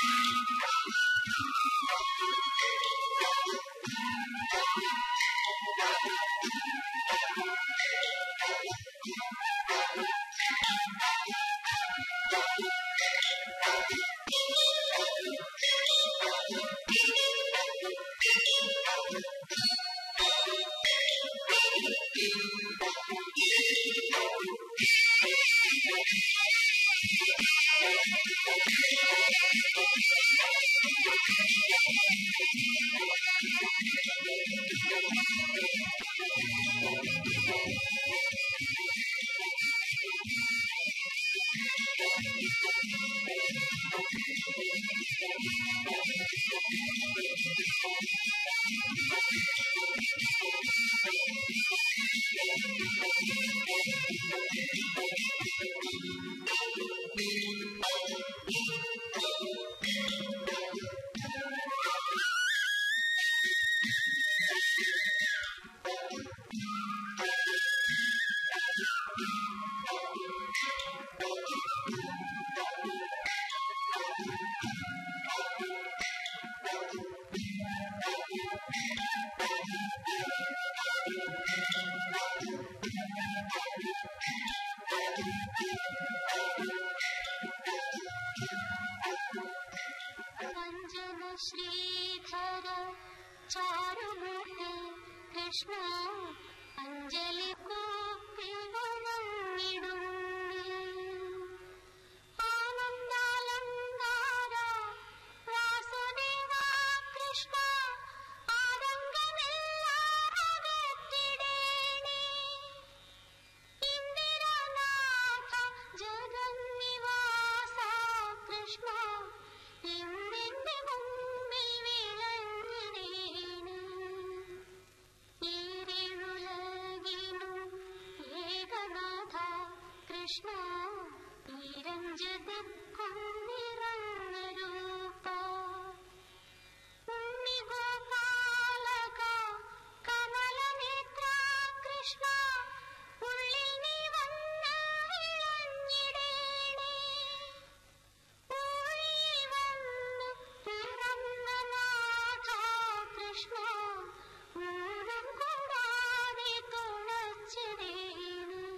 സഞ്ജന ശ്രീധര ചാരുമൂർത്തി കൃഷ്ണ അഞ്ജലി കൂപ്പി വണങ്ങിടുന്നേ ആനന്ദാലങ്കാര വാസുദേവ കൃഷ്ണ ആരംഗമില്ലാകത്തിടേണേ ഇന്ദിരനാഥ ജഗന്നിവാസ കൃഷ്ണ ഇന്നിന്റെ മുമ്പിൽ വിളങ്ങിടേണേ ഈരിഴുലകിനു ഏകനാഥ കൃഷ്ണ ഈരഞ്ജതിക്കും നിറഞ്ഞ രൂപ ഉണ്ണിഗോപാലക കമലനേത്ര കൃഷ്ണ ഉള്ളിൽ നീ വന്ന് വിളഞ്ഞിടേണേ ഉള്ളിൽ വന്ന് പിറന്ന നാഥ കൃഷ്ണ ഊരം കൂടാതെ തുണച്ചിടേണേ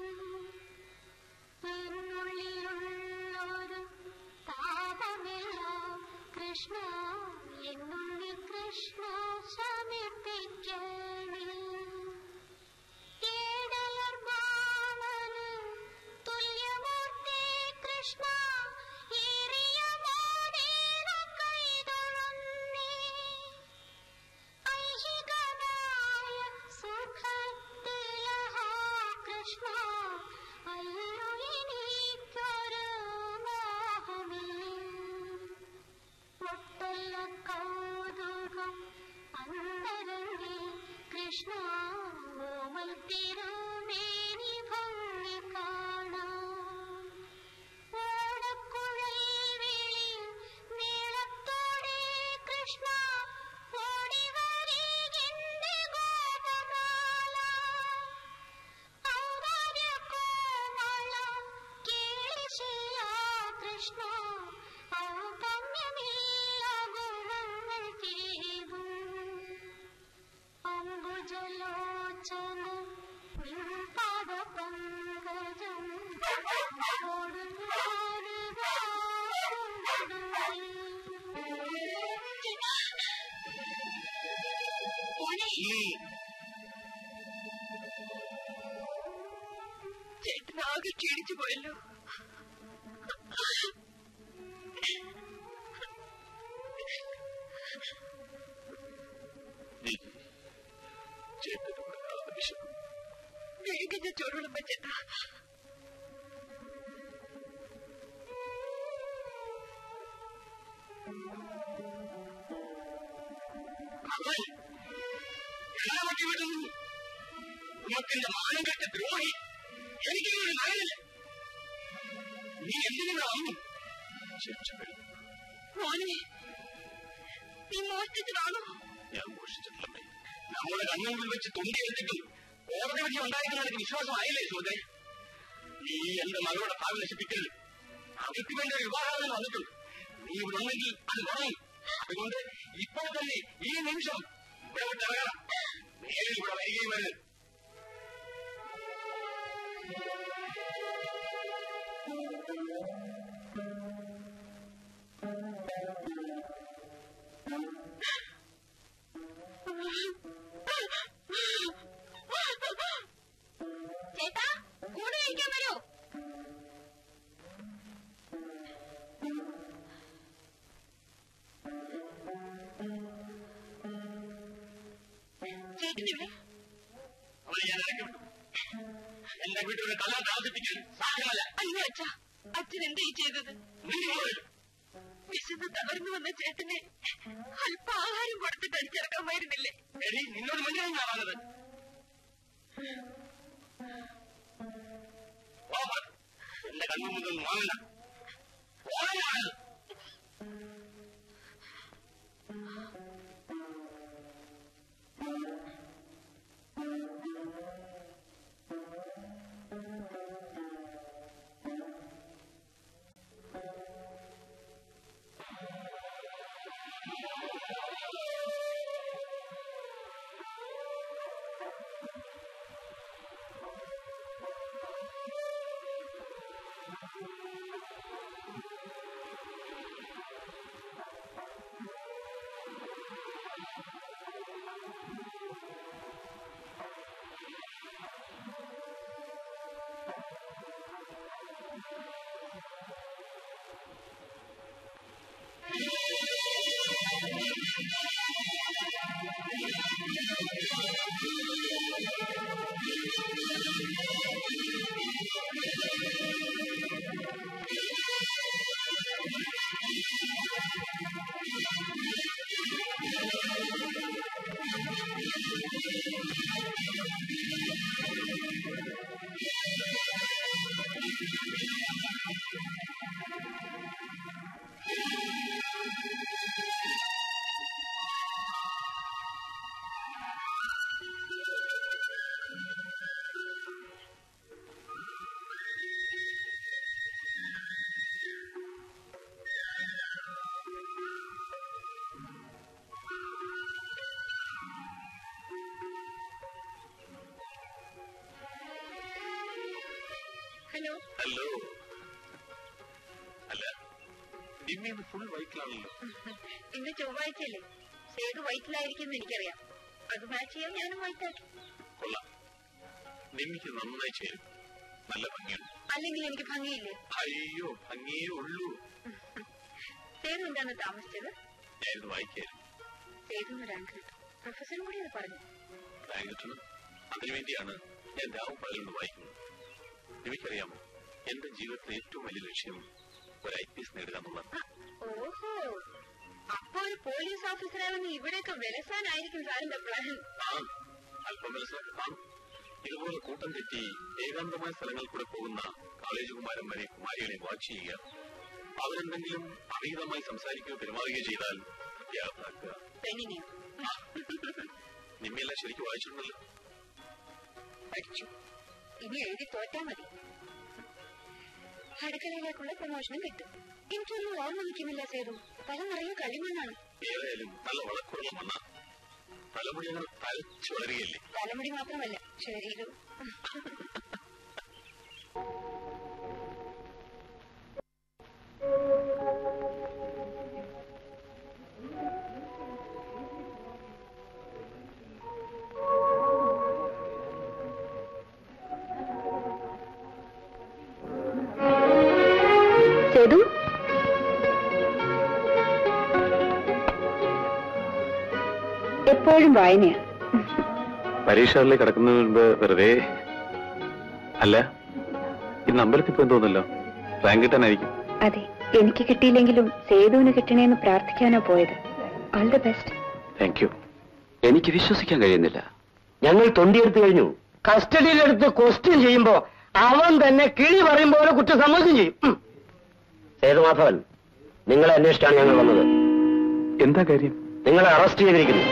എന്നുള്ളിലുള്ളൊരു താപമെല്ലാം കൃഷ്ണ എന്നുള്ളിൽ കൃഷ്ണ ശമിപ്പിക്കണേ കേടലർ ബാണന് തുല്യമൂർത്തി കൃഷ്ണ ഏറിയ മോനേന കൈതൊഴുന്നേ ഐഹികനായ സുഖത്തിലഹ കൃഷ്ണ അയ്യോ എനിക്കൊരു മോഹമില്ലേ ഒട്ടല്ല കൗതുകം അന്തരങ്ങി കൃഷ്ണ ഓമൽ തിരുമേനി ഭംഗി കാണാം ഓടക്കുഴൽ വിളി നീളത്തോടെ കൃഷ്ണ ഓടി വരികെന്റെ ഗോപബാല ഔദാര്യകോമള കേളിശില കൃഷ്ണ ഔപമ്യമില്ല ഗുണങ്ങൾ തീരും അംബുജലോചന പാദ പങ്കജം ചേട്ടനാകെ ക്ഷീണിച്ചു പോയല്ലോ ചേട്ടന് വല്ലാതെ വിശന്നു വേഗം ചോറുളം ചേട്ടാ അവൻ എന്നെ പറ്റി വിടുന്നു നമുക്കെന്റെ മാനം കെട്ട ദ്രോഹി എനിക്കൊരു മകനില്ല നീ എന്തിനാണ് ശിക്ഷ കഴിഞ്ഞു മോനെ നീ മോഷ്ടിച്ചതാണോ ഞാൻ മോഷിച്ചിട്ടില്ല നമ്മുടെ കണ്ണുമ്പിൽ വെച്ച് തൊണ്ടി എടുത്തിട്ടും കോടതി വിധി ഉണ്ടായിരുന്ന എനിക്ക് വിശ്വാസമായില്ലേ സുഹൃത്തെ നീ എന്റെ മകളുടെ ഭാവി നശിപ്പിക്കരുത് അവർക്ക് വേണ്ടി ഒരു വിവാഹാലോചന വന്നിട്ടുണ്ട് നീ ഇവിടെ ഉണ്ടെങ്കിൽ അത് കുറയും അതുകൊണ്ട് ഇപ്പോൾ തന്നെ ഈ നിമിഷം ഇവിടെ വിട്ട് ഇറങ്ങണം നേരിൽ ഇവിടെ വരികയും വരുന്നത് ചേട്ടാ കൂടെ കഴിക്കാൻ വരൂ ചേട്ടനിവിടെ അവളെ ഞാൻ ഇറക്കി വിട്ടു എന്റെ വീട്ടിൽ ഒരു കലാ താമസിപ്പിക്കാൻ സാധ്യമല്ല അയ്യോ അച്ഛാ അച്ഛൻ എന്താ ഈ ചെയ്തത് നീ പോകരുത്. വിശന്ന് തളർന്നു വന്ന ചേട്ടനെ അല്പ ആഹാരം കൊടുത്തിട്ട് അടിച്ചിറക്കാമായിരുന്നില്ലേ എടി നിന്നോട് മുന്നേ ഞാൻ പറഞ്ഞത് പോകാൻ. എന്റെ കണ്ണു മുന്നിൽ വാങ്ങണ്ട പോകാനാണ് ഹലോ ഹലോ അല്ല നിമ്മി ഇന്ന് ഫുൾ വൈറ്റിലാണല്ലോ ഇന്ന് ചൊവ്വാഴ്ചയല്ലേ സേതു വൈറ്റിലായിരിക്കും എനിക്കറിയാം അത് മാച്ച് ചെയ്യാൻ ഞാനും വൈറ്റാക്കി കൊള്ളാം നിമ്മിക്ക് നന്നായി ചേരും നല്ല ഭംഗിയുണ്ട് അല്ലെങ്കിൽ എനിക്ക് ഭംഗിയില്ലേ അയ്യോ ഭംഗിയേ ഉള്ളൂ സേതു എന്താണ് താമസിച്ചത് ഞാനിത് വായിക്കായിരുന്നു സേതുവിന് റാങ്ക് കിട്ടും പ്രൊഫസറും കൂടി അത് പറഞ്ഞു റാങ്ക് കിട്ടണം അതിനുവേണ്ടിയാണ് ഞാൻ രാവും പകലുകൊണ്ട് വായിക്കുന്നത് നിമിക്കറിയാമോ എന്റെ ജീവിതത്തിലെ ഏറ്റവും വലിയ ലക്ഷ്യം ഒരു ഐ പി എസ് നേടുക എന്നുള്ളത് ഓഹോ അപ്പൊ ഒരു പോലീസ് ഓഫീസറാവെന്ന് ഇവിടെയൊക്കെ വിലസാനായിരിക്കും സാറിന്റെ പ്ലാൻ ആ അല്പം മനസ്സിലാക്കാം ഇതുപോലെ കൂട്ടം തെറ്റി ഏകാന്തമായ സ്ഥലങ്ങളിൽ കൂടെ പോകുന്ന കോളേജ് കുമാരന്മാരെ കുമാരികളെ വാച്ച് ചെയ്യുക അവരെന്തെങ്കിലും അവിഹിതമായി സംസാരിക്കുകയോ പെരുമാറുകയോ ചെയ്താൽ പ്രത്യാഘാതാക്കുക പെണ്ണിനെയോ നിമ്മിയെല്ലാം ശരിക്കും വായിച്ചിട്ടുണ്ടല്ലോ പഠിച്ചു ഇനി എഴുതി തോറ്റാ മതി അടുക്കളയിലേക്കുള്ള പ്രമോഷനും കിട്ടും എനിക്കൊന്നും ഓർമ്മ നിൽക്കുന്നില്ല സേതു തല നിറയെ കളിമണ്ണാണ് ഏതായാലും നല്ല വളക്കുള്ള മണ്ണ തലമുടി അങ്ങനെ തലച്ചു വളരുകയല്ലേ തലമുടി മാത്രമല്ല ശരീരവും സേതു എപ്പോഴും വായനയാ പരീക്ഷകളിൽ കിടക്കുന്നതിന് മുൻപ് വെറുതെ അല്ല ഇന്ന് അമ്പലത്തിൽ പോയി തോന്നല്ലോ റാങ്ക് കിട്ടാനായിരിക്കും അതെ എനിക്ക് കിട്ടിയില്ലെങ്കിലും സേതുവിന് കിട്ടണേന്ന് പ്രാർത്ഥിക്കാനാ പോയത് all the best thank you എനിക്ക് വിശ്വസിക്കാൻ കഴിയുന്നില്ല ഞങ്ങൾ തൊണ്ടിയെടുത്തു കഴിഞ്ഞു കസ്റ്റഡിയിലെടുത്ത് ക്വസ്റ്റ്യൻ ചെയ്യുമ്പോ അവൻ തന്നെ കിളി പറയും പോലെ കുറ്റം സമ്മതിക്കും ചെയ്യും ഉം. സേതുമാധവൻ നിങ്ങളെ അന്വേഷിച്ചാണ് ഞങ്ങൾ വന്നത് എന്താ കാര്യം നിങ്ങളെ അറസ്റ്റ് ചെയ്തിരിക്കുന്നു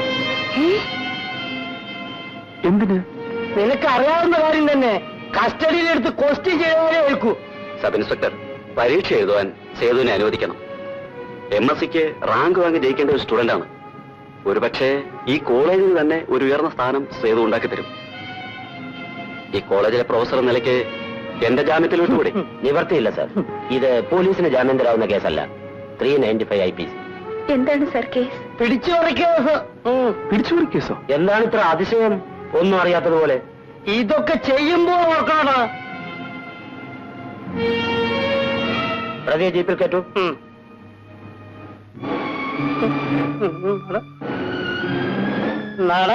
എന്തിന് നിനക്ക് അറിയാവുന്ന കാര്യം തന്നെ കസ്റ്റഡിയിലെടുത്ത് ക്വസ്റ്റ്യൻ ചെയ്തവരെ ഏൽക്കൂ സബ് ഇൻസ്പെക്ടർ പരീക്ഷ എഴുതുവാൻ സേതുവിനെ അനുവദിക്കണം എം എസ് സിക്ക് റാങ്ക് വാങ്ങി ജയിക്കേണ്ട ഒരു സ്റ്റുഡന്റ് ആണ് ഒരുപക്ഷെ ഈ കോളേജിൽ തന്നെ ഒരു ഉയർന്ന സ്ഥാനം സേതു ഉണ്ടാക്കി തരും ഈ കോളേജിലെ പ്രൊഫസർ എന്ന നിലയ്ക്ക് എന്റെ ജാമ്യത്തിൽ വിട്ടുകൂടി നിവർത്തിയില്ല സർ ഇത് പോലീസിന് ജാമ്യം തരാവുന്ന കേസല്ല three ninety five I P C എന്താണ് സർ കേസ് പിടിച്ചു കേസ് പിടിച്ചുപറി കേസോ എന്താണ് ഇത്ര അതിശയം ഒന്നും അറിയാത്തതുപോലെ ഇതൊക്കെ ചെയ്യുമ്പോൾ ഓർക്കണടാ പ്രതിയെ ജീപ്പിൽ കയറ്റു നട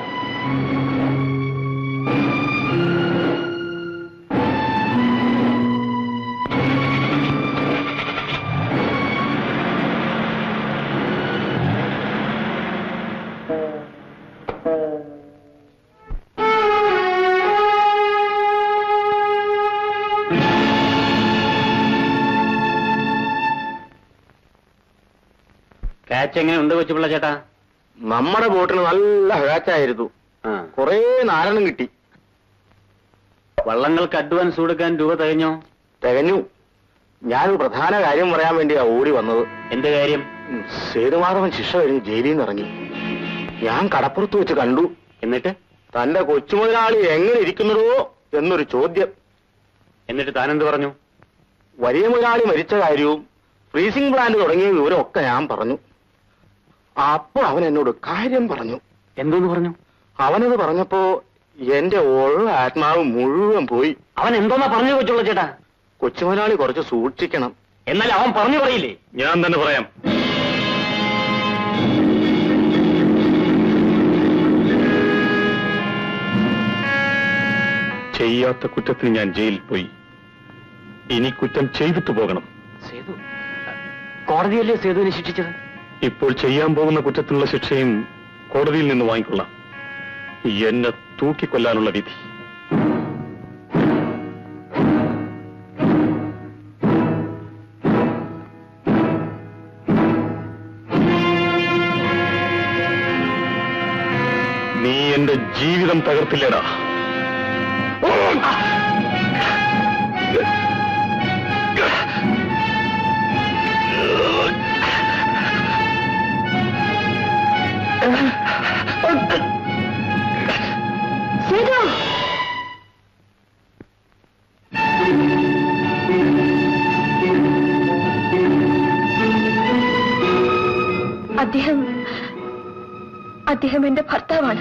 കാച്ച് എങ്ങനെ ഉണ്ട് കൊച്ചുപിള്ള ചേട്ടാ നമ്മുടെ ബോട്ടിൽ നല്ല ഹാച്ചായിരുന്നു ആ. കൊറേ നാലെണ്ണം കിട്ടി വള്ളങ്ങൾക്ക് അഡ്വാൻസ് കൊടുക്കാൻ രൂപ തികഞ്ഞോ തികഞ്ഞു ഞാൻ പ്രധാന കാര്യം പറയാൻ വേണ്ടിയാ ഓടി വന്നത് എന്ത് കാര്യം ഉം, സേതുമാധവൻ ശിക്ഷ കഴിഞ്ഞ് ജയിലിൽ നിന്ന് ഇറങ്ങി ഞാൻ കടപ്പുറത്ത് വെച്ച് കണ്ടു എന്നിട്ട് തന്റെ കൊച്ചുമുതലാളി എങ്ങനെ ഇരിക്കുന്നതോ എന്നൊരു ചോദ്യം എന്നിട്ട് താനെന്ത് പറഞ്ഞു വലിയ മുതലാളി മരിച്ച കാര്യവും ഫ്രീസിംഗ് പ്ലാന്റ് തുടങ്ങിയ വിവരമൊക്കെ ഞാൻ പറഞ്ഞു അപ്പോൾ അവൻ എന്നോട് കാര്യം പറഞ്ഞു എന്തോന്ന് പറഞ്ഞു അവനത് പറഞ്ഞപ്പോ എന്റെ ഉള്ള ആത്മാവ് മുഴുവൻ പോയി അവൻ എന്തോന്നാ പറഞ്ഞു കൊച്ചുള്ള ചേട്ടാ കൊച്ചുമുതലാളി കുറച്ച് സൂക്ഷിക്കണം എന്നാൽ അവൻ പറഞ്ഞു പറയില്ലേ ഞാൻ തന്നെ പറയാം ചെയ്യാത്ത കുറ്റത്തിന് ഞാൻ ജയിലിൽ പോയി ഇനി കുറ്റം ചെയ്തിട്ട് പോകണം സേതു കോടതിയല്ലേ സേതുവിനെ ശിക്ഷിച്ചത് ഇപ്പോൾ ചെയ്യാൻ പോകുന്ന കുറ്റത്തിനുള്ള ശിക്ഷയും കോടതിയിൽ നിന്ന് വാങ്ങിക്കൊള്ളാം എന്നെ തൂക്കിക്കൊല്ലാനുള്ള വിധി നീ എന്റെ ജീവിതം തകർത്തില്ലടാ അദ്ദേഹം അദ്ദേഹം എന്റെ ഭർത്താവാണ്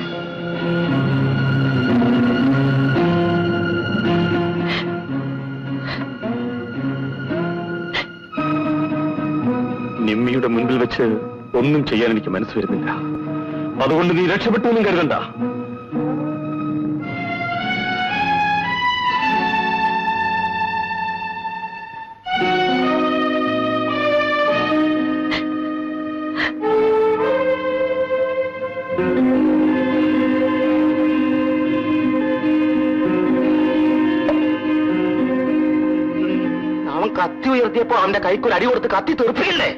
നിമ്മിയുടെ മുൻപിൽ വെച്ച് ഒന്നും ചെയ്യാൻ എനിക്ക് മനസ്സ് വരുന്നില്ല അതുകൊണ്ട് നീ രക്ഷപ്പെട്ടു എന്നും കരുതണ്ട അവൻ കത്തി ഉയർത്തിയപ്പോ അവന്റെ കൈക്കൊരു അടി കൊടുത്ത് കത്തി തെറിപ്പിക്കണ്ടേ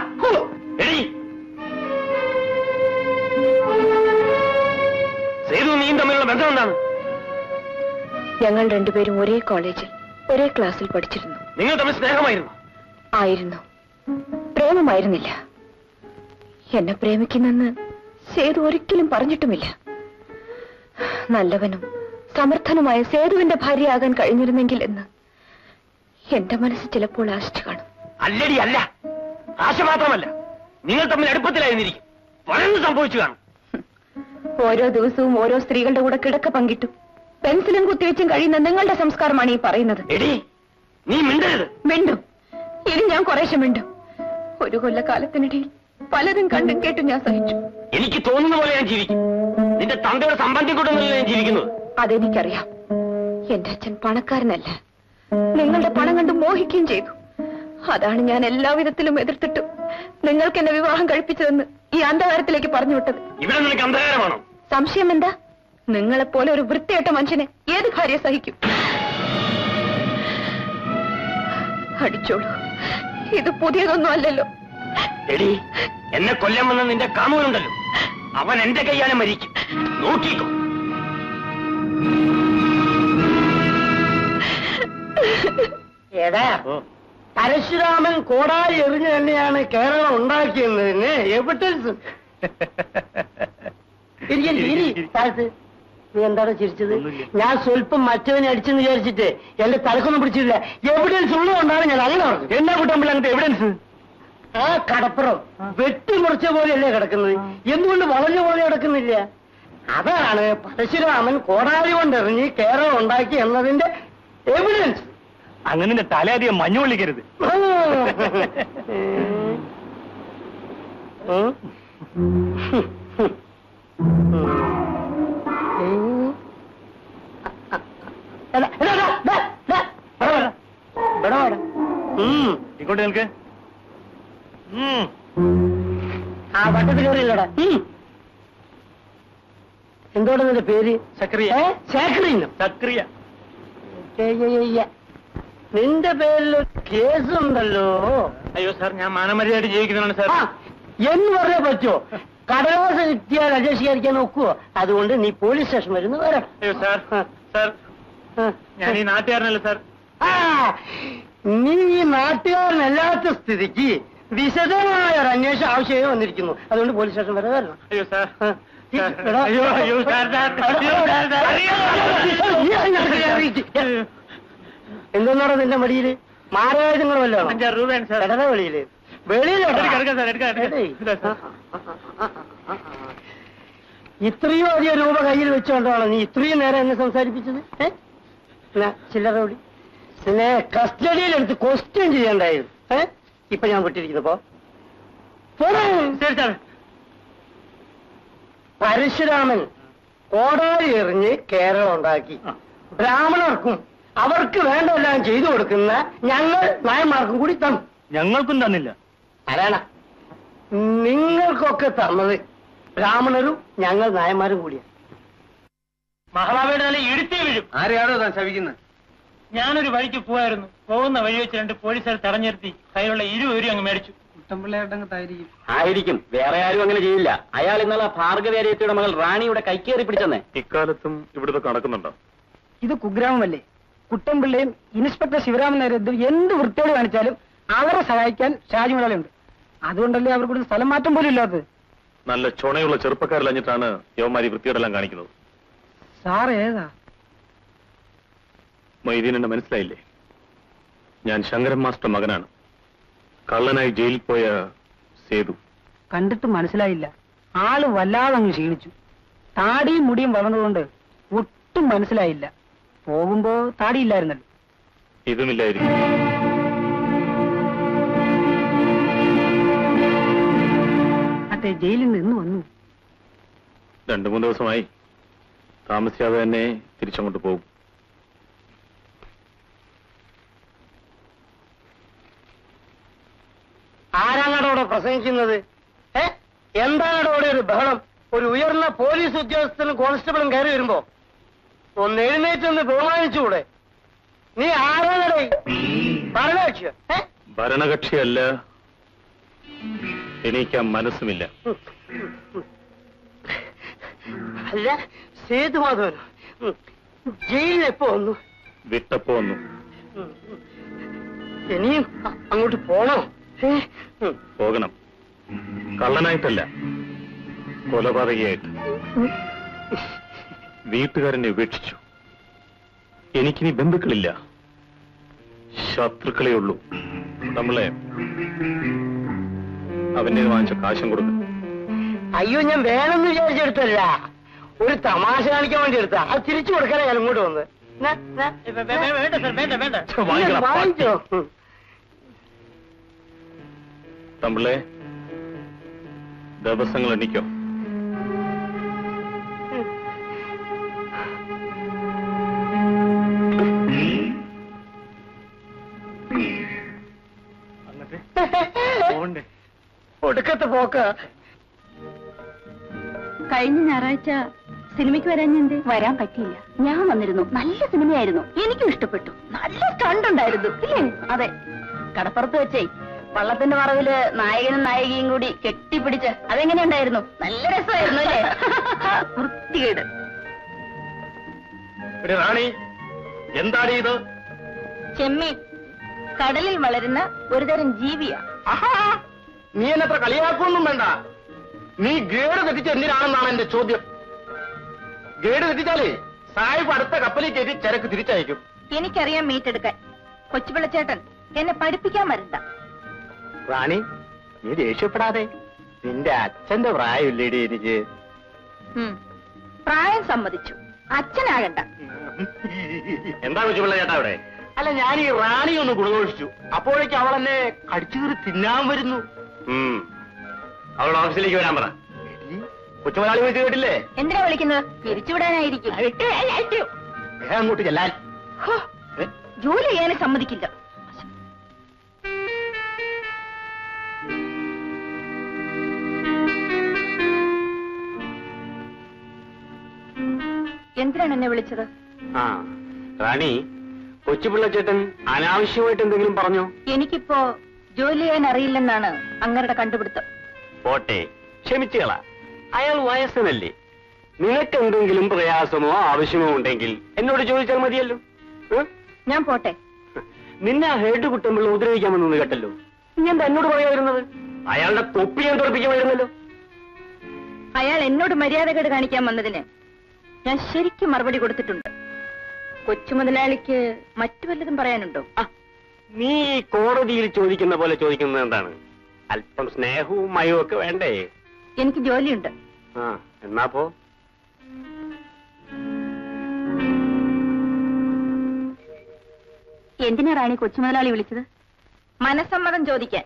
സേതു നീയും തമ്മിലുള്ള ബന്ധം എന്താണ് ഞങ്ങൾ രണ്ടുപേരും ഒരേ കോളേജിൽ ഒരേ ക്ലാസ്സിൽ പഠിച്ചിരുന്നു നിങ്ങൾ തമ്മിൽ സ്നേഹമായിരുന്നു ആയിരുന്നു പ്രേമമായിരുന്നില്ല എന്നെ പ്രേമിക്കുന്നെന്ന് സേതു ഒരിക്കലും പറഞ്ഞിട്ടുമില്ല നല്ലവനും സമർത്ഥനുമായ സേതുവിന്റെ ഭാര്യയാകാൻ കഴിഞ്ഞിരുന്നെങ്കിൽ എന്ന് എന്റെ മനസ്സ് ചിലപ്പോൾ ആശിച്ചു കാണും അല്ലടി അല്ല ആശ മാത്രമല്ല നിങ്ങൾ തമ്മിൽ അടുപ്പത്തിലായിരുന്നിരിക്കും പലതും സംഭവിച്ചു കാണും ഓരോ ദിവസവും ഓരോ സ്ത്രീകളുടെ കൂടെ കിടക്ക പങ്കിട്ടു പെൻസിലും കുത്തിവെച്ചും കഴിയുന്ന നിങ്ങളുടെ സംസ്കാരമാണ് ഈ പറയുന്നത് എടി നീ മിണ്ടരുത് മിണ്ടും ഇനി ഞാൻ കുറേശ്ശെ മിണ്ടും ഒരു കൊല്ലക്കാലത്തിനിടയിൽ പലതും കണ്ടും കേട്ടും ഞാൻ സഹിച്ചു എനിക്ക് തോന്നുന്ന പോലെ ഞാൻ ജീവിക്കും നിന്റെ തന്തയുടെ സമ്പന്നം കൊണ്ടൊന്നല്ല ഞാൻ ജീവിക്കുന്നത് അതെനിക്കറിയാം എന്റെ അച്ഛൻ പണക്കാരനല്ല നിങ്ങളുടെ പണം കണ്ട് മോഹിക്കുകയും ചെയ്തു അതാണ് ഞാൻ എല്ലാവിധത്തിലും എതിർത്തിട്ടും നിങ്ങൾക്ക് എന്നെ വിവാഹം കഴിപ്പിച്ചതെന്ന് ഈ അന്ധകാരത്തിലേക്ക് പറഞ്ഞു വിട്ടത് ഇവിടെ നിനക്ക് അന്ധകാരമാണോ സംശയം എന്താ നിങ്ങളെപ്പോലെ ഒരു വൃത്തിയായിട്ട മനുഷ്യനെ ഏത് ഭാര്യ സഹിക്കും അടിച്ചോളൂ ഇത് പുതിയതൊന്നും അല്ലല്ലോ എടി എന്നെ കൊല്ലാൻ വന്ന നിന്റെ കാമുകനുണ്ടല്ലോ അവൻ എന്റെ കയ്യാലെ മരിക്കും നോക്കിക്കോ ഏടാ പരശുരാമൻ കോടാലി എറിഞ്ഞു തന്നെയാണ് കേരളം ഉണ്ടാക്കിയെന്നതിന് എവിഡൻസ് ഇരിക്കൻ ഇരി താഴത്ത് നീ എന്താണ് ചിരിച്ചത് ഞാൻ സ്വല്പം മറ്റവനെ അടിച്ചെന്ന് വിചാരിച്ചിട്ട് എന്റെ തലക്കൊന്നും പിടിച്ചില്ല എവിഡൻസ് ഉള്ളതുകൊണ്ടാണ് ഞാൻ അങ്ങനെ പറഞ്ഞത് എന്നാ കൂട്ടമ്പിള്ള അങ്ങനത്തെ എവിഡൻസ് ആ കടപ്പുറം വെട്ടിമുറിച്ച പോലെയല്ലേ കിടക്കുന്നത് എന്തുകൊണ്ട് വളഞ്ഞ പോലെ കിടക്കുന്നില്ല അതാണ് പരശുരാമൻ കോടാലി കൊണ്ടെറിഞ്ഞ് കേരളം ഉണ്ടാക്കി എന്നതിന്റെ എവിഡൻസ് അങ്ങനെ നിന്റെ തലയധികം മഞ്ഞു കൊള്ളിക്കരുത് ഇങ്ങോട്ട് നിൽക്ക് ഉം. ആ വട്ടത്തിൽ കയറിയില്ലടാ എന്തോടെ നിന്റെ പേര് സക്രിയ. ഏ? ശേഖറിന്നോ സക്രിയ ഏയ്യയ്യയ്യ. നിന്റെ പേരിൽ ഒരു കേസുണ്ടല്ലോ അയ്യോ സാർ ഞാൻ മാനമര്യാദയായിട്ട് ജീവിക്കുന്നതാണ് സാർ ആ, എന്ന് പറഞ്ഞേ പറ്റുമോ കടലാസ് കിട്ടിയാൽ അന്വേഷിക്കാതിരിക്കാൻ നോക്കുവോ അതുകൊണ്ട് നീ പോലീസ് സ്റ്റേഷൻ വരുന്നു വരാം അയ്യോ സാർ സാർ ഞാൻ ഈ നാട്ടുകാരനല്ല സാർ ആ നീ ഈ നാട്ടുകാരനല്ലാത്ത സ്ഥിതിക്ക് വിശദമായ ഒരു അന്വേഷണം ആവശ്യമേ വന്നിരിക്കുന്നു അതുകൊണ്ട് പോലീസ് സ്റ്റേഷൻ വരെ വരണം അയ്യോ സാർ ആ. സാർ. എടാ. അയ്യോ അയ്യോ സാർ സാർ അയ്യോ, സാർ, സാർ. എന്തെന്നാണോ നിന്റെ മടിയില് മാരായുധങ്ങൾ വല്ലതും അഞ്ചാറ് രൂപയാണ് സാർ കടല വെളിയില് വെളിയില് എടുക്കാം, എടുക്കാം സാർ, എടുക്കാം, എടുക്കാം. ഇതാ സാർ. ഇത്രയും അധികം രൂപ കയ്യിൽ വെച്ചോണ്ടാണോ നീ ഇത്രയും നേരം എന്നെ സംസാരിപ്പിച്ചത് ഏ? എന്നാ, ചില്ലറ കൂടി നിന്നെ കസ്റ്റഡിയിലെടുത്ത് ക്വസ്റ്റ്യൻ ചെയ്യണ്ടായിരുന്നു ഏ ഇപ്പൊ ഞാൻ വിട്ടിരിക്കുന്നപ്പോ പോടേ. ശരി സാർ പരശുരാമൻ കോടാലി എറിഞ്ഞ് കേരളം ഉണ്ടാക്കി ബ്രാഹ്മണർക്കും അവർക്ക് വേണ്ടതെല്ലാം ചെയ്തു കൊടുക്കുന്ന ഞങ്ങൾ നായന്മാർക്കും കൂടി തന്നു ഞങ്ങൾക്കും തന്നില്ല അതാണ് നിങ്ങൾക്കൊക്കെ തന്നത് ബ്രാഹ്മണരും ഞങ്ങൾ നായന്മാരും കൂടിയാണ് മഹാബാബയുടെ നല്ല ഇടുത്തി വീഴും ആരെയാണോ താൻ ശവിക്കുന്നത് ഞാനൊരു വഴിക്ക് പോവായിരുന്നു പോകുന്ന വഴി വെച്ച് രണ്ട് പോലീസുകാർ തടഞ്ഞിരുത്തി കയ്യിലുള്ള ഇരുപത് രൂപ അങ്ങ് മേടിച്ചു കുട്ടമ്പിള്ളയായിട്ടങ്ങത്തായിരിക്കും ആയിരിക്കും വേറെ ആരും അങ്ങനെ ചെയ്യില്ല അയാൾ ഇന്നലെ ഭാർഗവേരിയത്തിയുടെ മകൾ റാണിയുടെ കൈക്കേറി പിടിച്ചെന്നേ ഇക്കാലത്തും ഇവിടുത്തെ നടക്കുന്നുണ്ടോ ഇത് കുഗ്രാമമല്ലേ കുട്ടമ്പിള്ളയും ഇൻസ്പെക്ടർ ശിവരാമൻ നേരത്തും എന്ത് വൃത്തിയോട് കാണിച്ചാലും അവരെ സഹായിക്കാൻ ഷാജി മുതലുണ്ട് അതുകൊണ്ടല്ലേ അവർക്ക് സ്ഥലം മാറ്റം പോലും ഇല്ലാത്തത് നല്ല ചുണയുള്ള ചെറുപ്പക്കാരിലഞ്ഞിട്ടാണ് യവന്മാരി വൃത്തിയോടെല്ലാം കാണിക്കുന്നത് സാർ ഏതാ മൊയ്തീൻ എന്നെ മനസ്സിലായില്ലേ ഞാൻ ശങ്കരൻ മാസ്റ്റർ മകനാണ് കള്ളനായി ജയിലിൽ പോയ സേതു കണ്ടിട്ട് മനസ്സിലായില്ല ആള് വല്ലാതെ അങ്ങ് ക്ഷീണിച്ചു താടിയും മുടിയും വളർന്നതുകൊണ്ട് ഒട്ടും മനസ്സിലായില്ല പോകുമ്പോ താടിയില്ലായിരുന്നല്ലോ ഇതുമില്ലായിരിക്കും മറ്റേ ജയിലിൽ നിന്ന് വന്നു രണ്ടു മൂന്ന് ദിവസമായി താമസിയാതെ തന്നെ തിരിച്ചങ്ങോട്ട് പോകും ആരാണോ അവിടെ പ്രസംഗിക്കുന്നത് ഏ എന്താണ് അവിടെ ഒരു ബഹളം ഒരു ഉയർന്ന പോലീസ് ഉദ്യോഗസ്ഥനും കോൺസ്റ്റബിളും കയറി വരുമ്പോ ഒന്ന് എഴുന്നേറ്റൊന്ന് ബഹുമാനിച്ചുകൂടെ നീ ആരാണടേ ഭരണകക്ഷിയോ ഏ ഭരണകക്ഷിയല്ല എണീക്കാൻ മനസ്സുമില്ല അല്ല സേതുമാധവനോ ഉം. ജയിലിൽ എപ്പോ വന്നു വിട്ടപ്പോ ഒന്നും ഉം. ഇനിയും അ- അങ്ങോട്ട് പോണോ ഏ? ഉം. പോകണം കള്ളനായിട്ടല്ല കൊലപാതകയായിട്ട് വീട്ടുകാരനെ ഉപേക്ഷിച്ചു എനിക്കിനി ബന്ധുക്കളില്ല ശത്രുക്കളേ ഉള്ളൂ നമ്മളെ അവന്റെ വാങ്ങിച്ച കാശം കൊടുക്കും അയ്യോ ഞാൻ വേണമെന്ന് വിചാരിച്ചെടുത്തല്ല ഒരു തമാശ കാണിക്കാൻ വേണ്ടി എടുത്താ അത് തിരിച്ചു കൊടുക്കാനാ ഞാൻ ഇങ്ങോട്ട് വന്നത് ന, ന, വേ- വേ- വേ- വേണ്ട സാർ വേണ്ട വേണ്ട വാങ്ങിക്കടാ, ഇങ്ങ് വാങ്ങിച്ചോ ഉം. തമ്പിളെ ദിവസങ്ങൾ എണ്ണിക്കോ പോണ്ടേ ഒടുക്കത്തെ പോക്ക കഴിഞ്ഞ ഞായറാഴ്ച സിനിമയ്ക്ക് വരാൻ ഞാൻ വരാൻ പറ്റിയില്ല ഞാൻ വന്നിരുന്നു നല്ല സിനിമയായിരുന്നു എനിക്കും ഇഷ്ടപ്പെട്ടു നല്ല സ്റ്റണ്ട് ഉണ്ടായിരുന്നു ഇല്ലേ അതെ കടപ്പുറത്ത് വെച്ചേ വള്ളത്തിന്റെ മറവില് നായകനും നായികയും കൂടി കെട്ടിപ്പിടിച്ച് അതെങ്ങനെ ഉണ്ടായിരുന്നു നല്ല രസമായിരുന്നു അല്ലേ വൃത്തികേട് റാണി എന്താണ് ഇത് ചെമ്മീൻ കടലിൽ വളരുന്ന ഒരുതരം ജീവിയാ ആഹാ നീ എന്നത്ര കളിയാക്കൊന്നും വേണ്ട നീ ഗേഡ് തെറ്റിച്ച് എന്തിനാണെന്നാണ് എന്റെ ചോദ്യം ഗേഡ് തെറ്റിച്ചാലേ സാഹിബ് അടുത്ത കപ്പലിൽ കയറ്റി ചരക്ക് തിരിച്ചയക്കും എനിക്കറിയാം മീറ്റെടുക്കാൻ കൊച്ചുപിള്ളച്ചേട്ടൻ എന്നെ പഠിപ്പിക്കാൻ വരണ്ട റാണി നീ ദേഷ്യപ്പെടാതെ നിന്റെ അച്ഛന്റെ പ്രായമില്ലേടി എനിക്ക് ഉം. പ്രായം സമ്മതിച്ചു അച്ഛനാകണ്ട എന്താ കൊച്ചുപിള്ള ചേട്ടാ അവിടെ അല്ല ഞാൻ ഈ റാണി ഒന്ന് ഗുണദോഷിച്ചു അപ്പോഴേക്ക് അവൾ എന്നെ കടിച്ചു കീറി തിന്നാൻ വരുന്നു അവൾ ഓഫീസിലേക്ക് വരാൻ പറ കൊച്ചുമലയാളി വെച്ച് കേട്ടില്ലേ എന്തിനാ വിളിക്കുന്നത് പിരിച്ചുവിടാനായിരിക്കും വേഗം അങ്ങോട്ട് ചെല്ലാൻ ഹോ, ഏ? ജോലി ചെയ്യാനും സമ്മതിക്കില്ല എന്തിനാണ് എന്നെ വിളിച്ചത് ആ റാണി കൊച്ചുപിള്ള ചേട്ടൻ അനാവശ്യമായിട്ട് എന്തെങ്കിലും പറഞ്ഞോ എനിക്കിപ്പോ ജോലി ചെയ്യാൻ അറിയില്ലെന്നാണ് അങ്ങരുടെ കണ്ടുപിടുത്തം പോട്ടെ ക്ഷമിച്ചുകള അയാൾ വയസ്സനല്ലേ നിനക്ക് എന്തെങ്കിലും പ്രയാസമോ ആവശ്യമോ ഉണ്ടെങ്കിൽ എന്നോട് ചോദിച്ചാൽ മതിയല്ലോ ഏ? ഞാൻ പോട്ടെ നിന്നെ ആ ഹേഡ് കുട്ടുമ്പോൾ ഉപദ്രവിക്കാമെന്ന് കേട്ടല്ലോ നീ എന്താ എന്നോട് പറയാതിരുന്നത് അയാളുടെ തൊപ്പി ഞാൻ തുറപ്പിക്കുമായിരുന്നല്ലോ അയാൾ എന്നോട് മര്യാദകേട് കാണിക്കാൻ വന്നതിന് ഞാൻ ശരിക്കും മറുപടി കൊടുത്തിട്ടുണ്ട് കൊച്ചു മുതലാളിക്ക് മറ്റു വല്ലതും പറയാനുണ്ടോ ആ, നീ ഈ കോടതിയിൽ ചോദിക്കുന്ന പോലെ ചോദിക്കുന്നത് എന്താണ് അല്പം സ്നേഹവും മയവും ഒക്കെ വേണ്ടേ എനിക്ക് ജോലിയുണ്ട് ആ എന്നാ പോ എന്തിനാ റാണി കൊച്ചു മുതലാളി വിളിച്ചത് മനസ്സമ്മതം ചോദിക്കാൻ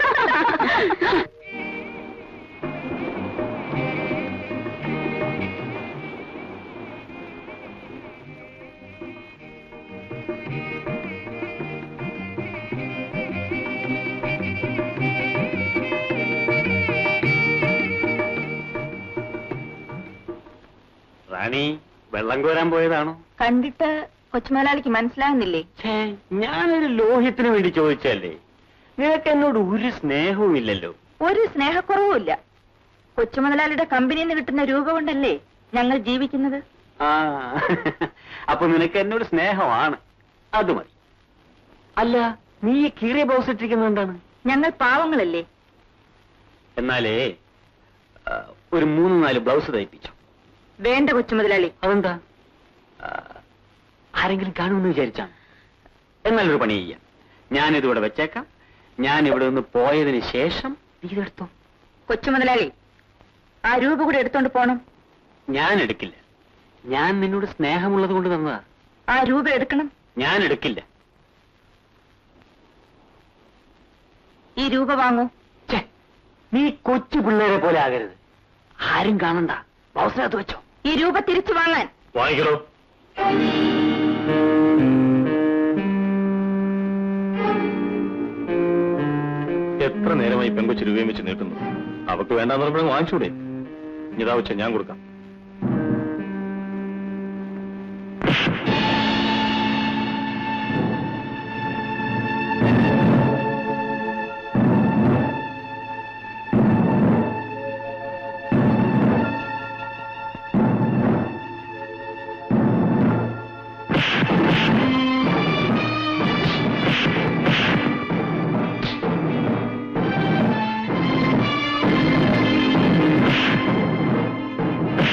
റാണി വെള്ളം കോരാൻ പോയതാണോ കണ്ടിട്ട് കൊച്ചു മുതലാളിക്ക് മനസ്സിലാകുന്നില്ലേ ഛേ ഞാനൊരു ലോഹ്യത്തിന് വേണ്ടി ചോദിച്ചല്ലേ നിനക്ക് എന്നോട് ഒരു സ്നേഹവും ഇല്ലല്ലോ ഒരു സ്നേഹക്കുറവുമില്ല കൊച്ചു മുതലാളിയുടെ കമ്പനിയിൽ നിന്ന് കിട്ടുന്ന രൂപ കൊണ്ടല്ലേ ഞങ്ങൾ ജീവിക്കുന്നത് ആ അപ്പൊ നിനക്ക് എന്നോട് സ്നേഹമാണ് അത് മതി അല്ല നീ ഈ കീറിയ ബ്ലൗസ് ഇട്ടിരിക്കുന്നത് എന്താണ് ഞങ്ങൾ പാവങ്ങളല്ലേ എന്നാലേ ആ, ഒരു മൂന്ന് നാല് ബ്ലൗസ് തയ്പ്പിച്ചു വേണ്ട കൊച്ചു മുതലാളി അതെന്താ ആ, ആരെങ്കിലും കാണുമെന്ന് വിചാരിച്ചാ എന്നാലൊരു പണി ചെയ്യാം ഞാനിതിവിടെ വെച്ചേക്കാം ഞാൻ ഇവിടെ നിന്ന് പോയതിന് ശേഷം നീ ഇതെടുത്തോ കൊച്ചു മുതലാളി ആ രൂപ കൂടെ എടുത്തോണ്ട് പോണം ഞാൻ എടുക്കില്ല ഞാൻ നിന്നോട് സ്നേഹമുള്ളത് കൊണ്ട് തന്നതാ ആ രൂപ എടുക്കണം ഞാൻ എടുക്കില്ല ഈ രൂപ വാങ്ങൂ ഛെ, നീ കൊച്ചു പിള്ളേരെ പോലെ ആകരുത് ആരും കാണണ്ട ബ്ലൗസിനകത്ത് വെച്ചോ ഈ രൂപ തിരിച്ചു വാങ്ങാൻ വാങ്ങിക്കണോ എത്ര നേരമായി പെങ്കൊച്ച് രൂപയും വെച്ച് നിൽക്കുന്നു അവക്ക് വേണ്ടാന്ന് പറഞ്ഞാൽ വാങ്ങിച്ചൂടെ ഇതാ വെച്ച ഞാൻ കൊടുക്കാം ആ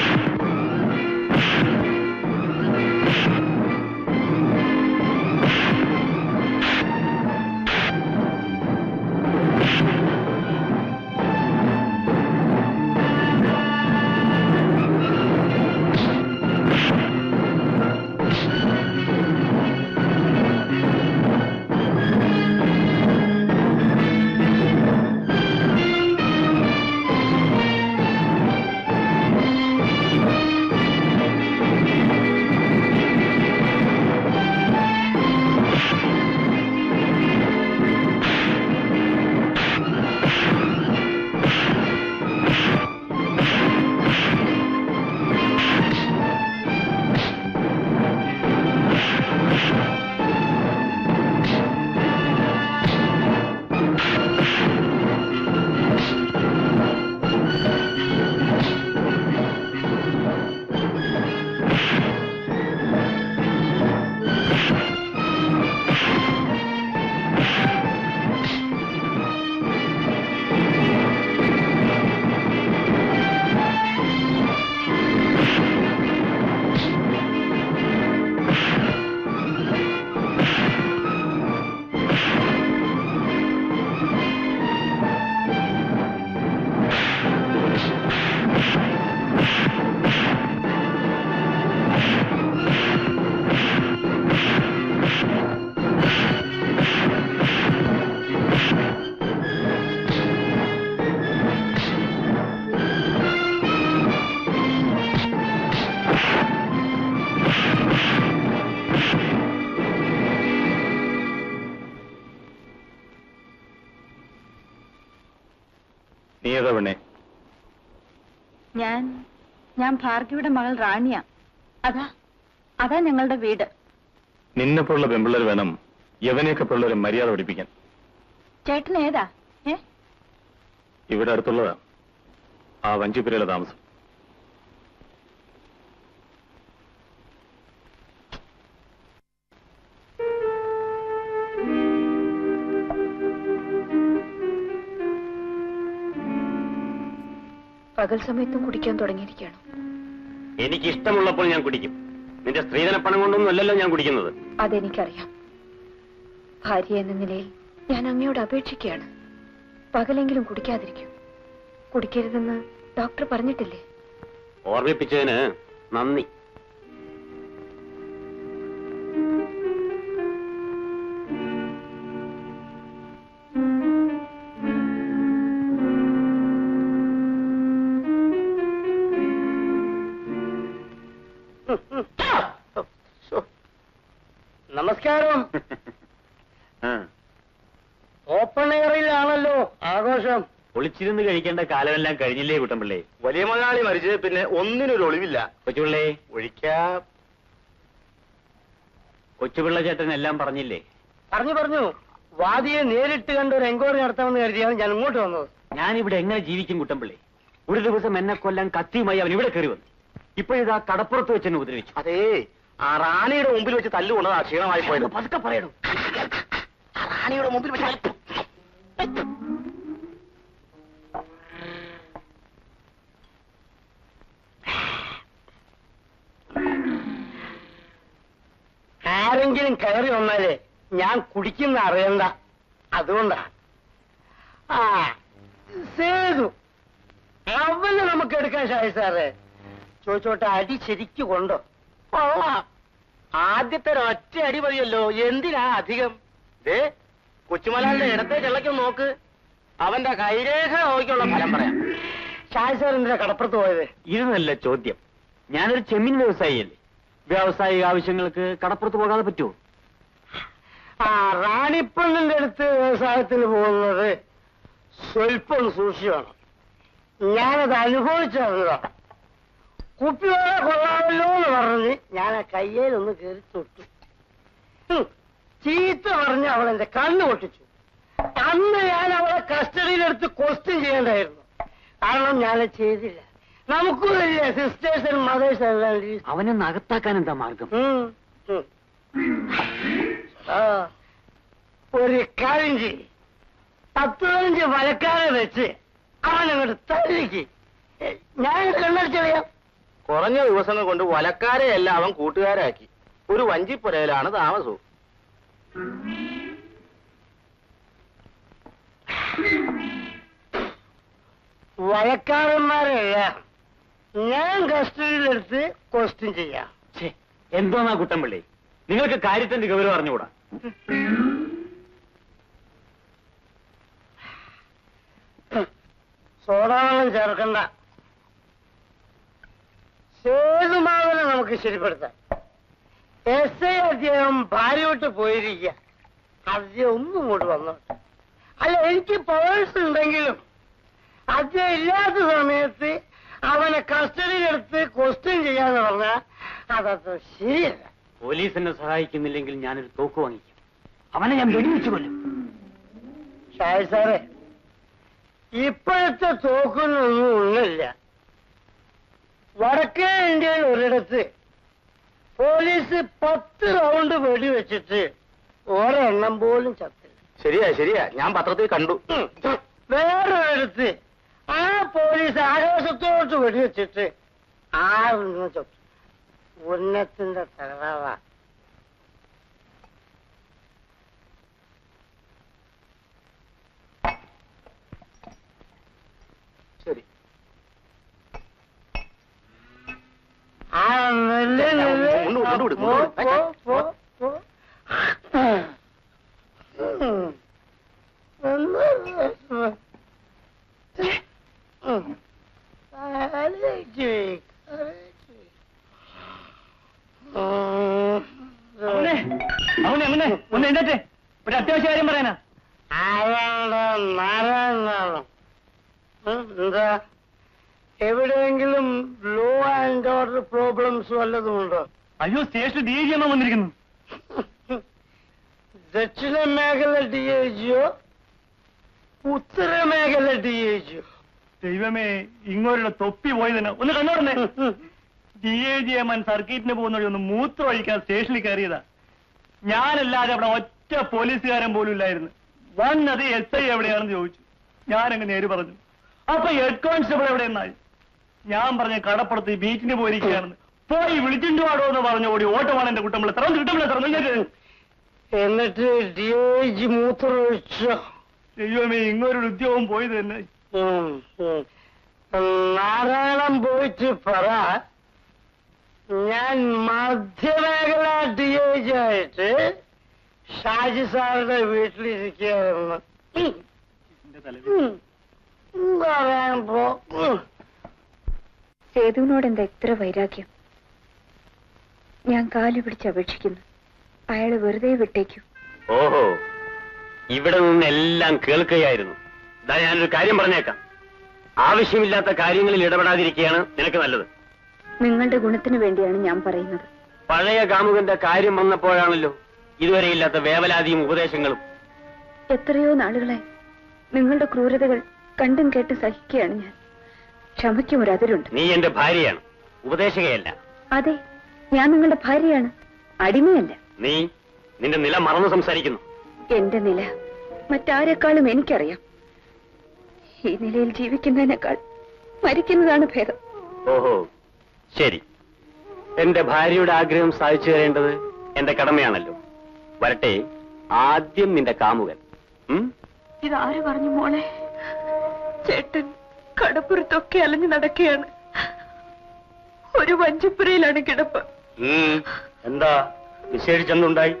നീ ഏതാ പെണ്ണെ ഞാൻ ഞാൻ ഭാർഗവിയുടെ മകൾ റാണിയ അതാ അതാ ഞങ്ങളുടെ വീട് നിന്നെപ്പോലുള്ള പെമ്പിള്ളേർ വേണം യവനെയൊക്കെ പിള്ളേരെ മര്യാദ പഠിപ്പിക്കാൻ ചേട്ടൻ ഏതാ ഏ ഇവിടെ അടുത്തുള്ളതാ ആ വഞ്ചിപ്പുരയിലെ താമസം പകൽ സമയത്തും കുടിക്കാൻ തുടങ്ങിയിരിക്കുകയാണ് എനിക്ക് ഇഷ്ടമുള്ളപ്പോൾ ഞാൻ കുടിക്കും നിന്റെ സ്ത്രീധന പണം കൊണ്ടൊന്നും അല്ലല്ലോ ഞാൻ കുടിക്കുന്നത് അതെനിക്കറിയാം ഭാര്യ എന്ന നിലയിൽ ഞാൻ അങ്ങയോട് അപേക്ഷിക്കുകയാണ് പകലെങ്കിലും കുടിക്കാതിരിക്കും കുടിക്കരുതെന്ന് ഡോക്ടർ പറഞ്ഞിട്ടില്ലേ ഓർമ്മിപ്പിച്ചതിന് നന്ദി നമസ്കാരം ആ, ഓപ്പൺ എയറിലാണല്ലോ ആഘോഷം ഒളിച്ചിരുന്ന് കഴിക്കേണ്ട കാലമെല്ലാം കഴിഞ്ഞില്ലേ കുട്ടമ്പിള്ളേ വലിയ മുതലാളി മരിച്ചത് പിന്നെ ഒന്നിനൊരു ഒളിവില്ല കൊച്ചുപിള്ളേ ഒഴിക്കാം കൊച്ചുപിള്ള ചേട്ടൻ എല്ലാം പറഞ്ഞില്ലേ പറഞ്ഞു പറഞ്ഞു വാദിയെ നേരിട്ട് കണ്ട് ഒരു എൻക്വയറി നടത്താമെന്ന് കരുതിയാണ് ഞാൻ ഇങ്ങോട്ട് വന്നത് ഞാനിവിടെ എങ്ങനെ ജീവിക്കും കുട്ടമ്പിള്ളേ ഒരു ദിവസം എന്നെ കൊല്ലാൻ കത്തിയുമായി അവൻ ഇവിടെ കയറി വന്നു ഇപ്പോഴിതാ കടപ്പുറത്ത് വെച്ച് എന്നെ ഉപദ്രവിച്ചു അതേ ആ റാണിയുടെ മുമ്പിൽ വെച്ച് തല്ലുകൊണ്ടതാ ക്ഷീണമായി പോയത് പതുക്കെ പറയണു ആ റാണിയുടെ മുമ്പിൽ വെച്ച് ആരെങ്കിലും കയറി വന്നാലേ ഞാൻ കുടിക്കുന്ന അറിയണ്ട അതുകൊണ്ടാ ആ സേതു അവന് നമുക്ക് എടുക്കാൻ ഷായി സാറേ ചോദിച്ചോട്ടെ അടി ശരിക്കു കൊണ്ടോ കൊള്ളാം ആദ്യത്തെ ഒറ്റ അടി മതിയല്ലോ എന്തിനാ അധികം ദേ കൊച്ചുമലാലിന്റെ ഇടത്തെ ചെള്ളയ്ക്കും നോക്ക് അവന്റെ കൈരേഖ നോക്കിയുള്ള ഫലം പറയാം ഷായി സാർ എന്തിനാ കടപ്പുറത്ത് പോയത് ഇത് നല്ല ചോദ്യം ഞാനൊരു ചെമ്മീൻ വ്യവസായിയല്ലേ വ്യാവസായിക ആവശ്യങ്ങൾക്ക് കടപ്പുറത്ത് പോകാതെ പറ്റുമോ ആ റാണിപ്പെണ്ണിന്റെ അടുത്ത് വ്യവസായത്തിന് പോകുന്നത് സ്വല്പം സൂക്ഷിക്കണം ഞാനത് അനുഭവിച്ചറിഞ്ഞതാ കുപ്പിവെള്ള കൊള്ളാമല്ലോ എന്ന് പറഞ്ഞ് ഞാൻ ആ കയ്യേലൊന്ന് കയറി തൊട്ടു ഹും, ചീത്ത പറഞ്ഞ് അവൾ എന്റെ കണ്ണ് പൊട്ടിച്ചു അന്ന് ഞാൻ അവളെ കസ്റ്റഡിയിലെടുത്ത് ക്വസ്റ്റ്യൻ ചെയ്യേണ്ടായിരുന്നു കാരണം ഞാൻ ചെയ്തില്ല നമുക്കും ഇല്ല സിസ്റ്റേഴ്സ് ആൻഡ് മദേഴ്സ് അല്ലാണ്ട് അവനെ നകത്താക്കാൻ എന്താ മാർഗം ഉം, ഉം. ആ, ഒരു കാര്യം ചെയ്യ് പത്ത് പതിനഞ്ച് വലക്കാരെ വെച്ച് അവനങ്ങോട്ട് തല്ലിക്ക് ഏ, ഞാൻ കണ്ണടിച്ചറിയാം കുറഞ്ഞ ദിവസങ്ങൾ കൊണ്ട് വലക്കാരെ എല്ലാം അവൻ കൂട്ടുകാരാക്കി ഒരു വഞ്ചിപ്പുരയിലാണ് താമസവും വഴക്കാരന്മാരെല്ലാം ഞാൻ കസ്റ്റഡിയിലെടുത്ത് ക്വസ്റ്റ്യൻ ചെയ്യാം ഛേ, എന്തോന്നാ കുട്ടമ്പിള്ളി നിങ്ങൾക്ക് കാര്യത്തിന്റെ ഗൗരവം അറിഞ്ഞുകൂടാ സോഡാവെള്ളം ചേർക്കണ്ട സേതുമാവനെ നമുക്ക് ശരിപ്പെടുത്താം എസ് ഐ അദ്ദേഹം ഭാര്യ വിട്ട് പോയിരിക്കുക അദ്ദേഹം ഒന്നും ഇങ്ങോട്ട് വന്നോട്ടെ അല്ല എനിക്ക് പവേഴ്സ് ഉണ്ടെങ്കിലും അദ്ദേഹം ഇല്ലാത്ത സമയത്ത് അവനെ കസ്റ്റഡിയിലെടുത്ത് ക്വസ്റ്റ്യൻ ചെയ്യാന്ന് പറഞ്ഞാൽ അതത്ര ശരിയല്ല പോലീസ് എന്നെ സഹായിക്കുന്നില്ലെങ്കിൽ ഞാനൊരു തോക്ക് വാങ്ങിക്കും അവനെ ഞാൻ വെടിവെച്ചു കൊല്ലും ഷായി സാറേ ഇപ്പോഴത്തെ തോക്കിനൊന്നും ഒന്നുമില്ല വടക്കേ ഇന്ത്യയിൽ ഒരിടത്ത് പോലീസ് പത്ത് റൗണ്ട് വെടിവെച്ചിട്ട് ഒരെണ്ണം പോലും ചത്തില്ല ശരിയാ ശരിയാ ഞാൻ പത്രത്തിൽ കണ്ടു ഉം. വേറൊരിടത്ത് ആ പോലീസ് ആകാശത്തോട്ട് വെടിവെച്ചിട്ട് ആറെണ്ണം ചത്തു ഉന്നത്തിന്റെ തകരാറാ ശരി ആ നെല്ല് നെല്ല് മുണ്ട് വിട്, മുണ്ട് വിട്, പോ, മുണ്ട് വിട്. പോ, പോ, പോ. ഉം. ഒന്ന് രസം. ഉം. ആലോചിച്ച് പോയി, ആലോചിച്ച് പോയി. ഉം. അവനെ അവനെ അവനെ ഒന്ന് എഴുന്നേറ്റ് ഒരു അത്യാവശ്യ കാര്യം പറയാനാ ആരാണ് നാരായണനാണ് ഉം, എന്താ എവിടെയെങ്കിലും ലോ ആൻഡ് ഓർഡർ പ്രോബ്ലംസ് വല്ലതും ഉണ്ടോ അയ്യോ സ്റ്റേഷനിൽ ഡി ജി എണ്ണ വന്നിരിക്കുന്നു ദക്ഷിണ മേഖല ഡി ഐ ജിയോ ഉത്തര മേഖല ഡി ഐ ജിയോ ദൈവമേ ഇങ്ങോരുടെ തൊപ്പി പോയി തന്നെ ഒന്ന് കണ്ടോടനെ ഡി എ ജി എം സർക്കിറ്റിന് പോകുന്ന വഴി ഒന്ന് മൂത്രം ഒഴിക്കാൻ സ്റ്റേഷനിൽ കയറിയതാ ഞാനല്ലാതെ അവിടെ ഒറ്റ പോലീസുകാരൻ പോലും ഇല്ലായിരുന്നു വന്നത് എസ് ഐ എവിടെയാണെന്ന് ചോദിച്ചു ഞാനങ്ങ് നേര് പറഞ്ഞു അപ്പൊ ഹെഡ് കോൺസ്റ്റബിൾ എവിടെയെന്നായി ഞാൻ പറഞ്ഞ കടപ്പുറത്ത് ബീച്ചിന് പോയിരിക്കുകയാണെന്ന് പോയി വിളിച്ചിട്ട് പാടോ എന്ന് പറഞ്ഞു ഓടി ഓട്ടമാണ് എന്റെ കുട്ടമ്പിള തുറന്നു കിട്ടുമ്പോൾ തുറന്നു എന്നിട്ട് ഡി ഐ ജി മൂത്രമൊഴിച്ചോ ദൈവമേ ഇങ്ങോരൊരു ഉദ്യോഗം പോയത് തന്നെ ഉം, ഉം. നാരായണം പോയിട്ട് പറ ഞാൻ മധ്യമേഖല ഡി ഐ ജി ആയിട്ട് ഷാജി സാറുടെ വീട്ടിലിരിക്കുകയായിരുന്നു ഉം. ഉം. പറയാൻ പോ ഉം. സേതുവിനോട് എന്താ ഇത്ര വൈരാഗ്യം ഞാൻ കാലു പിടിച്ച് അപേക്ഷിക്കുന്നു അയാള് വെറുതെ വിട്ടേക്കൂ ഓഹോ ഇവിടെ നിന്ന് എല്ലാം കേൾക്കുകയായിരുന്നു ഇതാ ഞാനൊരു കാര്യം പറഞ്ഞേക്കാം ആവശ്യമില്ലാത്ത കാര്യങ്ങളിൽ ഇടപെടാതിരിക്കുകയാണ് നിനക്ക് നല്ലത് നിങ്ങളുടെ ഗുണത്തിന് വേണ്ടിയാണ് ഞാൻ പറയുന്നത് പഴയ കാമുകന്റെ കാര്യം വന്നപ്പോഴാണല്ലോ ഇതുവരെ ഇല്ലാത്ത വേവലാതിയും ഉപദേശങ്ങളും എത്രയോ നാളുകളായി നിങ്ങളുടെ ക്രൂരതകൾ കണ്ടും കേട്ടും സഹിക്കുകയാണ് ഞാൻ ക്ഷമയ്ക്കും ഒരു അതിരുണ്ട് നീ എന്റെ ഭാര്യയാണ് ഉപദേശകയല്ല അതെ ഞാൻ നിങ്ങളുടെ ഭാര്യയാണ് അടിമയല്ല നീ നിന്റെ നില മറന്നു സംസാരിക്കുന്നു എന്റെ നില മറ്റാരെക്കാളും എനിക്കറിയാം ഈ നിലയിൽ ജീവിക്കുന്നതിനേക്കാൾ മരിക്കുന്നതാണ് ഭേദം ഓഹോ ശരി എന്റെ ഭാര്യയുടെ ആഗ്രഹം സാധിച്ചു തരേണ്ടത് എന്റെ കടമയാണല്ലോ വരട്ടെ ആദ്യം നിന്റെ കാമുകൻ ഉം? ഇതാര് പറഞ്ഞു മോളെ ചേട്ടൻ കടപ്പുറത്തൊക്കെ അലഞ്ഞു നടക്കുകയാണ് ഒരു വഞ്ചിപ്പുരയിലാണ് കിടപ്പ് ഉം. എന്താ നിഷേധിച്ചെന്നുണ്ടായി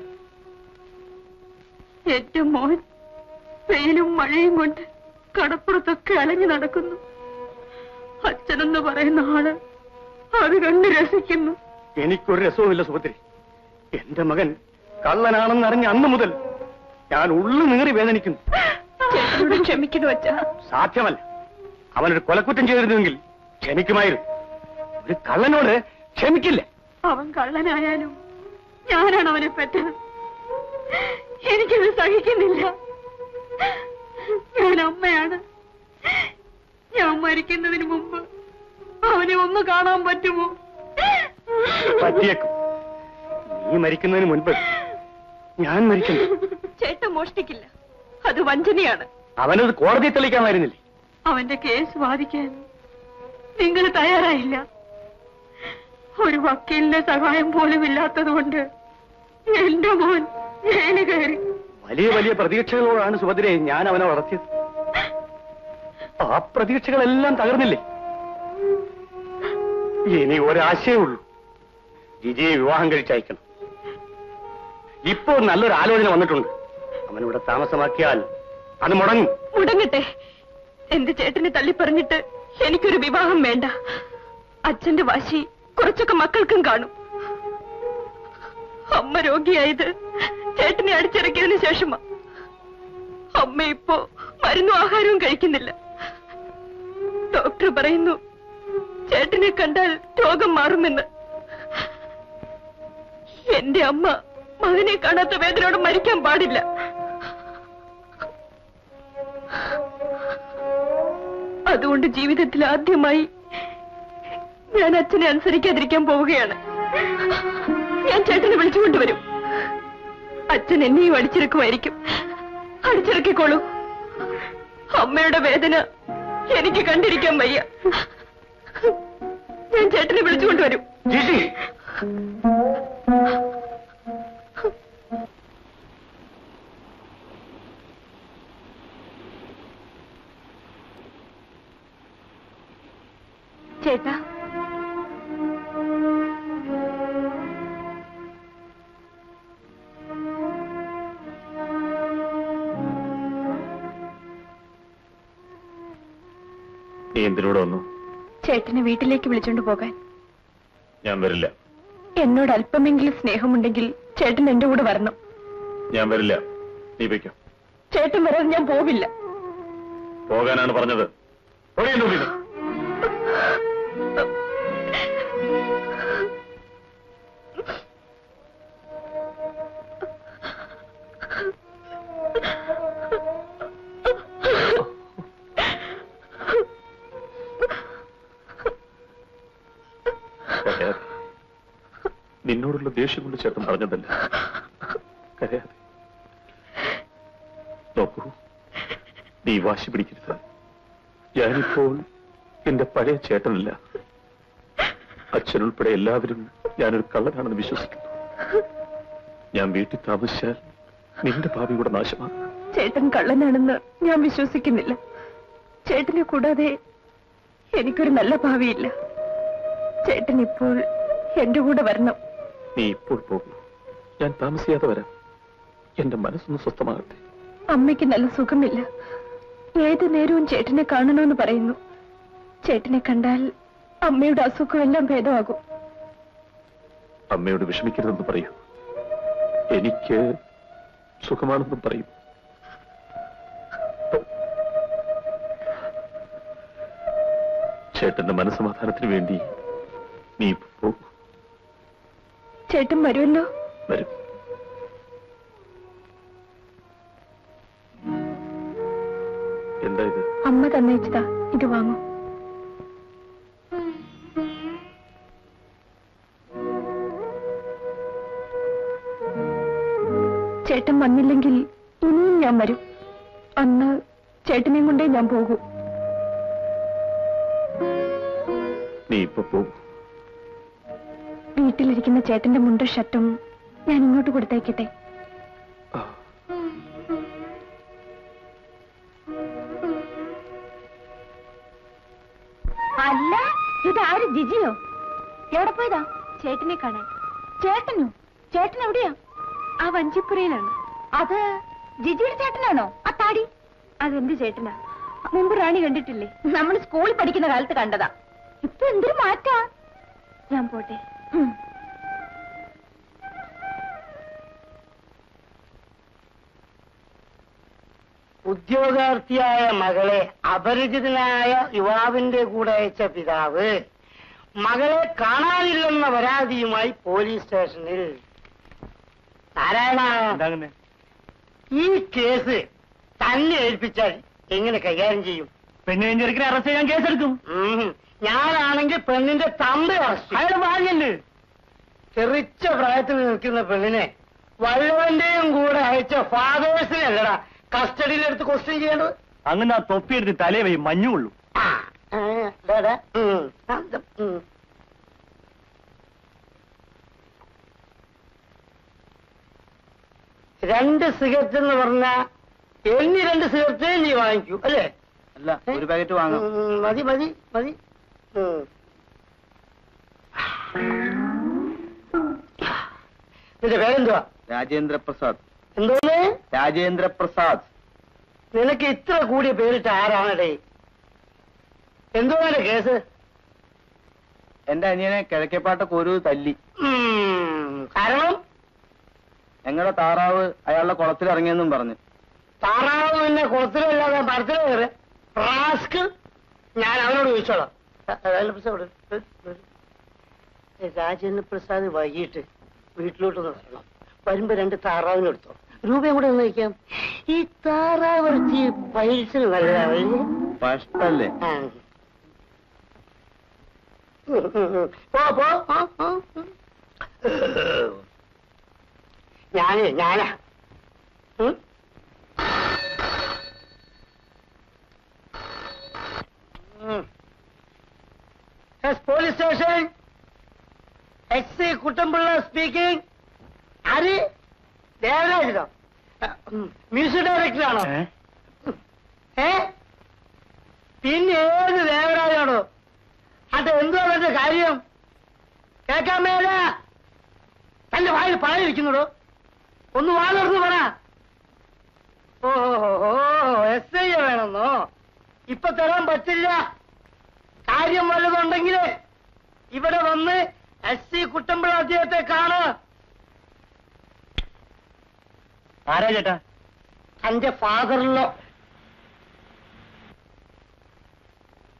എന്റെ മോൻ വെയിലും മഴയും കൊണ്ട് കടപ്പുറത്തൊക്കെ അലഞ്ഞു നടക്കുന്നു അച്ഛനെന്ന് പറയുന്ന ആള് അത് കണ്ട് രസിക്കുന്നു എനിക്കൊരു രസവുമില്ല സുഭദ്രി എന്റെ മകൻ കള്ളനാണെന്ന് അറിഞ്ഞ അന്ന് മുതൽ ഞാൻ ഉള്ളു നീറി വേദനിക്കുന്നു ചേട്ടനോട് ക്ഷമിക്കുന്നു അച്ഛാ സാധ്യമല്ല അവനൊരു കൊലക്കുറ്റം ചെയ്തിരുന്നെങ്കിൽ ക്ഷമിക്കുമായിരുന്നു ഒരു കള്ളനോട് ക്ഷമിക്കില്ല അവൻ കള്ളനായാലും ഞാനാണ് അവനെ പെറ്റത് എനിക്കത് സഹിക്കുന്നില്ല ഞാൻ അമ്മയാണ് ഞാൻ മരിക്കുന്നതിന് മുമ്പ് അവനെ ഒന്ന് കാണാൻ പറ്റുമോ പറ്റിയേക്കും നീ മരിക്കുന്നതിന് മുൻപ് ഞാൻ മരിക്കുന്നു ചേട്ടൻ മോഷ്ടിക്കില്ല അത് വഞ്ചനയാണ് അവനത് കോടതി തെളിയിക്കാമായിരുന്നില്ലേ അവന്റെ കേസ് വാദിക്കാൻ നിങ്ങൾ തയ്യാറായില്ല ഒരു വക്കീലിന്റെ സഹായം പോലും ഇല്ലാത്തതുകൊണ്ട് എന്റെ മോൻ ജയില് കയറി വലിയ വലിയ പ്രതീക്ഷകളോടാണ് സുഭദ്രയെ ഞാൻ അവനെ വളർത്തിയത് ആ പ്രതീക്ഷകളെല്ലാം തകർന്നില്ലേ ഇനി ഒരാശയേ ഉള്ളൂ വിജയെ വിവാഹം കഴിച്ചയക്കണം ഇപ്പോൾ നല്ലൊരു ആലോചന വന്നിട്ടുണ്ട് അവനിവിടെ താമസമാക്കിയാൽ അത് മുടങ്ങും മുടങ്ങട്ടെ എന്റെ ചേട്ടനെ തള്ളിപ്പറഞ്ഞിട്ട് എനിക്കൊരു വിവാഹം വേണ്ട അച്ഛന്റെ വാശി കുറച്ചൊക്കെ മക്കൾക്കും കാണും അമ്മ രോഗിയായത് ചേട്ടനെ അടിച്ചിറക്കിയതിനു ശേഷമാ അമ്മ ഇപ്പോ മരുന്നും ആഹാരവും കഴിക്കുന്നില്ല ഡോക്ടർ പറയുന്നു ചേട്ടനെ കണ്ടാൽ രോഗം മാറുമെന്ന് എന്റെ അമ്മ മകനെ കാണാത്ത വേദനയോട് മരിക്കാൻ പാടില്ല അതുകൊണ്ട് ജീവിതത്തിൽ ആദ്യമായി ഞാൻ അച്ഛനെ അനുസരിക്കാതിരിക്കാൻ പോവുകയാണ് ഞാൻ ചേട്ടനെ വിളിച്ചുകൊണ്ടുവരും അച്ഛൻ എന്നെയും അടിച്ചിറക്കുമായിരിക്കും അടിച്ചിറക്കിക്കോളൂ അമ്മയുടെ വേദന എനിക്ക് കണ്ടിരിക്കാൻ വയ്യ ഞാൻ ചേട്ടനെ വിളിച്ചുകൊണ്ടുവരും ജിജി ചേട്ടാ നീ എന്തിനോട് വന്നു ചേട്ടനെ വീട്ടിലേക്ക് വിളിച്ചോണ്ട് പോകാൻ ഞാൻ വരില്ല എന്നോട് അല്പമെങ്കിലും സ്നേഹമുണ്ടെങ്കിൽ ചേട്ടൻ എന്റെ കൂടെ വരണം ഞാൻ വരില്ല നീ വയ്ക്കോ ചേട്ടൻ വരാതെ ഞാൻ പോവില്ല പോകാനാണ് പറഞ്ഞത് ഒഴിയുന്നു പിന്നെ കരയാതെ നിന്നോടുള്ള ദേഷ്യം കൊണ്ട് ചേട്ടൻ പറഞ്ഞതല്ല കരയാതെ നോക്കൂ നീ വാശി പിടിക്കരുത് ഞാനിപ്പോൾ എന്റെ പഴയ ചേട്ടനല്ല അച്ഛനുൾപ്പെടെ എല്ലാവരും ഞാനൊരു കള്ളനാണെന്ന് വിശ്വസിക്കുന്നു ഞാൻ വീട്ടിൽ താമസിച്ചാൽ നിന്റെ ഭാവി കൂടെ നാശമാണ് ചേട്ടൻ കള്ളനാണെന്ന് ഞാൻ വിശ്വസിക്കുന്നില്ല ചേട്ടനെ കൂടാതെ എനിക്കൊരു നല്ല ഭാവിയില്ല ചേട്ടൻ ഇപ്പോൾ എന്റെ കൂടെ വരണം നീ ഇപ്പോൾ പോകൂ ഞാൻ താമസിയാതെ വരാം എന്റെ മനസ്സൊന്ന് സ്വസ്ഥമാകട്ടെ അമ്മയ്ക്ക് നല്ല സുഖമില്ല ഏത് നേരവും ചേട്ടനെ കാണണമെന്ന് പറയുന്നു ചേട്ടനെ കണ്ടാൽ അമ്മയുടെ അസുഖമെല്ലാം ഭേദമാകും അമ്മയോട് വിഷമിക്കരുതെന്ന് പറയൂ എനിക്ക് സുഖമാണെന്നും പറയും ചേട്ടന്റെ മനസ്സമാധാനത്തിന് വേണ്ടി നീ പോകും ചേട്ടൻ വരുമല്ലോ വരും എന്താ ഇത് അമ്മ തന്നയച്ചതാ ഇത് വാങ്ങൂ ചേട്ടൻ വന്നില്ലെങ്കിൽ ഇനിയും ഞാൻ വരും അന്ന് ചേട്ടനെയും കൊണ്ടേ ഞാൻ പോകൂ നീ ഇപ്പൊ പോകും വീട്ടിലിരിക്കുന്ന ചേട്ടന്റെ മുണ്ട് ഷർട്ടും ഞാൻ ഇങ്ങോട്ട് കൊടുത്തേക്കട്ടെ അല്ല ഇതാര് ജിജിയോ എവിടെ പോയതാ ചേട്ടനെ കാണാൻ ചേട്ടനോ ചേട്ടൻ എവിടെയാ ആ വഞ്ചിപ്പുരയിലാണ് അത് ജിജിയുടെ ചേട്ടനാണോ ആ താടി അതെന്ത് ചേട്ടനാ മുമ്പ് റാണി കണ്ടിട്ടില്ലേ നമ്മൾ സ്കൂളിൽ പഠിക്കുന്ന കാലത്ത് കണ്ടതാ ഇപ്പൊ എന്തൊരു മാറ്റാ ഞാൻ പോട്ടെ ഉം. ഉദ്യോഗാർത്ഥിയായ മകളെ അപരിചിതനായ യുവാവിന്റെ കൂടെ അയച്ച പിതാവ് മകളെ കാണാനില്ലെന്ന പരാതിയുമായി പോലീസ് സ്റ്റേഷനിൽ നാരായണ എന്താകുന്നേ ഈ കേസ് തന്നെ ഏൽപ്പിച്ചാൽ എങ്ങനെ കൈകാര്യം ചെയ്യും പെണ്ണ് ചെറുക്കിനെ അറസ്റ്റ് ചെയ്യാൻ കേസെടുക്കും ഉം. ഞാനാണെങ്കിൽ പെണ്ണിന്റെ തമ്പ അറസ്റ്റ് അയാൾ ഭാര്യല്ലേ ചെറിച്ച പ്രായത്തിൽ നിൽക്കുന്ന പെണ്ണിനെ വല്ലവന്റെയും കൂടെ അയച്ച ഫാദേഴ്സിനല്ലടാ കസ്റ്റഡിയിലെടുത്ത് ക്വസ്റ്റ്യൻ ചെയ്യേണ്ടത് അങ്ങനെ ആ തൊപ്പിയെടുത്ത് തലേ വൈ മഞ്ഞുള്ളൂ ആ, ആ, ദാ, ദാ, ഉം, ശാന്തം, ഉം. രണ്ട് സിഗരറ്റ് എന്ന് പറഞ്ഞ എണ്ണി രണ്ട് സിഗരറ്റേ നീ വാങ്ങിക്കൂ അല്ലേ അല്ല ഒരു പാക്കറ്റ് വാങ്ങാം ഉം, മതി മതി മതി ഉം. നിന്റെ പേരെന്തുവാ രാജേന്ദ്ര പ്രസാദ് എന്തോന്ന് രാജേന്ദ്ര പ്രസാദ് നിനക്ക് ഇത്ര കൂടിയ പേരിട്ട് ആരാണടേ എന്തുവാണ് കേസ് എന്റെ അനിയനെ കിഴക്കേപ്പാട്ട കൊരു തല്ലി ഉം, കാരണം ഞങ്ങളുടെ താറാവ് അയാളുടെ കുളത്തിൽ ഇറങ്ങിയെന്നും പറഞ്ഞു താറാവ് പിന്നെ കുളത്തിലല്ലാതെ മരത്തില് കയറി റാസ്ക് ഞാൻ അവനോട് ചോദിച്ചോളാം അ- രാജേന്ദ്ര പ്രസാദ് ഇവിടെ. വരൂ, വരൂ. ഏ, രാജേന്ദ്ര പ്രസാദ് വൈകിട്ട് വീട്ടിലോട്ടൊന്ന് വരണം വരുമ്പോ രണ്ട് താറാവിനെ എടുത്തോ രൂപയും കൂടെ ഒന്ന് വയ്ക്കാം ഈ താറാവ് ഇറച്ചി പൈസന് നല്ലതാവില്ലേ കഷ്ടല്ലേ ആ. ഉം, ഉം, ഉം. പോ പോ ആ, ആ, ഉം. ഞാനേ ഞാനാ ഉം? ഉം. Yes, police station S C Kuttampilla speaking ആര് ദേവരാജനോ ഉം, മ്യൂസിക് ഡയറക്ടറാണോ ഏ പിന്നെ ഏത് ദേവരാജാണോ അത് എന്തോ അതിന്റെ കാര്യം കേൾക്കാൻ മേല തന്റെ വായിൽ പറയാതിരിക്കുന്നതോ ഒന്ന് വാലർന്ന് പറ ഓഹോ എസ് ഐ വേണമെന്നോ ഇപ്പൊ തരാൻ പറ്റില്ല കാര്യം വല്ലതുണ്ടെങ്കിൽ ഇവിടെ വന്ന് എസ് സി കുട്ടമ്പിള അദ്ദേഹത്തെ കാണ് ആരാ ചേട്ടാ തന്റെ ഫാദറിലോ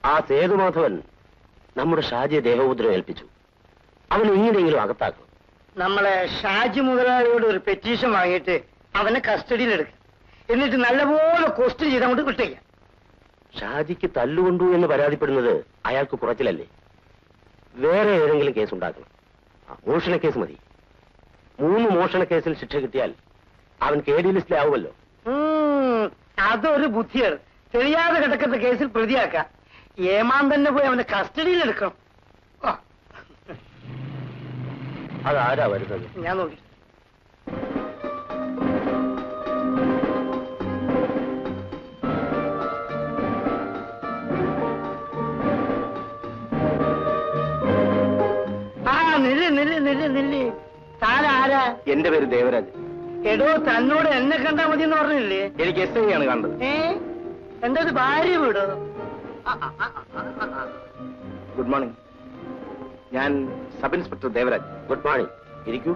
ആ സേതുമാധവൻ നമ്മുടെ ഷാജിയെ ദേഹോദ്രം ഏൽപ്പിച്ചു അവൻ എങ്ങനെയെങ്കിലും അകത്താക്കണം നമ്മളെ ഷാജി മുതലാളിയോട് ഒരു പെറ്റീഷൻ വാങ്ങിയിട്ട് അവനെ കസ്റ്റഡിയിൽ എടുക്കുക എന്നിട്ട് നല്ലപോലെ ക്വസ്റ്റ്യൻ ചെയ്ത് അങ്ങോട്ട് വിട്ടേക്കാം ഷാജിക്ക് തല്ലുകൊണ്ടു എന്ന് പരാതിപ്പെടുന്നത് അയാൾക്ക് കുറച്ചിലല്ലേ വേറെ ഏതെങ്കിലും കേസ് ഉണ്ടാക്കണം ആ, മോഷണ കേസ് മതി മൂന്ന് മോഷണ കേസിൽ ശിക്ഷ കിട്ടിയാൽ അവൻ കെ ഡി ലിസ്റ്റിലാവുമല്ലോ ഉം, അതൊരു ബുദ്ധിയാണ് തെളിയാതെ കിടക്കുന്ന കേസിൽ പ്രതിയാക്കാം ഏമാൻ തന്നെ പോയി അവനെ കസ്റ്റഡിയിൽ എടുക്കണം ആ, അതാരാ വരുന്നത് ഞാൻ നോക്കി ആ നില്ല് നില്ല് നില്ല് നില്ല് താരാരാ എന്റെ പേര് ദേവരാജ് എടോ തന്നോട് എന്നെ കണ്ടാ മതി എന്ന് പറഞ്ഞില്ലേ എനിക്ക് എസ് ഐ ആണ് കണ്ടത് ഏ എന്താ ഇത് ഭാര്യ വീടോ ഗുഡ് മോർണിംഗ് ഞാൻ sub inspector Devaraj good morning ഇരിക്കൂ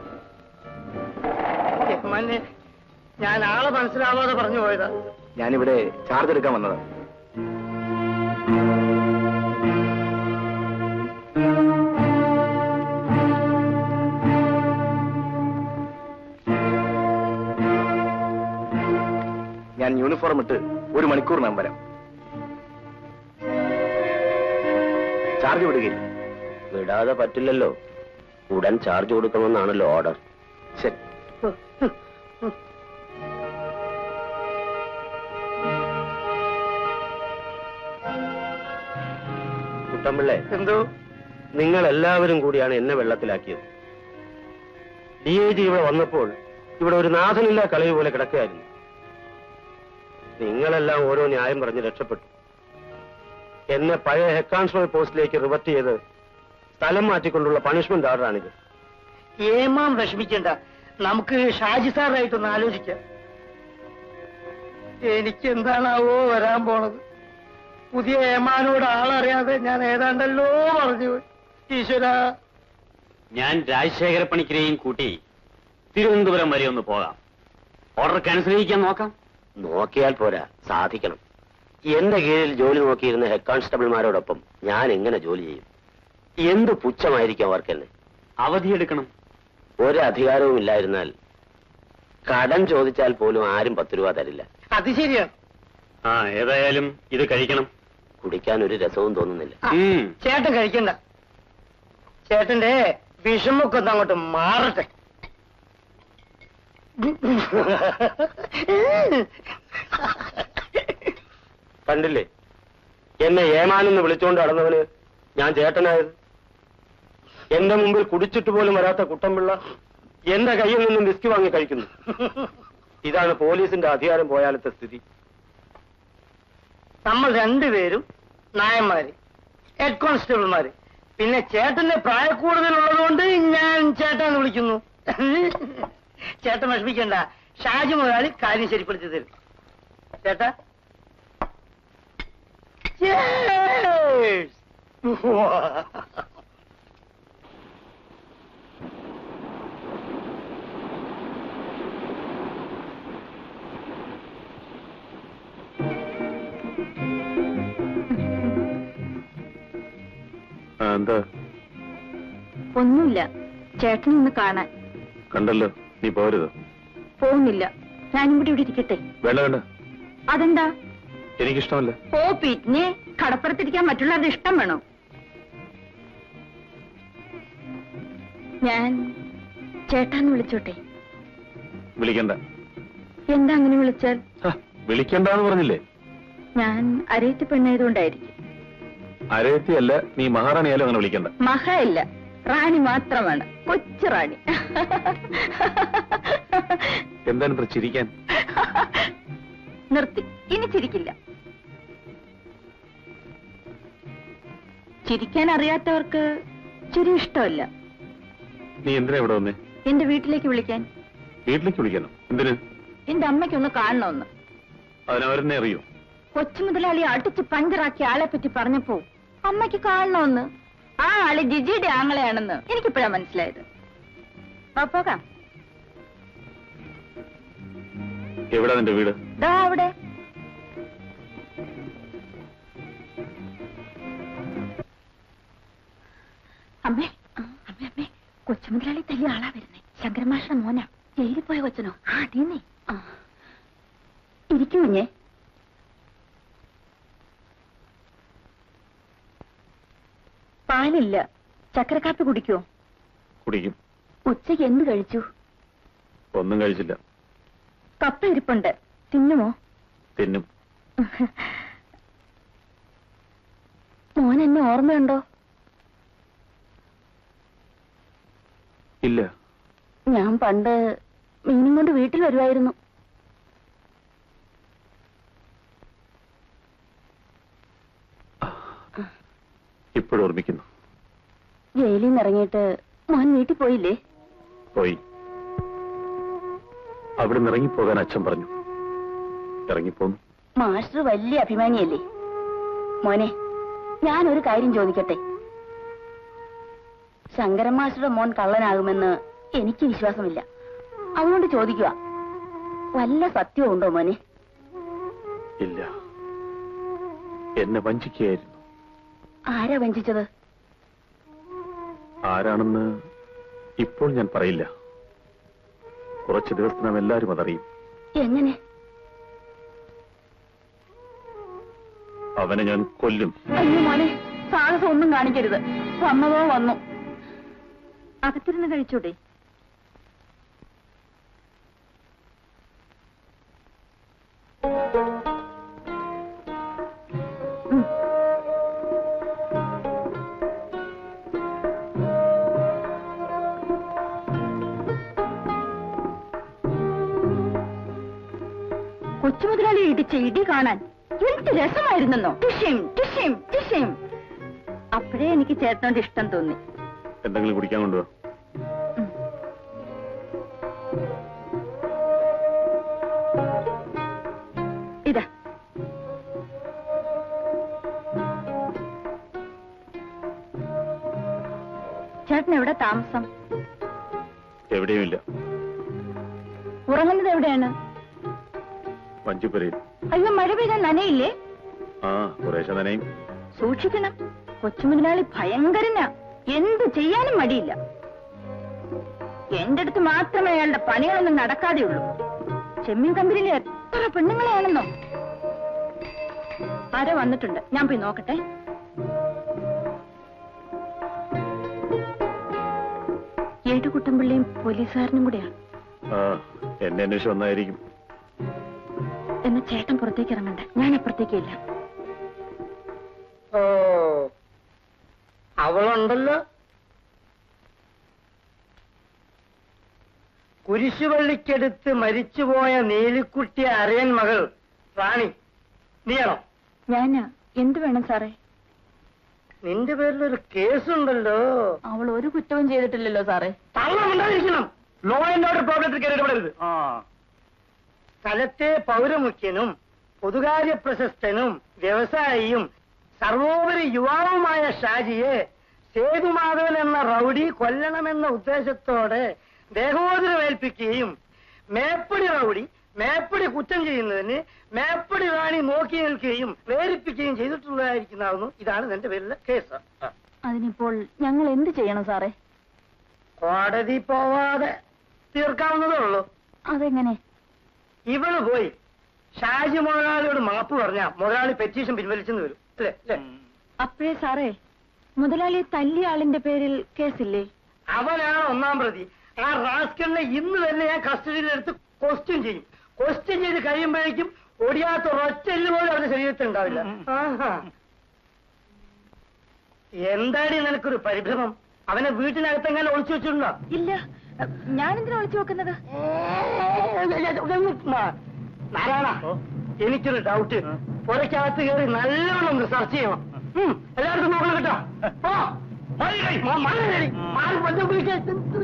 മന്നെ ഞാൻ ആളെ മനസ്സിലാവാതെ പറഞ്ഞു പോയതാ ഞാനിവിടെ ചാർജ് എടുക്കാൻ വന്നതാണ് ഞാൻ യൂണിഫോം ഇട്ട് ഒരു മണിക്കൂറിനകം വരാം ചാർജ് വിടുകയില്ല വിടാതെ പറ്റില്ലല്ലോ ഉടൻ ചാർജ് കൊടുക്കണമെന്നാണല്ലോ ഓർഡർ ശരി കുട്ടമ്പിള്ളേ എന്തോ നിങ്ങൾ എല്ലാവരും കൂടിയാണ് എന്നെ വെള്ളത്തിലാക്കിയത് ഡി ഐ ജി ഇവിടെ വന്നപ്പോൾ ഇവിടെ ഒരു നാഥനില്ല കളി പോലെ കിടക്കുകയായിരുന്നു നിങ്ങളെല്ലാം ഓരോ ന്യായം പറഞ്ഞ് രക്ഷപ്പെട്ടു എന്നെ പഴയ ഹെഡ് കോൺസ്റ്റബിൾ പോസ്റ്റിലേക്ക് റിവർട്ട് ചെയ്ത് സ്ഥലം മാറ്റിക്കൊണ്ടുള്ള പണിഷ്മെന്റ് ഓർഡറാണിത് ഏമാൻ വിഷമിക്കണ്ട നമുക്ക് ഷാജി സാറായിട്ടൊന്ന് ആലോചിക്കാം എനിക്ക് എന്താണാവോ വരാൻ പോണത് പുതിയ ഏമാനോട് ആളറിയാതെ ഞാൻ ഏതാണ്ടല്ലോ പറഞ്ഞു പോയി. ഈശ്വരാ ഞാൻ രാജശേഖര പണിക്കരെയും കൂട്ടി തിരുവനന്തപുരം വരെ ഒന്ന് പോകാം ഓർഡർ ക്യാൻസൽ ചെയ്യിക്കാൻ നോക്കാം നോക്കിയാൽ പോരാ സാധിക്കണം എന്റെ കീഴിൽ ജോലി നോക്കിയിരുന്ന ഹെഡ് കോൺസ്റ്റബിൾമാരോടൊപ്പം ഞാൻ എങ്ങനെ ജോലി ചെയ്യും എന്ത് പുച്ഛമായിരിക്കും അവർക്കെന്നെ അവധിയെടുക്കണം ഒരു അധികാരവും ഇല്ലായിരുന്നാൽ കടം ചോദിച്ചാൽ പോലും ആരും പത്ത് രൂപ തരില്ല അത് ശരിയാണ് ആ ഏതായാലും ഇത് കഴിക്കണം കുടിക്കാൻ ഒരു രസവും തോന്നുന്നില്ല ആ, ഉം. ചേട്ടൻ കഴിക്കണ്ട ചേട്ടന്റെ വിഷമൊക്കെ ഒന്ന് അങ്ങോട്ട് മാറട്ടെ കണ്ടില്ലേ എന്നെ ഏമാനെന്ന് വിളിച്ചുകൊണ്ട് നടന്നവന് ഞാൻ ചേട്ടനായത് എന്റെ മുമ്പിൽ കുടിച്ചിട്ട് പോലും വരാത്ത കുട്ടമ്പിള്ള എന്റെ കയ്യിൽ നിന്നും വിസ്കി വാങ്ങി കഴിക്കുന്നു ഇതാണ് പോലീസിന്റെ അധികാരം പോയാലത്തെ സ്ഥിതി നമ്മൾ രണ്ടുപേരും നായന്മാര് ഹെഡ് കോൺസ്റ്റബിൾമാര് പിന്നെ ചേട്ടന്റെ പ്രായക്കൂടുതലുള്ളത് കൊണ്ട് ഞാൻ ചേട്ടാന്ന് വിളിക്കുന്നു ചേട്ടൻ വിഷമിക്കണ്ട ഷാജി മുതലാളി കാര്യം ശരിപ്പെടുത്തി തരും ചേട്ടാ Cheers! എന്താ ഒന്നുമില്ല ചേട്ടനെ ഒന്ന് കാണാൻ കണ്ടല്ലോ നീ പോരുത് പോകുന്നില്ല ഞാനും കൂടി ഇവിടെ ഇരിക്കട്ടെ വേണ്ട വേണ്ട അതെന്താ എനിക്കിഷ്ടമല്ല ഓ പിന്നെ കടപ്പുറത്തിരിക്കാൻ മറ്റുള്ളവരുടെ ഇഷ്ടം വേണോ ഞാൻ ചേട്ടാന്ന് വിളിച്ചോട്ടെ വിളിക്കണ്ട എന്താ അങ്ങനെ വിളിച്ചാൽ ഹ, വിളിക്കണ്ടാന്ന് പറഞ്ഞില്ലേ ഞാൻ അരയത്തി പെണ്ണായതുകൊണ്ടായിരിക്കും അരയത്തിയല്ല നീ മഹാറാണിയാലും അങ്ങനെ വിളിക്കണ്ട മഹ ഇല്ല റാണി മാത്രമാണ് കൊച്ചു റാണി എന്താണ് ഇത്ര ചിരിക്കാൻ നിർത്തി ഇനി ചിരിക്കില്ല ചിരിക്കാൻ അറിയാത്തവർക്ക് ചിരി ഇഷ്ടമല്ല നീ എന്തിനാ ഇവിടെ വന്നേ എന്റെ വീട്ടിലേക്ക് വിളിക്കാൻ വീട്ടിലേക്ക് വിളിക്കണം എന്തിന് എന്റെ അമ്മയ്ക്കൊന്ന് കാണണമെന്ന് അതിനവരെന്നെ അറിയൂ കൊച്ചു മുതലാളി അടിച്ച് പഞ്ചറാക്കിയ ആളെ പറ്റി പറഞ്ഞപ്പോ അമ്മയ്ക്ക് കാണണമെന്ന് ആ ആള് ജിജിയുടെ ആങ്ങളെയാണെന്ന് എനിക്കിപ്പോഴാ മനസ്സിലായത് വാ, പോകാം എവിടാ നിന്റെ വീട് ദാ അവിടെ അമ്മേ അമ്മേ അമ്മേ കൊച്ചുമുതലാളി തല്ലിയ ആളാ വരുന്നേ ശങ്കരമാഷ മോന ജയിലിൽ പോയ കൊച്ചനോ ആ അതീന്നേ ഇരിക്കൂ കുഞ്ഞേ പാലില്ല ചക്കരക്കാപ്പി കുടിക്കുവോ കുടിക്കും ഉച്ചയ്ക്ക് എന്ത് കഴിച്ചു ഒന്നും കഴിച്ചില്ല കപ്പ ഇരിപ്പുണ്ട് തിന്നുമോ തിന്നും മോൻ എന്നെ ഓർമ്മയുണ്ടോ ഇല്ല ഞാൻ പണ്ട് മീനും കൊണ്ട് വീട്ടിൽ വരുമായിരുന്നു ഇപ്പോഴും ഓർമ്മിക്കുന്നു ജയിലിൽ നിന്ന് ഇറങ്ങിയിട്ട് മോൻ വീട്ടിൽ പോയില്ലേ പോയി അവിടെ നിന്ന് ഇറങ്ങിപ്പോകാൻ അച്ഛൻ പറഞ്ഞു ഇറങ്ങിപ്പോന്നു മാസ്റ്റർ വലിയ അഭിമാനിയല്ലേ മോനെ ഞാനൊരു കാര്യം ചോദിക്കട്ടെ ശങ്കരൻ മാസ്റ്ററുടെ മോൻ കള്ളനാകുമെന്ന് എനിക്ക് വിശ്വാസമില്ല അതുകൊണ്ട് ചോദിക്കുക വല്ല സത്യവും ഉണ്ടോ മോനെ ഇല്ല എന്നെ വഞ്ചിക്കുകയായിരുന്നു ആരാ വഞ്ചിച്ചത് ആരാണെന്ന് ഇപ്പോൾ ഞാൻ പറയില്ല കുറച്ച് ദിവസത്തിനകം എല്ലാവരും അതറിയും എങ്ങനെ അവനെ ഞാൻ കൊല്ലും അയ്യോ മോനെ സാഹസം ഒന്നും കാണിക്കരുത് വന്നതോ വന്നു അകത്തിരുന്ന് കഴിച്ചൂടെ ഉം. കൊച്ചുമുതലാളി ഇടിച്ച ഇടി കാണാൻ എന്ത് രസമായിരുന്നെന്നോ ടിഷിം ടിഷിം ടിഷിം അപ്പോഴേ എനിക്ക് ചേട്ടനോട് ഇഷ്ടം തോന്നി എന്തെങ്കിലും കുടിക്കാൻ കൊണ്ടുവാ ഇതാ ചേട്ടൻ എവിടെ താമസം എവിടെയുമില്ല ഉറങ്ങുന്നത് എവിടെയാണ് വഞ്ചിപ്പുരയിൽ അയ്യോ മഴ പെയ്താൽ നനയില്ലേ ആ കുറേശ്ശെ നനയും സൂക്ഷിക്കണം കൊച്ചുമുതലാളി ഭയങ്കരനാ എന്ത് ചെയ്യാനും മടിയില്ല എന്റെ അടുത്ത് മാത്രമേ അയാളുടെ പണികളൊന്നും നടക്കാതെയുള്ളൂ ചെമ്മീൻ കമ്പനിയിലെ എത്ര പെണ്ണുങ്ങളെയാണെന്നോ ആരോ വന്നിട്ടുണ്ട് ഞാൻ പോയി നോക്കട്ടെ ഏട്ടുകുട്ടമ്പിള്ളിയും പോലീസുകാരനും കൂടെയാണ് ആ എന്നെ അന്വേഷിച്ച് വന്നായിരിക്കും എന്നാ ചേട്ടൻ പുറത്തേക്ക് ഇറങ്ങണ്ട ഞാൻ അപ്പുറത്തേക്കില്ല ഓ അവളുണ്ടല്ലോ കുരിശുപള്ളിക്കടുത്ത് മരിച്ചുപോയ നീലിക്കുട്ടി അറിയൻ മകൾ റാണി നീയാണോ ഞാൻ എന്ത് വേണം സാറേ നിന്റെ പേരിലൊരു കേസുണ്ടല്ലോ അവൾ ഒരു കുറ്റവും ചെയ്തിട്ടില്ലല്ലോ സാറേ തള്ളമുണ്ടായിരിക്കണം ലോ ആൻഡ് ഓർഡർ പ്രോബ്ലത്തിൽ കയറി ഇടപെടരുത് ആ സ്ഥലത്തെ പൗരമുഖ്യനും പൊതുകാര്യ പ്രശസ്തനും വ്യവസായിയും സർവോപരി യുവാവുമായ ഷാജിയെ സേതുമാധവൻ എന്ന റൌഡി കൊല്ലണമെന്ന ഉദ്ദേശത്തോടെ ദേഹോദരമേൽപ്പിക്കുകയും മേപ്പടി റൌഡി മേപ്പടി കുറ്റം ചെയ്യുന്നതിന് മേപ്പടി റാണി നോക്കി നിൽക്കുകയും പ്രേരിപ്പിക്കുകയും ചെയ്തിട്ടുള്ളതായിരിക്കുന്നതാകുന്നു ഇതാണ് എന്റെ പേരിലെ കേസ് ആ. അതിനിപ്പോൾ ഞങ്ങൾ എന്ത് ചെയ്യണം സാറേ കോടതി പോവാതെ തീർക്കാവുന്നതേ ഉള്ളൂ അതെങ്ങനെ ഇവള് പോയി ഷാജി മുതലാളിയോട് മാപ്പ് പറഞ്ഞ മുതലാളി പെറ്റീഷൻ പിൻവലിച്ചെന്ന് വരും അല്ലേ അല്ലേ അപ്പോഴേ സാറേ മുതലാളി തല്ലിയ ആളിന്റെ പേരിൽ കേസില്ലേ അവനാണ് ഒന്നാം പ്രതി ആ റാസ്കലിനെ ഇന്ന് തന്നെ ഞാൻ കസ്റ്റഡിയിലെടുത്ത് ക്വസ്റ്റ്യൻ ചെയ്യും ക്വസ്റ്റ്യൻ ചെയ്ത് കഴിയുമ്പോഴേക്കും ഒടിയാത്ത ഒരൊറ്റല് പോലും അവരുടെ ശരീരത്തിൽ ഉണ്ടാവില്ല ആഹാ. എന്താടി നിനക്കൊരു പരിഭ്രമം അവനെ വീട്ടിനകത്തെങ്ങനെ ഒളിച്ചു വെച്ചിട്ടുണ്ടോ ഇല്ല ഞാനെന്തിനാ ഒളിച്ചു വെക്കുന്നത് നാരായണ എനിക്കൊരു ഡൗട്ട് പുറക്കകത്ത് കയറി നല്ലോണം ഒന്ന് സെർച്ച് ചെയ്യണം ഉം, എല്ലായിടത്തും നോക്കണം കേട്ടോ പോ. മാ- മാറി കയറി. മാറി പഞ്ചം പിടിക്കാൻ.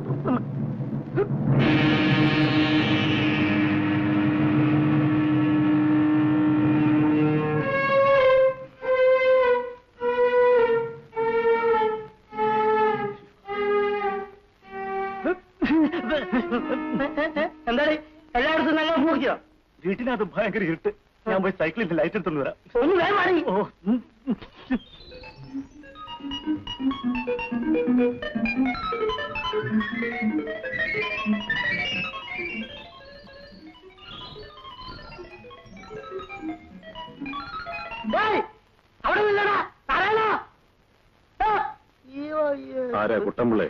എന്താടി എല്ലായിടത്തും നല്ല നോക്കിയോ വീട്ടിനകത്ത് ഭയങ്കര ഇരുട്ട് ഞാൻ പോയി സൈക്കിളിന്റെ ലൈറ്റ് എടുത്തോണ്ട് വരാം ഒന്ന് വേഗം മാറി ഓ ഉം. ഡേയ്, അവിടെ നില്ലടാ തറയണോ അയ്യോ അയ്യോ ആരാ കുട്ടമ്പിള്ളേ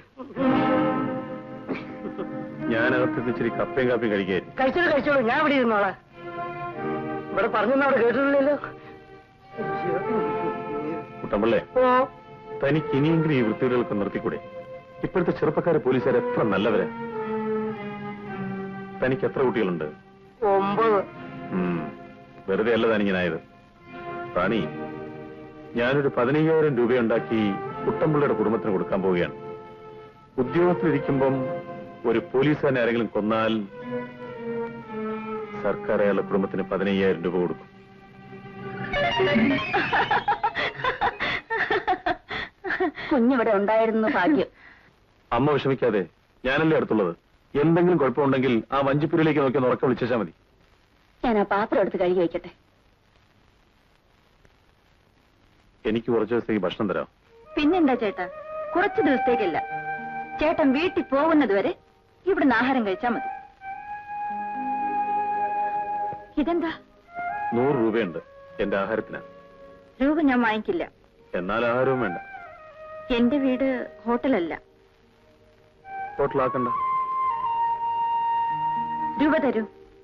ഞാനകത്ത് ഇച്ചിരി കപ്പയും കാപ്പിയും കഴിക്കായിരുന്നു കഴിച്ചോളൂ കഴിച്ചോളൂ ഞാൻ ഇവിടെ ഇരുന്നോളാ ഇവിടെ പറഞ്ഞൊന്നും അവിടെ കേട്ടിട്ടില്ലല്ലോ കുട്ടമ്പിള്ളേ ഓ തനിക്ക് ഇനിയെങ്കിലും ഈ വൃത്തികളൊക്കെ നിർത്തിക്കൂടെ ഇപ്പോഴത്തെ ചെറുപ്പക്കാരെ പോലീസുകാർ എത്ര നല്ലവരാ തനിക്ക് എത്ര കുട്ടികളുണ്ട് ഒമ്പത് ഉം. വെറുതെ അല്ല താനിങ്ങനായത് റാണി ഞാനൊരു പതിനയ്യായിരം രൂപയുണ്ടാക്കി കുട്ടമ്പിള്ളയുടെ കുടുംബത്തിന് കൊടുക്കാൻ പോവുകയാണ് ഉദ്യോഗത്തിലിരിക്കുമ്പം ഒരു പോലീസുകാരനെ ആരെങ്കിലും കൊന്നാൽ സർക്കാർ അയാളുടെ കുടുംബത്തിന് പതിനയ്യായിരം രൂപ കൊടുക്കും കുഞ്ഞിവിടെ ഉണ്ടായിരുന്നു ഭാഗ്യം അമ്മ വിഷമിക്കാതെ ഞാനല്ലേ അടുത്തുള്ളത് എന്തെങ്കിലും കുഴപ്പമുണ്ടെങ്കിൽ ആ വഞ്ചിപ്പുരയിലേക്ക് നോക്കി ഒന്ന് ഉറക്കം വിളിച്ചാൽ മതി ഞാൻ ആ പാത്രം എടുത്ത് കഴുകി വയ്ക്കട്ടെ എനിക്ക് കുറച്ച് ദിവസത്തേക്ക് ഭക്ഷണം തരാം പിന്നെന്താ ചേട്ടാ കുറച്ചു ദിവസത്തേക്കല്ല ചേട്ടൻ വീട്ടിൽ പോകുന്നത് വരെ ഇവിടുന്ന് ആഹാരം കഴിച്ചാ മതി ഇതെന്താ നൂറ് രൂപയുണ്ട് എന്റെ ആഹാരത്തിന് രൂപ ഞാൻ വാങ്ങിക്കില്ല എന്നാൽ ആഹാരവും വേണ്ട എന്റെ വീട് ഹോട്ടലല്ല ഹോട്ടലാക്കണ്ട രൂപ തരൂ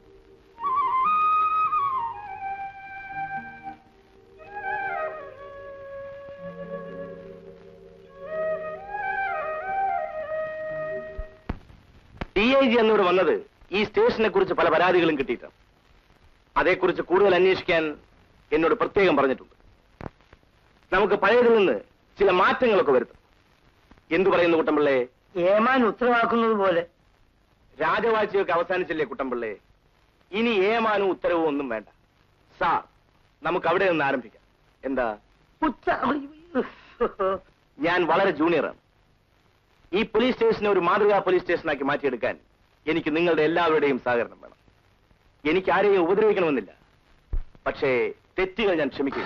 ഡി ഐ ജി എന്നോട് വന്നത് ഈ സ്റ്റേഷനെ കുറിച്ച് പല പരാതികളും കിട്ടിയിട്ടാണ് അതേക്കുറിച്ച് കൂടുതൽ അന്വേഷിക്കാൻ എന്നോട് പ്രത്യേകം പറഞ്ഞിട്ടുണ്ട് നമുക്ക് പഴയതിൽ നിന്ന് ചില മാറ്റങ്ങളൊക്കെ വരുത്തും എന്തു പറയുന്നു കുട്ടമ്പിള്ളേ ഏമാൻ ഉത്തരവാക്കുന്നത് പോലെ രാജവാഴ്ചയൊക്കെ അവസാനിച്ചില്ലേ കുട്ടമ്പിള്ളേ ഇനി ഏമാനും ഉത്തരവും ഒന്നും വേണ്ട സാർ നമുക്ക് അവിടെ നിന്ന് ആരംഭിക്കാം എന്താ ഉച്ച ഞാൻ വളരെ ജൂനിയറാണ് ഈ പോലീസ് സ്റ്റേഷനെ ഒരു മാതൃകാ പോലീസ് സ്റ്റേഷനാക്കി മാറ്റിയെടുക്കാൻ എനിക്ക് നിങ്ങളുടെ എല്ലാവരുടെയും സഹകരണം വേണം എനിക്ക് ആരെയും ഉപദ്രവിക്കണമെന്നില്ല പക്ഷേ തെറ്റുകൾ ഞാൻ ക്ഷമിക്കും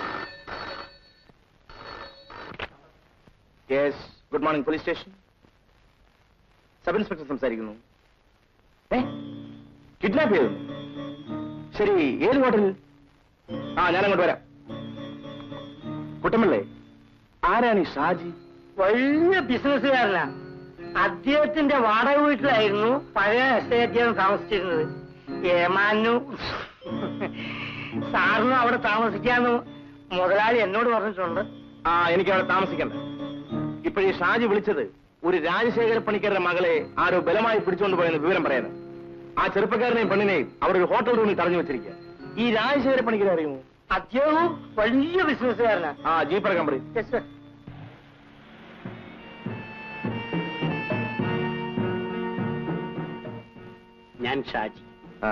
yes good morning police station sub inspector സംസാരിക്കുന്നു ഏ കിഡ്നാപ്പ് ചെയ്തു ശരി ഏത് ഹോട്ടലിൽ ആ ഞാനങ്ങോട്ട് വരാം കുട്ടമ്പിള്ളേ ആരാണ് ഈ ഷാജി വലിയ ബിസിനസ്സുകാരനാ അദ്ദേഹത്തിന്റെ വാടക വീട്ടിലായിരുന്നു പഴയ എസ് ഐ അദ്ദേഹം താമസിച്ചിരുന്നത് ഏമാനും സാറിനും അവിടെ താമസിക്കാന്ന് മുതലാളി എന്നോട് പറഞ്ഞിട്ടുണ്ട് ആ എനിക്ക് അവിടെ താമസിക്കണ്ട ഇപ്പോഴീ ഷാജി വിളിച്ചത് ഒരു രാജശേഖര പണിക്കരുടെ മകളെ ആരോ ബലമായി പിടിച്ചുകൊണ്ട് പോയെന്ന് വിവരം പറയുന്നത് ആ ചെറുപ്പക്കാരനെയും പെണ്ണിനെയും അവർ ഒരു ഹോട്ടൽ റൂമിൽ തടഞ്ഞു വെച്ചിരിക്കുക ഈ രാജശേഖര പണിക്കരെ അറിയുമോ അദ്ദേഹവും വലിയ ബിസിനസ്സുകാരനാ ആ ജീപ്പർ കമ്പനി Yes, sir. ഞാൻ ഷാജി ആ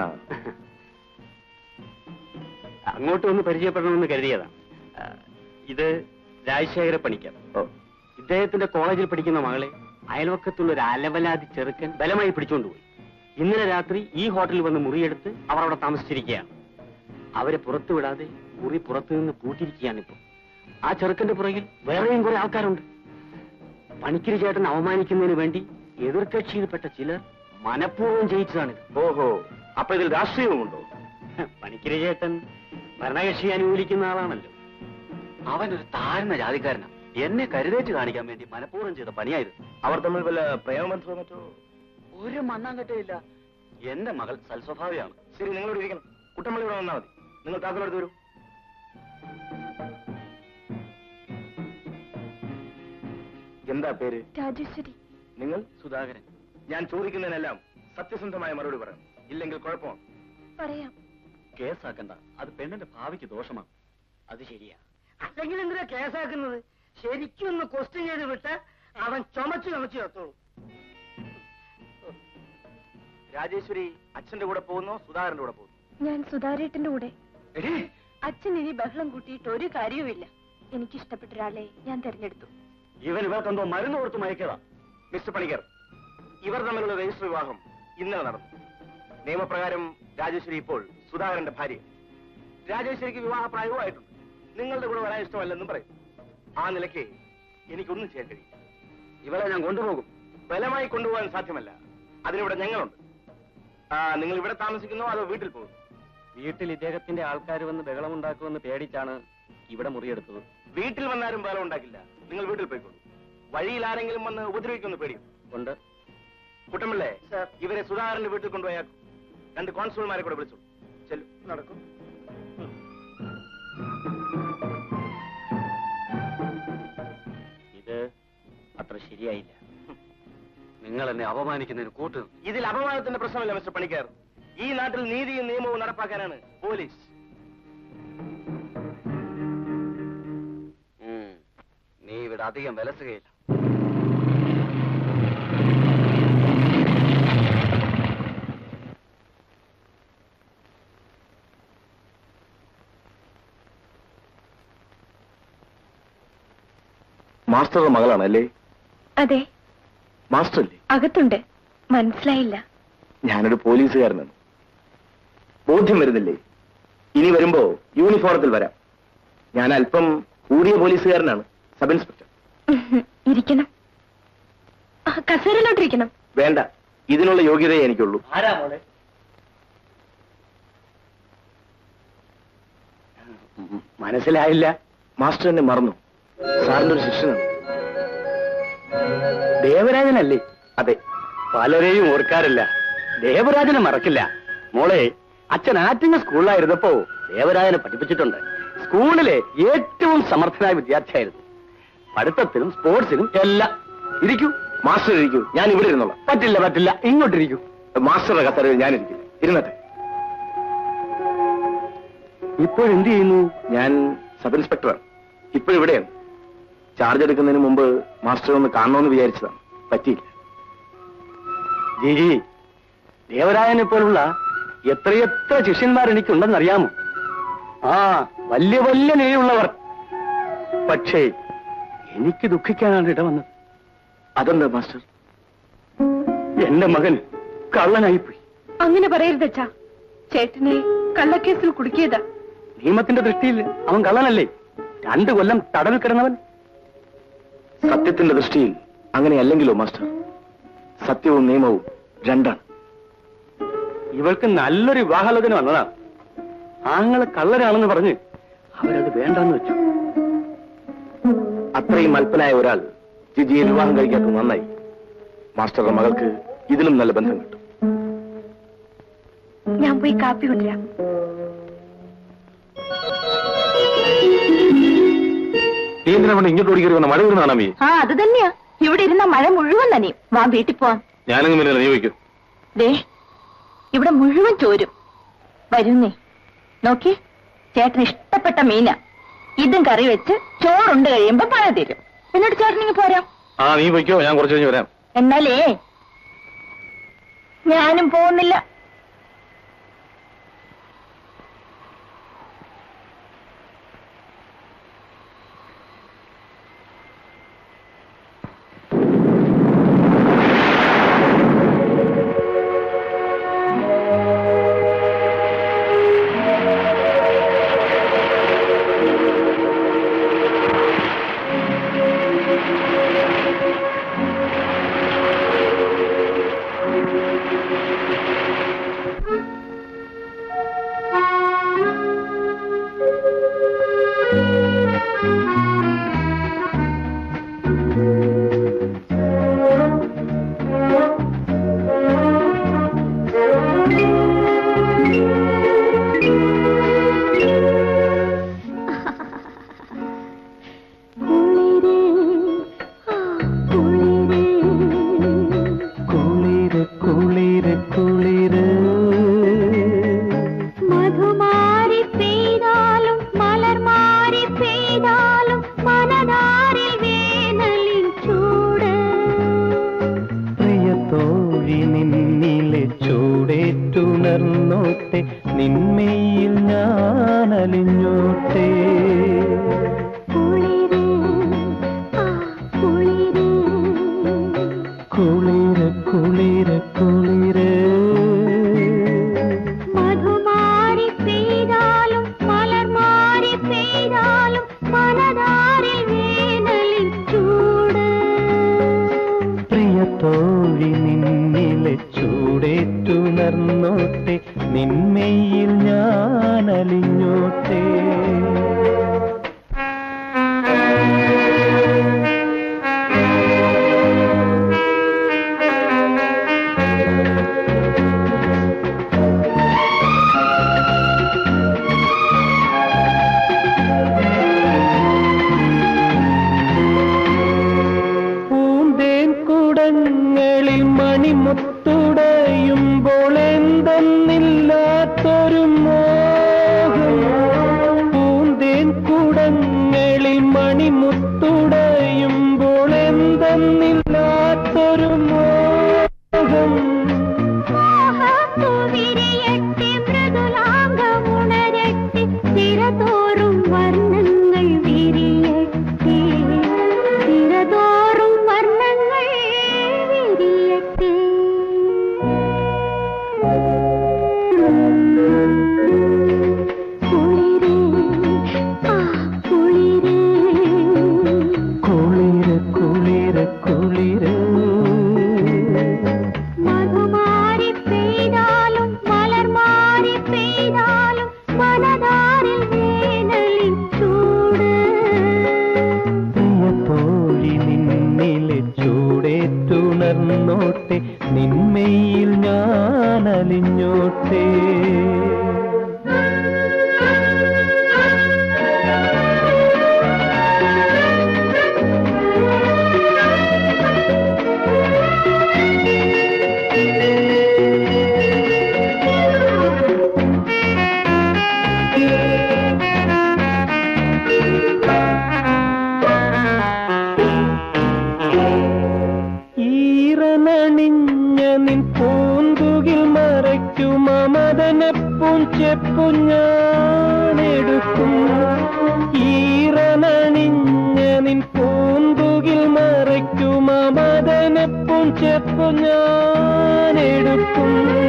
അങ്ങോട്ട് ഒന്ന് പരിചയപ്പെടണമെന്ന് കരുതിയതാണ് ആ, ഇത് രാജശേഖര പണിക്കർ ഓ ഇദ്ദേഹത്തിന്റെ കോളേജിൽ പഠിക്കുന്ന മകളെ അയൽവക്കത്തുള്ള ഒരു അലവലാതി ചെറുക്കൻ ബലമായി പിടിച്ചുകൊണ്ടുപോയി ഇന്നലെ രാത്രി ഈ ഹോട്ടലിൽ വന്ന് മുറിയെടുത്ത് അവർ അവിടെ താമസിച്ചിരിക്കുകയാണ് അവരെ പുറത്തു വിടാതെ മുറി പുറത്തു നിന്ന് പൂട്ടിയിരിക്കുകയാണിപ്പോ ആ ചെറുക്കന്റെ പുറകിൽ വേറെയും കുറെ ആൾക്കാരുണ്ട് പണിക്കരി ചേട്ടൻ അവമാനിക്കുന്നതിന് വേണ്ടി എതിർകക്ഷിയിൽപ്പെട്ട ചിലർ മനഃപൂർവ്വം ജയിച്ചതാണിത് ഓഹോ അപ്പൊ ഇതിൽ രാഷ്ട്രീയവുമുണ്ടോ പണിക്കരി ചേട്ടൻ ഭരണകക്ഷി അനുകൂലിക്കുന്ന ആളാണല്ലോ അവൻ ഒരു താഴ്ന്ന ജാതിക്കാരനാണ് എന്നെ കരുതേറ്റ് കാണിക്കാൻ വേണ്ടി മനഃപൂർവ്വം ചെയ്ത പണിയായിരുന്നു അവർ തമ്മിൽ വല്ല പ്രേമബന്ധമോ മറ്റോ ഒരു മണ്ണാങ്കട്ടയില്ല എന്റെ മകൾ സൽസ്വഭാവിയാണ് ശരി നിങ്ങളോട് ഇരിക്കണം കുട്ടമ്പള്ളി ഇവിടെ വന്നാൽ മതി നിങ്ങൾ താക്കോലെടുത്ത് വരൂ എന്താ പേര് രാജേശ്വരി നിങ്ങൾ സുധാകരൻ ഞാൻ ചോദിക്കുന്നതിനെല്ലാം സത്യസന്ധമായ മറുപടി പറയണം ഇല്ലെങ്കിൽ കുഴപ്പമാണ് പറയാം കേസാക്കണ്ട അത് പെണ്ണിന്റെ ഭാവിക്ക് ദോഷമാണ് അത് ശരിയാ അല്ലെങ്കിൽ എന്തിനാ കേസാക്കുന്നത് ശരിക്കും ഒന്ന് ക്വസ്റ്റ്യൻ ചെയ്ത് വിട്ട് അവൻ ചുമച്ചു ചുമച്ചു ചത്തോളൂ രാജേശ്വരി അച്ഛന്റെ കൂടെ പോകുന്നോ സുധാകരന്റെ കൂടെ പോകുന്നു ഞാൻ സുധാരേട്ടന്റെ കൂടെ അച്ഛൻ ഇനി ബഹളം കൂട്ടിയിട്ട് ഒരു കാര്യവുമില്ല എനിക്കിഷ്ടപ്പെട്ട ഒരാളെ ഞാൻ തെരഞ്ഞെടുത്തു ഇവൻ ഇവർക്കെന്തോ മരുന്ന് കൊടുത്ത് മയക്കതാ മിസ്റ്റർ പണിക്കർ ഇവർ തമ്മിലുള്ള രജിസ്റ്റർ വിവാഹം ഇന്നലെ നടന്നു നിയമപ്രകാരം രാജേശ്വരി ഇപ്പോൾ സുധാകരന്റെ ഭാര്യ രാജേശ്വരിക്ക് വിവാഹ പ്രായവുമായിട്ടുണ്ട് നിങ്ങളുടെ കൂടെ വരാൻ ഇഷ്ടമല്ലെന്നും പറയും ആ നിലയ്ക്ക് എനിക്കൊന്നും ചെയ്യാൻ കഴിയും ഇവളെ ഞാൻ കൊണ്ടുപോകും ബലമായി കൊണ്ടുപോകാൻ സാധ്യമല്ല അതിനിവിടെ ഞങ്ങളുണ്ട് ആ നിങ്ങൾ ഇവിടെ താമസിക്കുന്നോ അതോ വീട്ടിൽ പോകും വീട്ടിൽ ഇദ്ദേഹത്തിന്റെ ആൾക്കാർ വന്ന് ബഹളമുണ്ടാക്കുമെന്ന് പേടിച്ചാണ് ഇവിടെ മുറിയെടുത്തത് വീട്ടിൽ വന്നാരും ബലം ഉണ്ടാക്കില്ല നിങ്ങൾ വീട്ടിൽ പോയിക്കോളൂ വഴിയിൽ ആരെങ്കിലും വന്ന് ഉപദ്രവിക്കുമെന്ന് പേടിയും ഉണ്ട് കുട്ടമ്പിള്ളേ ഇവരെ സുധാകരന്റെ വീട്ടിൽ കൊണ്ടുപോയാൽ രണ്ട് കോൺസ്റ്റബിൾമാരെ കൂടെ വിളിച്ചു ചെല്ലു നടക്കും ഇത് അത്ര ശരിയായില്ല നിങ്ങൾ എന്നെ അപമാനിക്കുന്നതിന് കൂട്ടു ഇതിൽ അപമാനത്തിന്റെ പ്രശ്നമില്ല മിസ്റ്റർ പണിക്കർ ഈ നാട്ടിൽ നീതിയും നിയമവും നടപ്പാക്കാനാണ് പോലീസ് ഉം. നീ ഇവിടെ അധികം വിലസുകയില്ല മാസ്റ്ററുടെ മകളാണ് അല്ലേ അതെ മാസ്റ്റർ അല്ലേ അകത്തുണ്ട് മനസ്സിലായില്ല ഞാനൊരു പോലീസുകാരനാണ് ബോധ്യം വരുന്നില്ലേ ഇനി വരുമ്പോ യൂണിഫോമത്തിൽ വരാം ഞാൻ അല്പം കൂടിയ പോലീസുകാരനാണ് സബ് ഇൻസ്പെക്ടർ ഇരിക്കണം ആ, കസേരയിലോട്ടിരിക്കണം വേണ്ട ഇതിനുള്ള യോഗ്യതയെ എനിക്കുള്ളൂ ആരാ മോളെ മനസ്സിലായില്ല മാസ്റ്റർ എന്നെ മറന്നു സാറിന്റെ ഒരു ശിഷ്യനാണ് ദേവരാജനല്ലേ അതെ പലരെയും ഓർക്കാറില്ല ദേവരാജനെ മറക്കില്ല മോളെ അച്ഛൻ ആറ്റിങ്ങ സ്കൂളിലായിരുന്നപ്പോ ദേവരാജനെ പഠിപ്പിച്ചിട്ടുണ്ട് സ്കൂളിലെ ഏറ്റവും സമർത്ഥനായ വിദ്യാർത്ഥിയായിരുന്നു പഠിത്തത്തിലും സ്പോർട്സിലും എല്ലാം ഇരിക്കൂ മാസ്റ്റർ ഇരിക്കൂ ഞാൻ ഇവിടെ ഇരുന്നോളാം പറ്റില്ല പറ്റില്ല ഇങ്ങോട്ടിരിക്കൂ മാസ്റ്ററുടെ കസേരയിൽ ഞാൻ ഇരിക്കില്ല ഇരുന്നട്ടെ ഇപ്പോഴെന്ത് ചെയ്യുന്നു ഞാൻ സബ് ഇൻസ്പെക്ടറാണ് ഇപ്പോഴിവിടെയാണ് ചാർജ് എടുക്കുന്നതിന് മുമ്പ് മാസ്റ്റർ ഒന്ന് കാണണമെന്ന് വിചാരിച്ചതാണ് പറ്റിയില്ല ജിജി ദേവരാജനെ പോലുള്ള എത്രയെത്ര ശിഷ്യന്മാർ എനിക്കുണ്ടെന്നറിയാമോ ആ വലിയ വലിയ നെയ്യുള്ളവർ പക്ഷേ എനിക്ക് ദുഃഖിക്കാനാണ് ഇടവന്നത് അതെന്താ മാസ്റ്റർ എന്റെ മകൻ കള്ളനായിപ്പോയി അങ്ങനെ പറയരുത് അച്ഛാ ചേട്ടനെ കള്ളക്കേസിൽ കുടുക്കിയതാ നിയമത്തിന്റെ ദൃഷ്ടിയിൽ അവൻ കള്ളനല്ലേ രണ്ടു കൊല്ലം തടവിൽ കിടന്നവൻ സത്യത്തിന്റെ ദൃഷ്ടിയിൽ അങ്ങനെയല്ലെങ്കിലോ മാസ്റ്റർ സത്യവും നിയമവും രണ്ടാണ് ഇവൾക്ക് നല്ലൊരു വിവാഹാലോചന വന്നതാണ് ആങ്ങളെ കള്ളനാണെന്ന് പറഞ്ഞ് അവരത് വേണ്ടെന്ന് വെച്ചു അത്രയും അല്പനായ ഒരാൾ ജിജിയെ വിവാഹം കഴിക്കാത്തത് നന്നായി മാസ്റ്ററുടെ മകൾക്ക് ഇതിലും നല്ല ബന്ധം കിട്ടും ഞാൻ പോയി കാപ്പി കൊണ്ടുവരാം നീ എന്തിനാ ഇങ്ങോട്ട് ഓടിക്കറി വന്ന മഴ വരുന്നതാണ് മീ ആ അത് തന്നെയാ ഇവിടെ ഇരുന്ന മഴ മുഴുവൻ നനയും വാ വീട്ടിൽ പോവാം ഞാനങ്ങ് പിന്നെ നിയോഗിക്കും ദേ ഇവിടെ മുഴുവൻ ചോരും വരുന്നേ നോക്കി ചേട്ടന് ഇഷ്ടപ്പെട്ട മീന ഇതും കറി വെച്ച് ചോറുണ്ട് കഴിയുമ്പോ പഴ തരും എന്നിട്ട് ചേട്ടനിങ്ങ് പോരാം ആ നീ പൊയ്ക്കോ ഞാൻ കുറച്ച് കഴിഞ്ഞ് വരാം എന്നാലേ ഞാനും പോകുന്നില്ല കുളിര് കുളിര് കുളിര് മധുമാരി പെയ്താലും മലർ മാറി പെയ്താലും മനതാരിൽ വേനലിൻ ചൂട് പ്രിയത്തോഴി നിന്നിലെ ചൂടേറ്റുണർന്നോട്ടെ നിന്മയിൽ ഞാൻ അലിഞ്ഞോട്ടെ കുളിര് ആ കുളിര് കുളിര് കുളിര് കുളിര് മധുമാരി പെയ്താലും മലർ മാറി പെയ്താലും മനതാരിൽ വേനലിൻ ചൂട് തോഴി നിന്നിലെ ചൂടേറ്റുണർന്നോട്ടെ നിന്മയിൽ ഞാൻ അലിഞ്ഞോട്ടെ പൂന്തേൻ കുടങ്ങളിൽ മണിമുത്തുടയുമ്പോൾ എന്തെന്നില്ലാത്തൊരു മോഹം പൂന്തേൻ കുടങ്ങളിൽ മണിമുത്തുടയുമ്പോൾ എന്തെന്നില്ലാത്തൊരു മോഹം വിരിയട്ടെ മൃദുലാംഗമുണരട്ടെ തിരതോറും വർണ്ണങ്ങൾ വിരിയട്ടെ തിരതോറും വർണ്ണങ്ങൾ വിരിയട്ടെ കുളിരേ ആ കുളിരേ കുളിര് കുളിര് കുളിര് മധുമാരി പെയ്താലും മലർ മാറി പെയ്താലും മനതാരിൽ വേനലിൻ ചൂട് പ്രിയ തോഴി നിന്നിലെ ചൂടേറ്റുണർന്നോട്ടെ നിന്മയിൽ ഞാൻ അലിഞ്ഞോട്ടെ ഈറനണിഞ്ഞ നിൻ പൂന്തുകിൽ മറയ്ക്കും മമതനെപ്പും ചെപ്പു ഞാനെടുക്കും ഈറനണിഞ്ഞ നിൻ പൂന്തുകിൽ മറയ്ക്കും മമതനെപ്പും ചെപ്പു ഞാനെടുക്കും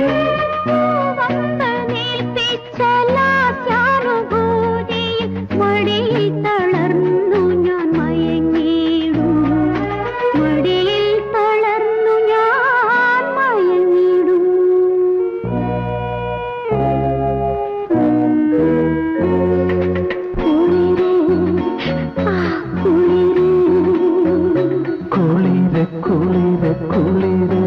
ലാസ്യാനുഭൂതിയിൽ മടിയിൽ തളർന്നു ഞാൻ മയങ്ങിയിടും മടിയിൽ തളർന്നു ഞാൻ മയങ്ങിടും കുളിരേ ആ കുളിരേ കുളിര് കുളിര് കുളിര്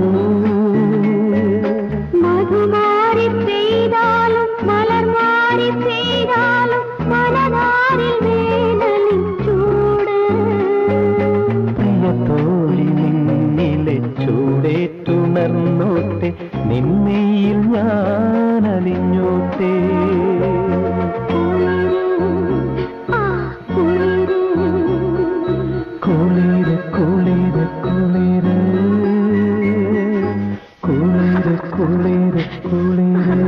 മധുമാരി പെയ്താലും മലർ മാറി പെയ്താലും മനതാരിൽ വേനലിൻ ചൂട് പ്രിയ തോഴി നിന്നിലെ ചൂടേറ്റുണർന്നോട്ടെ നിന്മയിൽ ഞാൻ അലിഞ്ഞോട്ടെ ആ കുളിരേ കുളിര് കുളിര് കുളിര് കുളിര് കുളിര് കുളിര്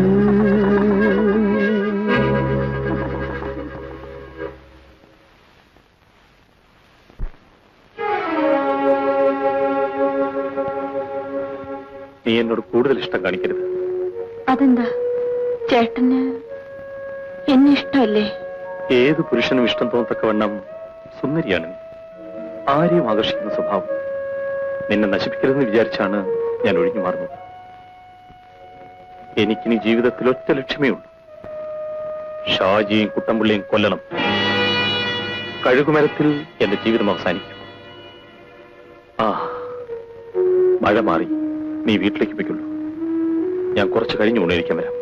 നീ എന്നോട് കൂടുതൽ ഇഷ്ടം കാണിക്കരുത് അതെന്താ ചേട്ടന് എന്നെ ഇഷ്ടമല്ലേ ഏത് പുരുഷനും ഇഷ്ടം തോന്നത്തക്കവണ്ണം സുന്ദരിയാണ് നീ ആരെയും ആകർഷിക്കുന്ന സ്വഭാവം നിന്നെ നശിപ്പിക്കരുതെന്ന് വിചാരിച്ചാണ് ഞാൻ ഒഴിഞ്ഞു മാറുന്നത് എനിക്കിനി ജീവിതത്തിൽ ഒറ്റ ലക്ഷ്യമേ ഉള്ളൂ ഷാജിയും കുട്ടമ്പുള്ളിയും കൊല്ലണം കഴുകുമരത്തിൽ എന്റെ ജീവിതം അവസാനിക്കും ആ മഴ മാറി നീ വീട്ടിലേക്ക് പോയിക്കൊള്ളൂ ഞാൻ കുറച്ച് കഴിഞ്ഞ് ഉണരിക്കാൻ വരാം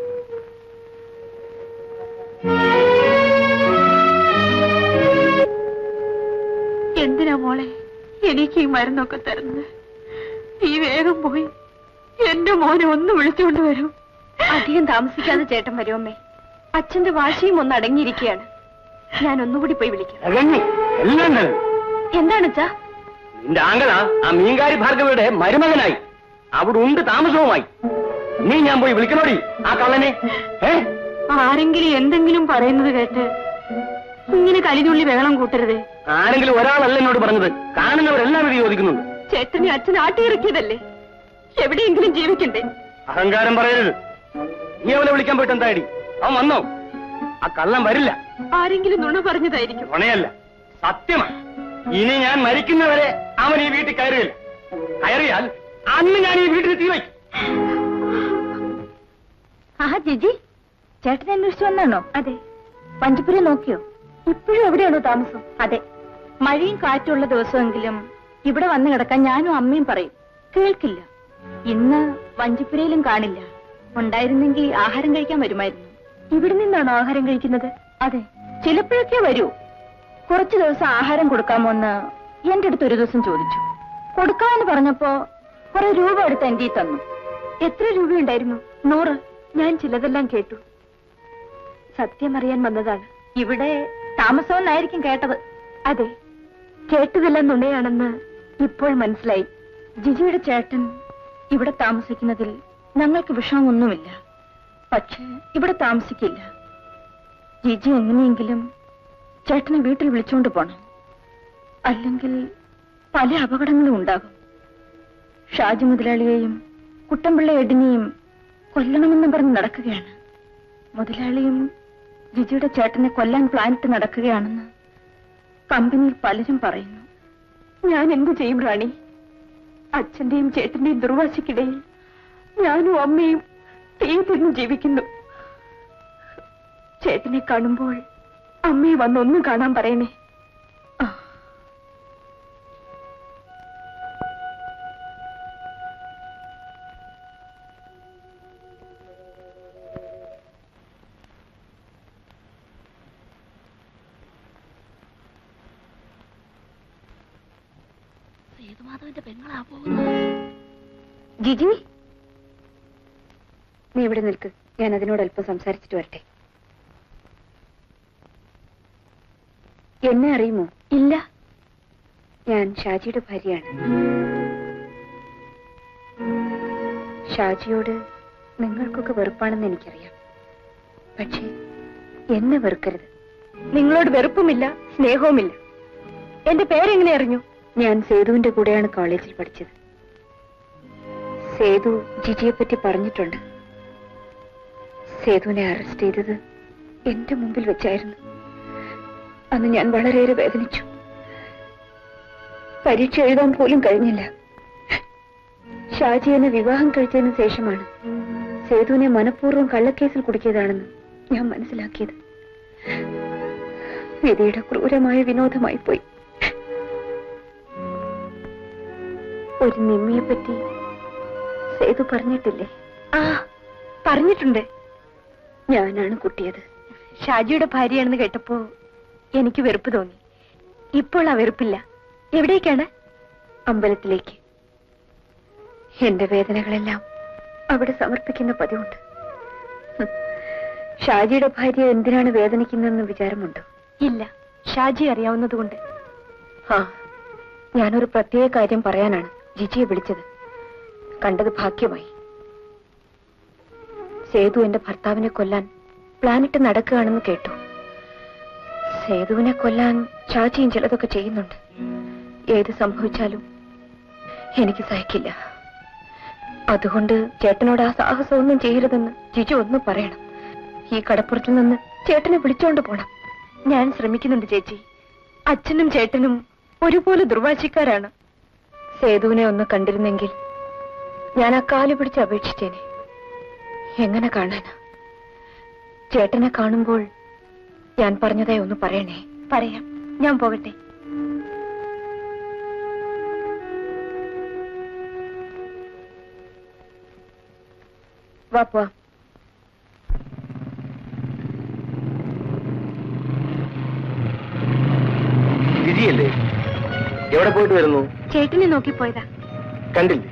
എന്തിനാ മോളെ എനിക്ക് ഈ മരുന്നൊക്കെ തരുന്നത് നീ വേഗം പോയി എന്റെ മോനെ ഒന്ന് വിളിച്ചുകൊണ്ട് വരൂ അധികം താമസിക്കാതെ ചേട്ടൻ വരുമമ്മേ അച്ഛന്റെ വാശിയും ഒന്ന് അടങ്ങിയിരിക്കുകയാണ് ഞാൻ ഒന്നുകൂടി പോയി വിളിക്കാം അകഞ്ഞു എല്ലാം തന്നെ എന്താണ് അച്ഛാ നിന്റെ ആംഗള ആ മീൻകാരി ഭാർഗവയുടെ മരുമകനായി അവിടെ ഉണ്ട് താമസവുമായി നീ ഞാൻ പോയി വിളിക്കണോടി ആ കള്ളനെ ഏ ആരെങ്കിലും എന്തെങ്കിലും പറയുന്നത് കേട്ട് ഇങ്ങനെ കലിനുള്ളി വെള്ളം കൂട്ടരുത് ആരെങ്കിലും ഒരാളല്ല എന്നോട് പറഞ്ഞത് കാണുന്നവരെല്ലാം ഇത് ചോദിക്കുന്നുണ്ട് ചേട്ടനെ അച്ഛൻ ആട്ടിയിറക്കിയതല്ലേ എവിടെയെങ്കിലും ജീവിക്കണ്ടേ അഹങ്കാരം പറയരുത് നീ അവനെ വിളിക്കാൻ പോയിട്ട് എന്തായടി അവൻ വന്നോ ആ കള്ളൻ വരില്ല ആരെങ്കിലും നുണ പറഞ്ഞതായിരിക്കും നുണയല്ല സത്യമാണ് ഇനി ഞാൻ മരിക്കുന്നവരെ അവൻ ഈ വീട്ടിൽ കയറുകയില്ല കയറിയാൽ അന്ന് ഞാൻ ഈ വീട്ടിൽ തീ വയ്ക്കും ആഹാ ജിജി ചേട്ടനെ അന്വേഷിച്ചു വന്നാണോ അതെ പഞ്ചപുരി നോക്കിയോ ഇപ്പോഴും എവിടെയാണോ താമസം അതെ മഴയും കാറ്റുള്ള ദിവസമെങ്കിലും ഇവിടെ വന്നു കിടക്കാൻ ഞാനും അമ്മയും പറയും കേൾക്കില്ല ഇന്ന് വഞ്ചിപ്പുരയിലും കാണില്ല ഉണ്ടായിരുന്നെങ്കിൽ ആഹാരം കഴിക്കാൻ വരുമായിരുന്നു ഇവിടെ നിന്നാണോ ആഹാരം കഴിക്കുന്നത് അതെ ചിലപ്പോഴൊക്കെ വരൂ കുറച്ചു ദിവസം ആഹാരം കൊടുക്കാമോ എന്ന് എന്റെ അടുത്ത് ഒരു ദിവസം ചോദിച്ചു കൊടുക്കാമെന്ന് പറഞ്ഞപ്പോ കുറെ രൂപ എടുത്ത് എന്റെ കയ്യിൽ തന്നു എത്ര രൂപയുണ്ടായിരുന്നു നൂറ് ഞാൻ ചിലതെല്ലാം കേട്ടു സത്യം അറിയാൻ വന്നതാണ് ഇവിടെ താമസമെന്നായിരിക്കും കേട്ടത് അതെ കേട്ടതെല്ലാം നുണയാണെന്ന് ഇപ്പോൾ മനസ്സിലായി ജിജിയുടെ ചേട്ടൻ ഇവിടെ താമസിക്കുന്നതിൽ ഞങ്ങൾക്ക് വിഷമമൊന്നുമില്ല പക്ഷേ ഇവിടെ താമസിക്കില്ല ജിജി എങ്ങനെയെങ്കിലും ചേട്ടനെ വീട്ടിൽ വിളിച്ചുകൊണ്ട് പോണം അല്ലെങ്കിൽ പല അപകടങ്ങളും ഉണ്ടാകും ഷാജി മുതലാളിയെയും കുട്ടമ്പിള്ള എഡിനെയും കൊല്ലണമെന്നും പറഞ്ഞ് നടക്കുകയാണ് മുതലാളിയും ജിജിയുടെ ചേട്ടനെ കൊല്ലാൻ പ്ലാനിട്ട് നടക്കുകയാണെന്ന് കമ്പനിയിൽ പലരും പറയുന്നു ഞാൻ എന്തു ചെയ്യും റാണി അച്ഛന്റെയും ചേട്ടന്റെയും ദുർവാശിക്കിടയിൽ ഞാനും അമ്മയും തീ തിരിഞ്ഞ് ജീവിക്കുന്നു ചേട്ടനെ കാണുമ്പോൾ അമ്മയെ വന്നൊന്നും കാണാൻ പറയണേ ആ സേതുമാധവന്റെ പെങ്ങളാ പോകുന്നത് ജിജി നീ ഇവിടെ നിൽക്ക് ഞാൻ അതിനോട് അല്പം സംസാരിച്ചിട്ട് വരട്ടെ എന്നെ അറിയുമോ ഇല്ല ഞാൻ ഷാജിയുടെ ഭാര്യയാണ് ഷാജിയോട് നിങ്ങൾക്കൊക്കെ വെറുപ്പാണെന്ന് എനിക്കറിയാം പക്ഷേ എന്നെ വെറുക്കരുത് നിങ്ങളോട് വെറുപ്പുമില്ല സ്നേഹവുമില്ല എന്റെ പേരെങ്ങനെ അറിഞ്ഞു ഞാൻ സേതുവിന്റെ കൂടെയാണ് കോളേജിൽ പഠിച്ചത് സേതു ജിജിയെ പറ്റി പറഞ്ഞിട്ടുണ്ട് സേതുവിനെ അറസ്റ്റ് ചെയ്തത് എന്റെ മുമ്പിൽ വെച്ചായിരുന്നു അന്ന് ഞാൻ വളരെയേറെ വേദനിച്ചു പരീക്ഷ എഴുതാൻ പോലും കഴിഞ്ഞില്ല ഷാജി എന്നെ വിവാഹം കഴിച്ചതിന് ശേഷമാണ് സേതുവിനെ മനഃപൂർവ്വം കള്ളക്കേസിൽ കുടുക്കിയതാണെന്ന് ഞാൻ മനസ്സിലാക്കിയത് വിധിയുടെ ക്രൂരമായ വിനോദമായി പോയി ഒരു നിമ്മിയെ പറ്റി സേതു പറഞ്ഞിട്ടില്ലേ ആ പറഞ്ഞിട്ടുണ്ട് ഞാനാണ് കുട്ടിയത് ഷാജിയുടെ ഭാര്യയാണെന്ന് കേട്ടപ്പോ എനിക്ക് വെറുപ്പ് തോന്നി ഇപ്പോൾ ആ വെറുപ്പില്ല എവിടേക്കാണ് അമ്പലത്തിലേക്ക് എന്റെ വേദനകളെല്ലാം അവിടെ സമർപ്പിക്കുന്ന പതിവുണ്ട് ഹും. ഷാജിയുടെ ഭാര്യ എന്തിനാണ് വേദനിക്കുന്നതെന്ന് വിചാരമുണ്ടോ ഇല്ല ഷാജി അറിയാവുന്നതുകൊണ്ട് ആ ഞാനൊരു പ്രത്യേക കാര്യം പറയാനാണ് ജിജിയെ വിളിച്ചത് കണ്ടത് ഭാഗ്യമായി സേതു എന്റെ ഭർത്താവിനെ കൊല്ലാൻ പ്ലാനിട്ട് നടക്കുകയാണെന്ന് കേട്ടു സേതുവിനെ കൊല്ലാൻ ഷാജിയും ചിലതൊക്കെ ചെയ്യുന്നുണ്ട് ഏത് സംഭവിച്ചാലും എനിക്ക് സഹിക്കില്ല അതുകൊണ്ട് ചേട്ടനോട് ആ സാഹസമൊന്നും ചെയ്യരുതെന്ന് ജിജു ഒന്ന് പറയണം ഈ കടപ്പുറത്തിൽ നിന്ന് ചേട്ടനെ വിളിച്ചോണ്ട് പോണം ഞാൻ ശ്രമിക്കുന്നുണ്ട് ചേച്ചി അച്ഛനും ചേട്ടനും ഒരുപോലെ ദുർവാശിക്കാരാണ് സേതുവിനെ ഒന്ന് കണ്ടിരുന്നെങ്കിൽ ഞാൻ ആ കാല് പിടിച്ച് അപേക്ഷിച്ചേനെ എങ്ങനെ കാണാനാ ചേട്ടനെ കാണുമ്പോൾ ഞാൻ പറഞ്ഞതായി ഒന്ന് പറയണേ പറയാം ഞാൻ പോകട്ടെ വാ പോവാം ജിജിയല്ലേ എവിടെ പോയിട്ട് വരുന്നു ചേട്ടനെ നോക്കി പോയതാ കണ്ടില്ലേ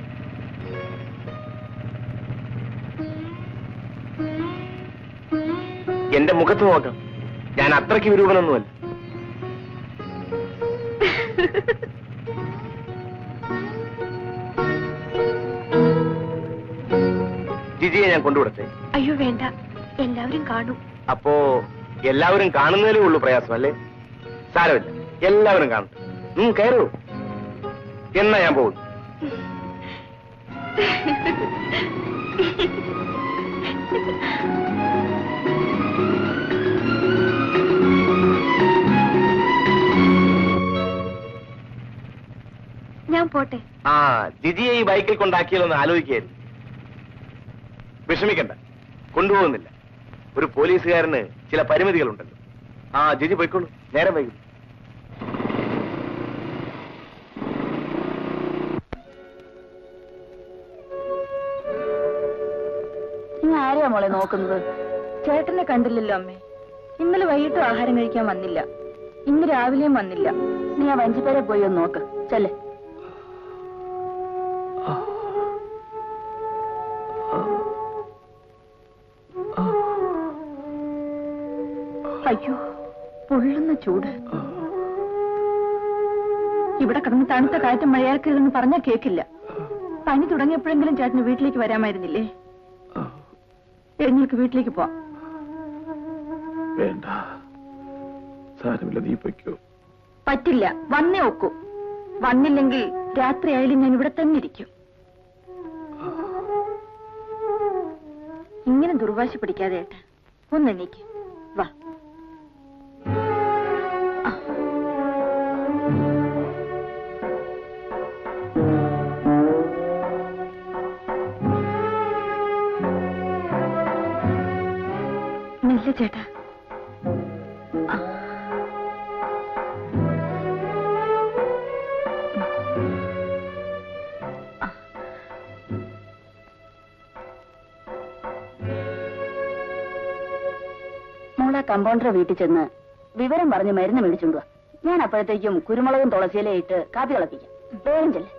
എന്റെ മുഖത്ത് നോക്കാം ഞാൻ അത്രയ്ക്ക് വിരൂപനൊന്നുമല്ല ജിജിയെ ഞാൻ കൊണ്ടുവിടട്ടെ അയ്യോ വേണ്ട എല്ലാവരും കാണും അപ്പോ എല്ലാവരും കാണുന്നതിലേ ഉള്ളൂ പ്രയാസം അല്ലേ സാരമില്ല എല്ലാവരും കാണും ഉം കയറൂ എന്നാ ഞാൻ പോകുന്നു ഞാൻ പോട്ടെ ആ ജിജിയെ ഈ ബൈക്കിൽ കൊണ്ടാക്കിയാലൊന്ന് ആലോചിക്കുകയായിരുന്നു വിഷമിക്കണ്ട കൊണ്ടുപോകുന്നില്ല ഒരു പോലീസുകാരന് ചില പരിമിതികളുണ്ടല്ലോ ആ ജിജി പോയിക്കോളൂ നേരം വൈകും നീ ആരെയാ മോളെ നോക്കുന്നത് ചേട്ടനെ കണ്ടില്ലല്ലോ അമ്മേ ഇന്നലെ വൈകിട്ട് ആഹാരം കഴിക്കാൻ വന്നില്ല ഇന്ന് രാവിലെയും വന്നില്ല നീ ആ വഞ്ചിപ്പേരെ പോയി ഒന്ന് നോക്ക് ചെല്ലേ അയ്യോ പൊള്ളുന്ന ചൂട് ഇവിടെ കിടന്ന് തണുത്ത കാറ്റും മഴയാക്കരുതെന്ന് പറഞ്ഞാൽ കേക്കില്ല പനി തുടങ്ങിയപ്പോഴെങ്കിലും ചേട്ടന് വീട്ടിലേക്ക് വരാമായിരുന്നില്ലേ എഴുന്നേൽക്ക് വീട്ടിലേക്ക് പോവാം വേണ്ട സാരമില്ല നീ പൊയ്ക്കോ പറ്റില്ല വന്നേ ഒക്കൂ വന്നില്ലെങ്കിൽ രാത്രി ആയാലും ഞാൻ ഇവിടെ തന്നെ ഇരിക്കും ഇങ്ങനെ ദുർവാശ പിടിക്കാതെ ഏട്ടാ ഒന്ന് എണീക്ക് വാ ആ. മെല്ലെ ചേട്ടാ ആ. മോളെ കമ്പൗണ്ടറെ വീട്ടിൽ ചെന്ന് വിവരം പറഞ്ഞ് മരുന്ന് മേടിച്ചുകൊണ്ടുവാ ഞാൻ അപ്പോഴത്തേക്കും കുരുമുളകും തുളസിയിലെ ഇട്ട് കാപ്പി തിളപ്പിക്കാം വേഗം ചെല്ലേ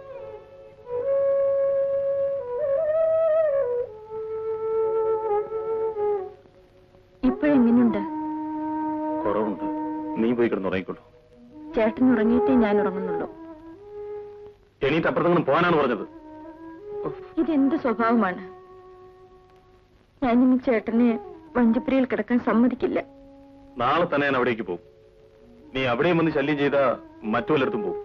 ഇപ്പോഴെങ്ങനെയുണ്ട് കുറവുണ്ട് നീ പോയി കിടന്ന് ഉറങ്ങിക്കൊള്ളു ചേട്ടൻ ഉറങ്ങിയിട്ടേ ഞാൻ ഉറങ്ങുന്നുള്ളൂ എണീറ്റ് അപ്പുറത്തെങ്കിലും പോകാനാണ് പറഞ്ഞത് ഇതെന്ത് സ്വഭാവമാണ് ഞാനിനി ചേട്ടനെ വഞ്ചിപ്പുരയിൽ കിടക്കാൻ സമ്മതിക്കില്ല നാളെ തന്നെ ഞാൻ അവിടേക്ക് പോകും നീ അവിടെയും വന്ന് ശല്യം ചെയ്ത മറ്റു വല്ലയിടത്തും പോകും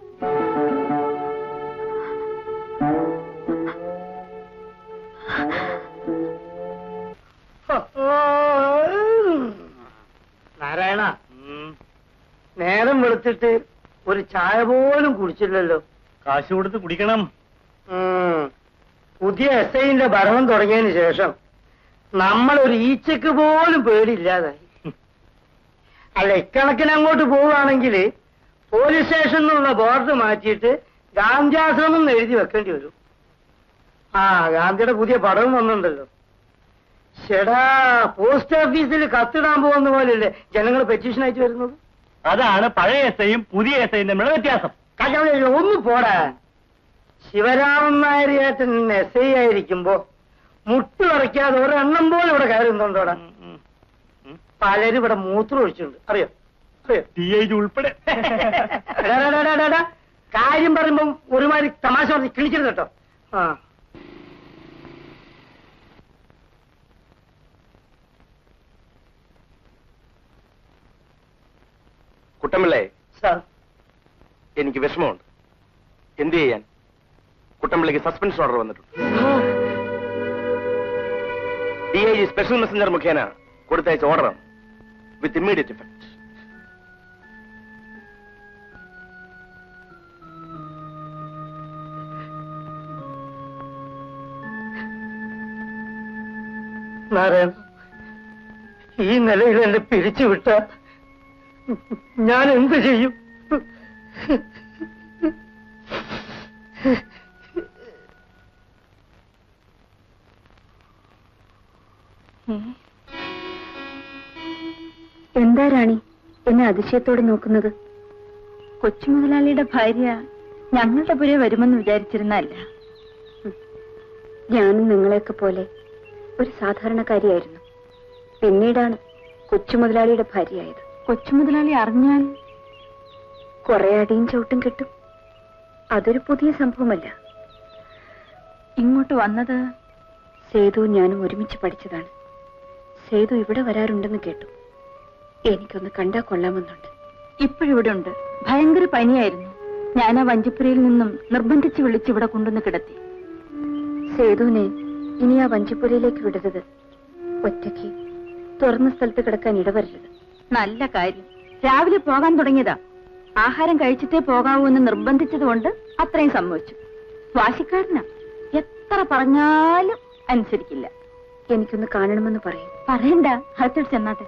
നാരായണ നേരം വെളുത്തിട്ട് ഒരു ചായ പോലും കുടിച്ചില്ലല്ലോ കാശ് കൊടുത്ത് കുടിക്കണം ഉം. പുതിയ എസ് ഐന്റെ ഭരണം തുടങ്ങിയതിന് ശേഷം നമ്മൾ ഒരു ഈച്ചക്ക് പോലും പേടിയില്ലാതായി അല്ല ഇക്കണക്കിന് അങ്ങോട്ട് പോവുകയാണെങ്കിൽ പോലീസ് സ്റ്റേഷനിൽ നിന്നുള്ള ബോർഡ് മാറ്റിയിട്ട് ഗാന്ധിയാശ്രമം എന്ന് എഴുതി വെക്കേണ്ടി വരും ആ ഗാന്ധിയുടെ പുതിയ പടവും വന്നിട്ടുണ്ടല്ലോ ചേടാ പോസ്റ്റ് ഓഫീസിൽ കത്തിടാൻ പോകുന്ന പോലെയല്ലേ ജനങ്ങൾ പെറ്റീഷൻ അയച്ചു വരുന്നത് അതാണ് പഴയ എസ് ഐയും പുതിയ എസ് ഐയും തമ്മിലുള്ള വ്യത്യാസം കല്യാണം ഒന്ന് പോടാ ശിവരാമൻ നായർ ചേട്ടൻ എസ് ഐ ആയിരിക്കുമ്പോ മുട്ട് പറിക്കാതെ ഒരെണ്ണം പോലും ഇവിടെ കയറുന്നുണ്ടോടാ പലരും ഇവിടെ മൂത്രം ഒഴിച്ചിട്ടുണ്ട് അറിയോ അറിയോ ഡി ഐ ജി ഉൾപ്പെടെ എടാ, എടാ, എടാ, എടാ, എടാ. കാര്യം പറയുമ്പം ഒരുമാതിരി തമാശ പറഞ്ഞ് കിണിക്കരുത് കേട്ടോ ആ കുട്ടമ്പിള്ളേ സാർ എനിക്ക് വിഷമമുണ്ട് എന്ത് ചെയ്യാൻ കുട്ടമ്പിള്ളിക്ക് സസ്പെൻഷൻ ഓർഡർ വന്നിട്ടുണ്ട് D I G special messenger മുഖേന കൊടുത്തയച്ച ഓർഡറാണ് വിത്ത് ഇമ്മീഡിയറ്റ് ഇഫക്ട് നാരായണ ഈ നിലയിൽ എന്നെ പിരിച്ചു വിട്ട ഞാൻ എന്ത് ചെയ്യും എന്താ റാണി എന്നെ അതിശയത്തോടെ നോക്കുന്നത് കൊച്ചു മുതലാളിയുടെ ഭാര്യ ഞങ്ങളുടെ പുര വരുമെന്ന് വിചാരിച്ചിരുന്നല്ല ഞാനും നിങ്ങളെയൊക്കെ പോലെ ഒരു സാധാരണക്കാരിയായിരുന്നു പിന്നീടാണ് കൊച്ചു മുതലാളിയുടെ ഭാര്യയായത് കൊച്ചു മുതലാളി അറിഞ്ഞാൽ കുറെ അടിയും ചവിട്ടും കിട്ടും അതൊരു പുതിയ സംഭവമല്ല ഇങ്ങോട്ട് വന്നത് സേതുവും ഞാനും ഒരുമിച്ച് പഠിച്ചതാണ് സേതു ഇവിടെ വരാറുണ്ടെന്ന് കേട്ടു എനിക്കൊന്ന് കണ്ടാ കൊള്ളാമെന്നുണ്ട് ഇപ്പോഴിവിടെ ഉണ്ട് ഭയങ്കര പനിയായിരുന്നു ഞാൻ ആ വഞ്ചിപ്പുരയിൽ നിന്നും നിർബന്ധിച്ച് വിളിച്ച് ഇവിടെ കൊണ്ടുവന്ന് കിടത്തി സേതുവിനെ ഇനി ആ വഞ്ചിപ്പുരയിലേക്ക് വിടരുത് ഒറ്റയ്ക്ക് തുറന്ന സ്ഥലത്ത് കിടക്കാൻ ഇടവരരുത് നല്ല കാര്യം രാവിലെ പോകാൻ തുടങ്ങിയതാ ആഹാരം കഴിച്ചിട്ടേ പോകാവൂ എന്ന് നിർബന്ധിച്ചതുകൊണ്ട് അത്രയും സമ്മതിച്ചു വാശിക്കാരനാ എത്ര പറഞ്ഞാലും അനുസരിക്കില്ല എനിക്കൊന്ന് കാണണമെന്ന് പറയും പറയണ്ട അടുത്തിട്ട് ചെന്നാട്ടെ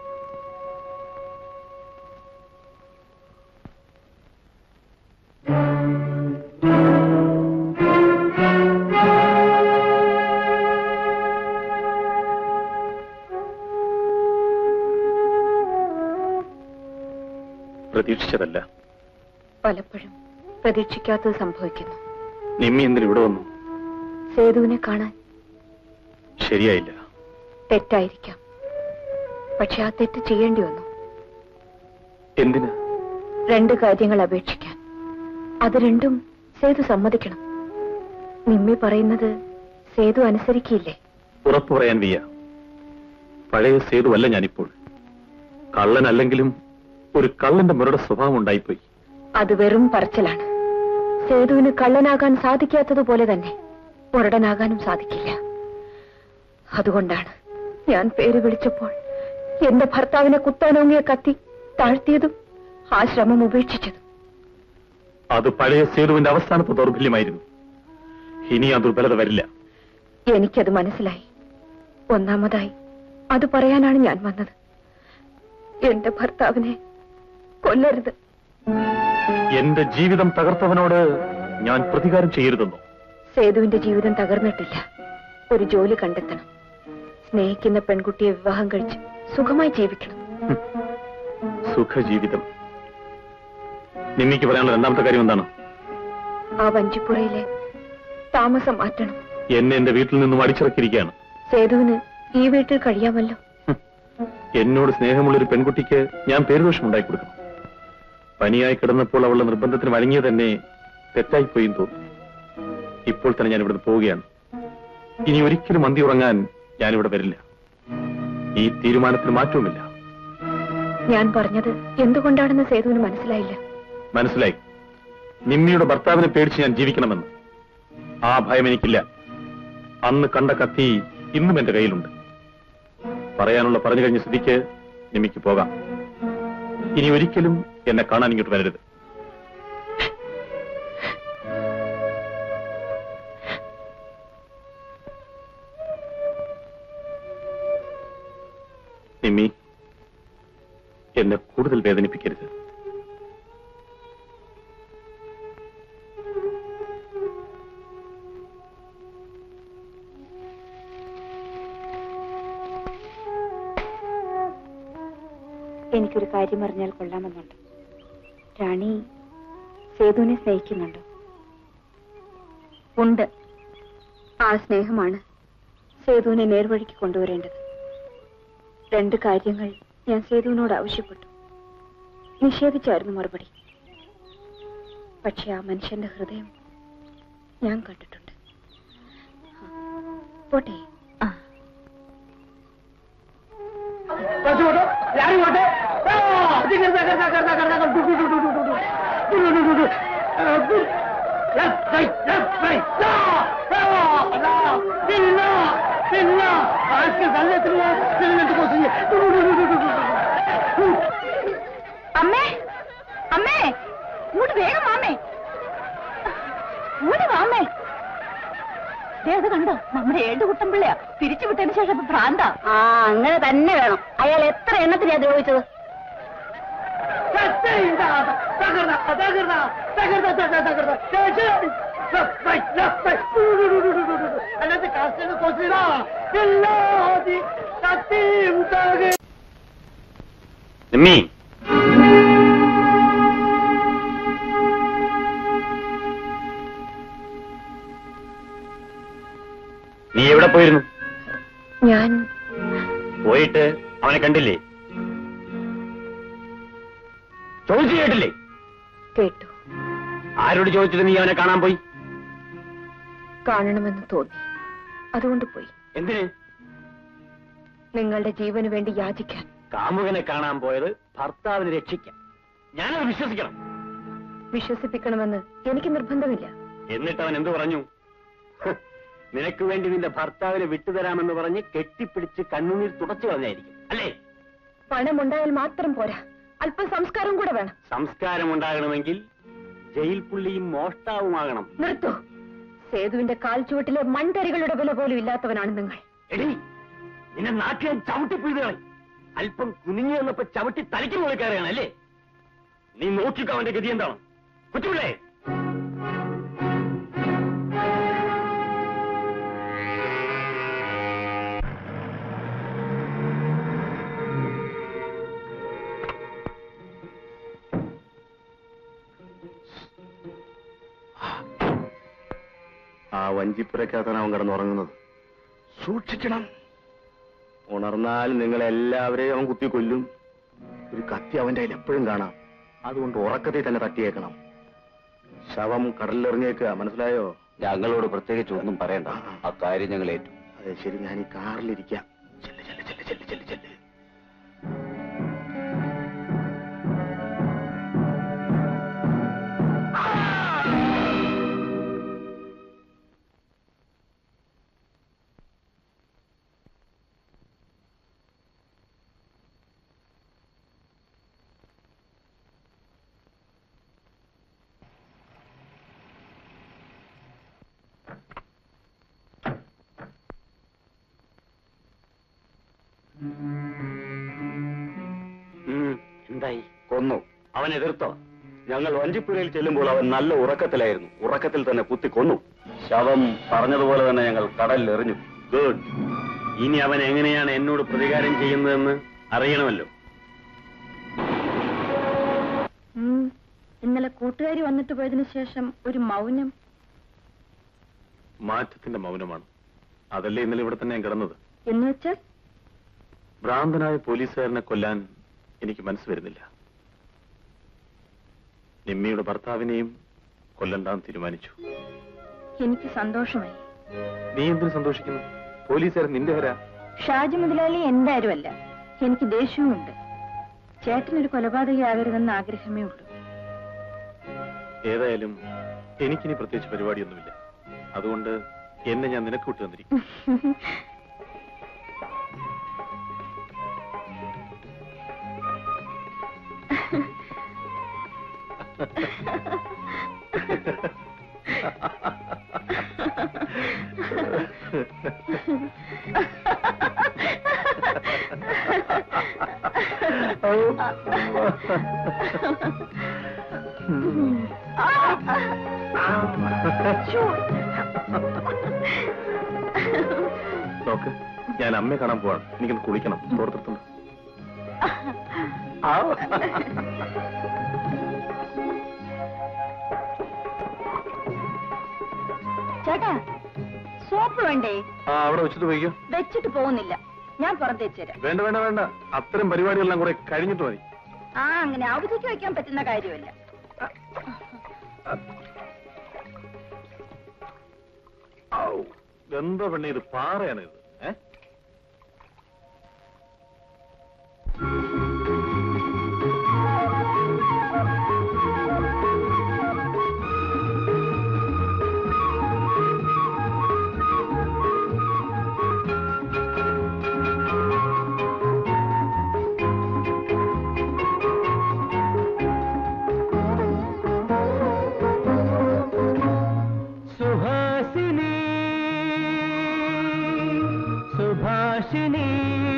പ്രതീക്ഷിച്ചതല്ല പലപ്പോഴും പ്രതീക്ഷിക്കാത്തത് സംഭവിക്കുന്നു നിമ്മി എന്തിന് ഇവിടെ വന്നു സേതുവിനെ കാണാൻ ശരിയായില്ല തെറ്റായിരിക്കാം പക്ഷെ ആ തെറ്റ് ചെയ്യേണ്ടി വന്നു എന്തിന് രണ്ട് കാര്യങ്ങൾ അപേക്ഷിക്കാൻ അത് രണ്ടും സേതു സമ്മതിക്കണം നിമ്മി പറയുന്നത് സേതു അനുസരിക്കില്ലേ ഉറപ്പു പറയാൻ വയ്യ പഴയ സേതുവല്ല ഞാനിപ്പോൾ കള്ളനല്ലെങ്കിലും ഒരു കള്ളന്റെ മുരുടെ സ്വഭാവം ഉണ്ടായിപ്പോയി അത് വെറും പറച്ചിലാണ് സേതുവിന് കള്ളനാകാൻ സാധിക്കാത്തതുപോലെ തന്നെ മുരടനാകാനും സാധിക്കില്ല അതുകൊണ്ടാണ് ഞാൻ പേര് വിളിച്ചപ്പോൾ എന്റെ ഭർത്താവിനെ കുത്താനോങ്ങിയ കത്തി താഴ്ത്തിയതും ആ ശ്രമം ഉപേക്ഷിച്ചതും അത് പഴയ സേതുവിന്റെ അവസാനത്തെ ദൗർബല്യമായിരുന്നു ഇനി ആ ദുർബലത വരില്ല എനിക്കത് മനസ്സിലായി ഒന്നാമതായി അത് പറയാനാണ് ഞാൻ വന്നത് എന്റെ ഭർത്താവിനെ കൊല്ലരുത് എന്റെ ജീവിതം തകർത്തവനോട് ഞാൻ പ്രതികാരം ചെയ്യരുതെന്നോ സേതുവിന്റെ ജീവിതം തകർന്നിട്ടില്ല ഒരു ജോലി കണ്ടെത്തണം സ്നേഹിക്കുന്ന പെൺകുട്ടിയെ വിവാഹം കഴിച്ച് സുഖമായി ജീവിക്കണം സുഖജീവിതം നിമ്മിക്ക് പറയാനുള്ള രണ്ടാമത്തെ കാര്യം എന്താണ് ആ വഞ്ചിപ്പുറയിലെ താമസം മാറ്റണം എന്നെ എന്റെ വീട്ടിൽ നിന്നും അടിച്ചിറക്കിയിരിക്കുകയാണ് സേതുവിന് ഈ വീട്ടിൽ കഴിയാമല്ലോ എന്നോട് സ്നേഹമുള്ള ഒരു പെൺകുട്ടിക്ക് ഞാൻ പേരുദോഷം ഉണ്ടാക്കി കൊടുക്കണം പനിയായി കിടന്നപ്പോൾ അവളുടെ നിർബന്ധത്തിന് വഴങ്ങിയ തന്നെ തെറ്റായിപ്പോയി എന്ന് തോന്നുന്നു ഇപ്പോൾ തന്നെ ഞാൻ ഇവിടുന്ന് പോവുകയാണ് ഇനി ഒരിക്കലും മന്തി ഉറങ്ങാൻ ഞാനിവിടെ വരില്ല ഈ തീരുമാനത്തിന് മാറ്റവുമില്ല ഞാൻ പറഞ്ഞത് എന്തുകൊണ്ടാണെന്ന് സേതുവിന് മനസ്സിലായില്ല മനസ്സിലായി നിമ്മിയുടെ ഭർത്താവിനെ പേടിച്ച് ഞാൻ ജീവിക്കണമെന്ന് ആ ഭയം എനിക്കില്ല അന്ന് കണ്ട കത്തി ഇന്നും എന്റെ കയ്യിലുണ്ട് പറയാനുള്ള പറഞ്ഞു കഴിഞ്ഞ സ്ഥിതിക്ക് നിമ്മിക്ക് പോകാം ഇനി ഒരിക്കലും എന്നെ കാണാൻ ഇങ്ങോട്ട് വരരുത് നിമ്മി എന്നെ കൂടുതൽ വേദനിപ്പിക്കരുത് എനിക്കൊരു കാര്യം അറിഞ്ഞാൽ കൊള്ളാമെന്നുണ്ട് റാണി സേതുവിനെ സ്നേഹിക്കുന്നുണ്ടോ ഉണ്ട് ആ സ്നേഹമാണ് സേതുവിനെ നേർവഴിക്ക് കൊണ്ടുവരേണ്ടത് രണ്ട് കാര്യങ്ങൾ ഞാൻ സേതുവിനോട് ആവശ്യപ്പെട്ടു നിഷേധിച്ചായിരുന്നു മറുപടി പക്ഷെ ആ മനുഷ്യന്റെ ഹൃദയം ഞാൻ കണ്ടിട്ടുണ്ട് ആ, പോട്ടെ ആ അമ്മേ അമ്മേ ഇങ്ങോട്ട് വേഗം വാമേ ഇങ്ങോട്ട് വാമേ ദേ അത് കണ്ടോ നമ്മുടെ ഏഴ് കുട്ടമ്പിള്ളയാ പിരിച്ചു വിട്ടതിന് ശേഷം ഇപ്പൊ ഭ്രാന്ത ആ അങ്ങനെ തന്നെ വേണം അയാൾ എത്ര എണ്ണത്തിനാ ദ്രോഹിച്ചത് നിമ്മി നീ എവിടെ പോയിരുന്നു ഞാൻ പോയിട്ട് അവനെ കണ്ടില്ലേ ചോദിച്ചു കേട്ടില്ലേ കേട്ടു ആരോട് ചോദിച്ചിട്ട് നീ അവനെ കാണാൻ പോയി കാണണമെന്ന് തോന്നി അതുകൊണ്ട് പോയി എന്തിന് നിങ്ങളുടെ ജീവന് വേണ്ടി യാചിക്കാൻ കാമുകനെ കാണാൻ പോയത് ഭർത്താവിനെ രക്ഷിക്കാൻ ഞാനത് വിശ്വസിക്കണം വിശ്വസിപ്പിക്കണമെന്ന് എനിക്ക് നിർബന്ധമില്ല എന്നിട്ട് അവൻ എന്തു പറഞ്ഞു ഹ്, നിനക്ക് വേണ്ടി നിന്റെ ഭർത്താവിനെ വിട്ടുതരാമെന്ന് പറഞ്ഞ് കെട്ടിപ്പിടിച്ച് കണ്ണുനീർ തുടച്ചു കളഞ്ഞായിരിക്കും അല്ലേ പണമുണ്ടായാൽ മാത്രം പോരാ അല്പം സംസ്കാരം കൂടെ വേണം സംസ്കാരം ഉണ്ടാകണമെങ്കിൽ ജയിൽ പുള്ളിയും മോഷ്ടാവുമാകണം നിർത്തൂ സേതുവിന്റെ കാൽച്ചുവട്ടിലെ മൺതരികളുടെ വില പോലും ഇല്ലാത്തവനാണ് നിങ്ങൾ എടി നിന്നെ നാട്ടിലെ ചവിട്ടിപ്പിഴുതുകളെ അല്പം കുനിഞ്ഞു വന്നപ്പോ ചവിട്ടി തലയ്ക്ക് മുകളിൽ കയറുകയാണ് അല്ലേ നീ നോക്കിക്കോ അവന്റെ ഗതി എന്താണ് കൊച്ചുപിള്ളേ ആ വഞ്ചിപ്പുരക്കകത്താണ് അവൻ കിടന്നുറങ്ങുന്നത് സൂക്ഷിക്കണം ഉണർന്നാൽ നിങ്ങളെല്ലാവരെയും അവൻ കുത്തി കൊല്ലും ഒരു കത്തി അവന്റെ കയ്യിൽ എപ്പോഴും കാണാം അതുകൊണ്ട് ഉറക്കത്തിൽ തന്നെ തട്ടിയേക്കണം ശവം കടലിലിറങ്ങിയേക്കുക മനസ്സിലായോ ഞങ്ങളോട് പ്രത്യേകിച്ച് ഒന്നും പറയണ്ട ആ കാര്യം ഞങ്ങൾ ഏറ്റു അതെ ശരി ഞാൻ ഈ കാറിലിരിക്കാം ചെല്ല് ചെല്ല് ചെല്ല് ചെല്ല് ചെല്ല് ചെല്ല് എന്തായി കൊന്നു അവൻ എതിർത്തോ ഞങ്ങൾ വഞ്ചിപ്പുരയിൽ ചെല്ലുമ്പോൾ അവൻ നല്ല ഉറക്കത്തിലായിരുന്നു ഉറക്കത്തിൽ തന്നെ കുത്തി കൊന്നു ശവം പറഞ്ഞതുപോലെ തന്നെ ഞങ്ങൾ കടലിൽ എറിഞ്ഞു ഗുഡ് ഇനി അവൻ എങ്ങനെയാണ് എന്നോട് പ്രതികാരം ചെയ്യുന്നതെന്ന് അറിയണമല്ലോ ഇന്നലെ കൂട്ടുകാരി വന്നിട്ട് പോയതിനു ശേഷം ഒരു മൗനം മാറ്റത്തിന്റെ മൗനമാണ് അതല്ലേ ഇന്നലെ ഇവിടെ തന്നെ ഞാൻ കിടന്നത് എന്ന് വെച്ചാൽ ഭ്രാന്തനായ പോലീസുകാരനെ കൊല്ലാൻ എനിക്ക് മനസ്സ് വരുന്നില്ല നിമ്മിയുടെ ഭർത്താവിനെയും കൊല്ലണ്ടാന്ന് തീരുമാനിച്ചു എനിക്ക് സന്തോഷമായി നീ എന്തിനു സന്തോഷിക്കുന്നു പോലീസുകാരൻ നിന്റെ വരാ ഷാജി മുതലാളി എന്തായാലും അല്ല എനിക്ക് ദേഷ്യവുമുണ്ട് ചേട്ടനൊരു കൊലപാതകയാകരുതെന്ന ആഗ്രഹമേ ഉള്ളൂ ഏതായാലും എനിക്കിനി പ്രത്യേകിച്ച് പരിപാടിയൊന്നുമില്ല അതുകൊണ്ട് എന്നെ ഞാൻ നിനക്ക് വിട്ടു തന്നിരിക്കും നോക്ക് ഞാൻ അമ്മയെ കാണാൻ പോവാണ് എനിക്കൊന്ന് കുളിക്കണം തോർത്തിട്ടുണ്ട് ചേട്ടാ സോപ്പ് വേണ്ടേ ആ അവിടെ വെച്ചിട്ട് പോയിക്കോ വെച്ചിട്ട് പോകുന്നില്ല ഞാൻ പുറത്തേച്ച് തരാം വേണ്ട വേണ്ട വേണ്ട അത്തരം പരിപാടികളെല്ലാം കൂടെ കഴിഞ്ഞിട്ട് മതി ആ അങ്ങനെ അവധിക്ക് വെക്കാൻ പറ്റുന്ന കാര്യമല്ല ഔ, എന്താ പെണ്ണെ ഇത് പാറയാണ് ഇത് ഏ സുഹാസിനി സുഭാഷിണി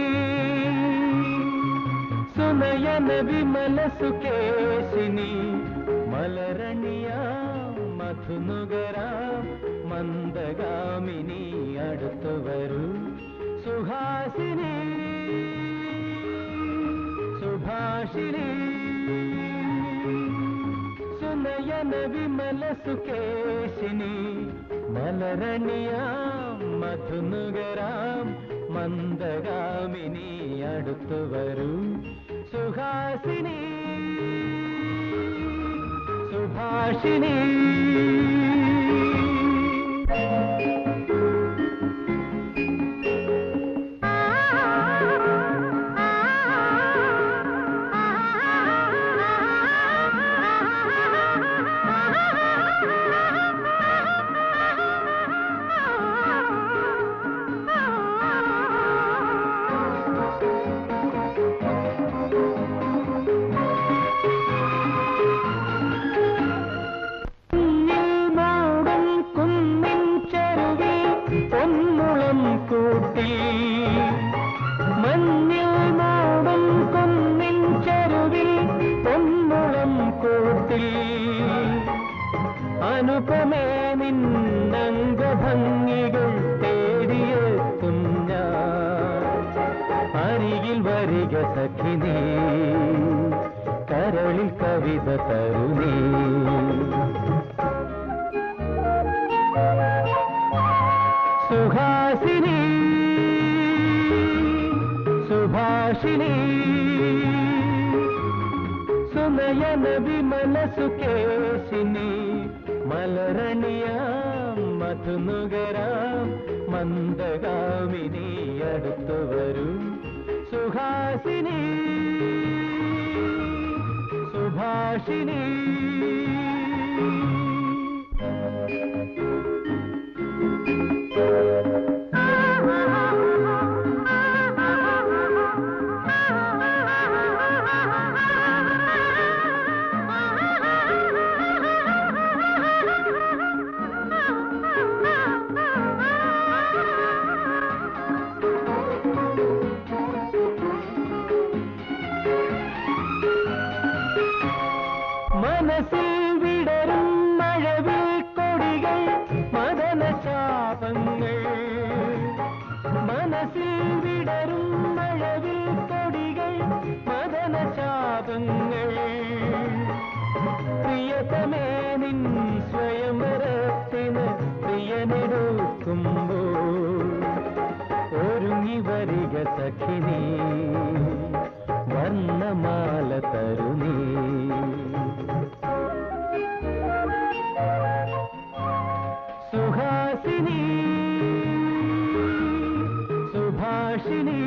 സുനയന വിമല സുകേശിനി മലരണിയ മധുനുകരാം മന്ദഗാമിനി അടുത്തു വരൂ സുഹാസിനി സുഭാഷിണി സുനയന വിമല സുകേശിനി മലരണിയാം മധുനുകരാം മന്ദഗാമിനി അടുത്തു വരൂ സുഹാസിനി സുഭാഷിണി നീയിൽ കൂട്ടിൽ മഞ്ഞിൽ മൂടും കുന്നിൻ ചെരുവിൽ പൊന്മുളം കൂട്ടിൽ അനുപമേ നിന്നംഗഭംഗികൾ തേടിയെത്തും ഞാൻ അരികിൽ വരിക സഖിനീ കരളിൽ കവിത തരുനീ സുഹാസിനി സുഭാഷിണി സുനയന വിമല സുകേശിനി മലരണിയാം മധുനുകരാം മന്ദഗാമിനി അടുത്തു വരൂ സുഹാസിനി സുഭാഷിണി മനസ്സിൽ വിടരും മഴവിൽ കൊടികൾ മദന ശാപങ്ങൾ മനസ്സിൽ വിടരും മഴവിൽ കൊടികൾ മദന ശാപങ്ങൾ പ്രിയതമേ നിൻ സ്വയംവരത്തിന് പ്രിയനെടുക്കുമ്പോൾ ഒരുങ്ങി വരിക സഖിനി വർണ്ണമാല തരുനീ സുഹാസിനി സുഭാഷിണി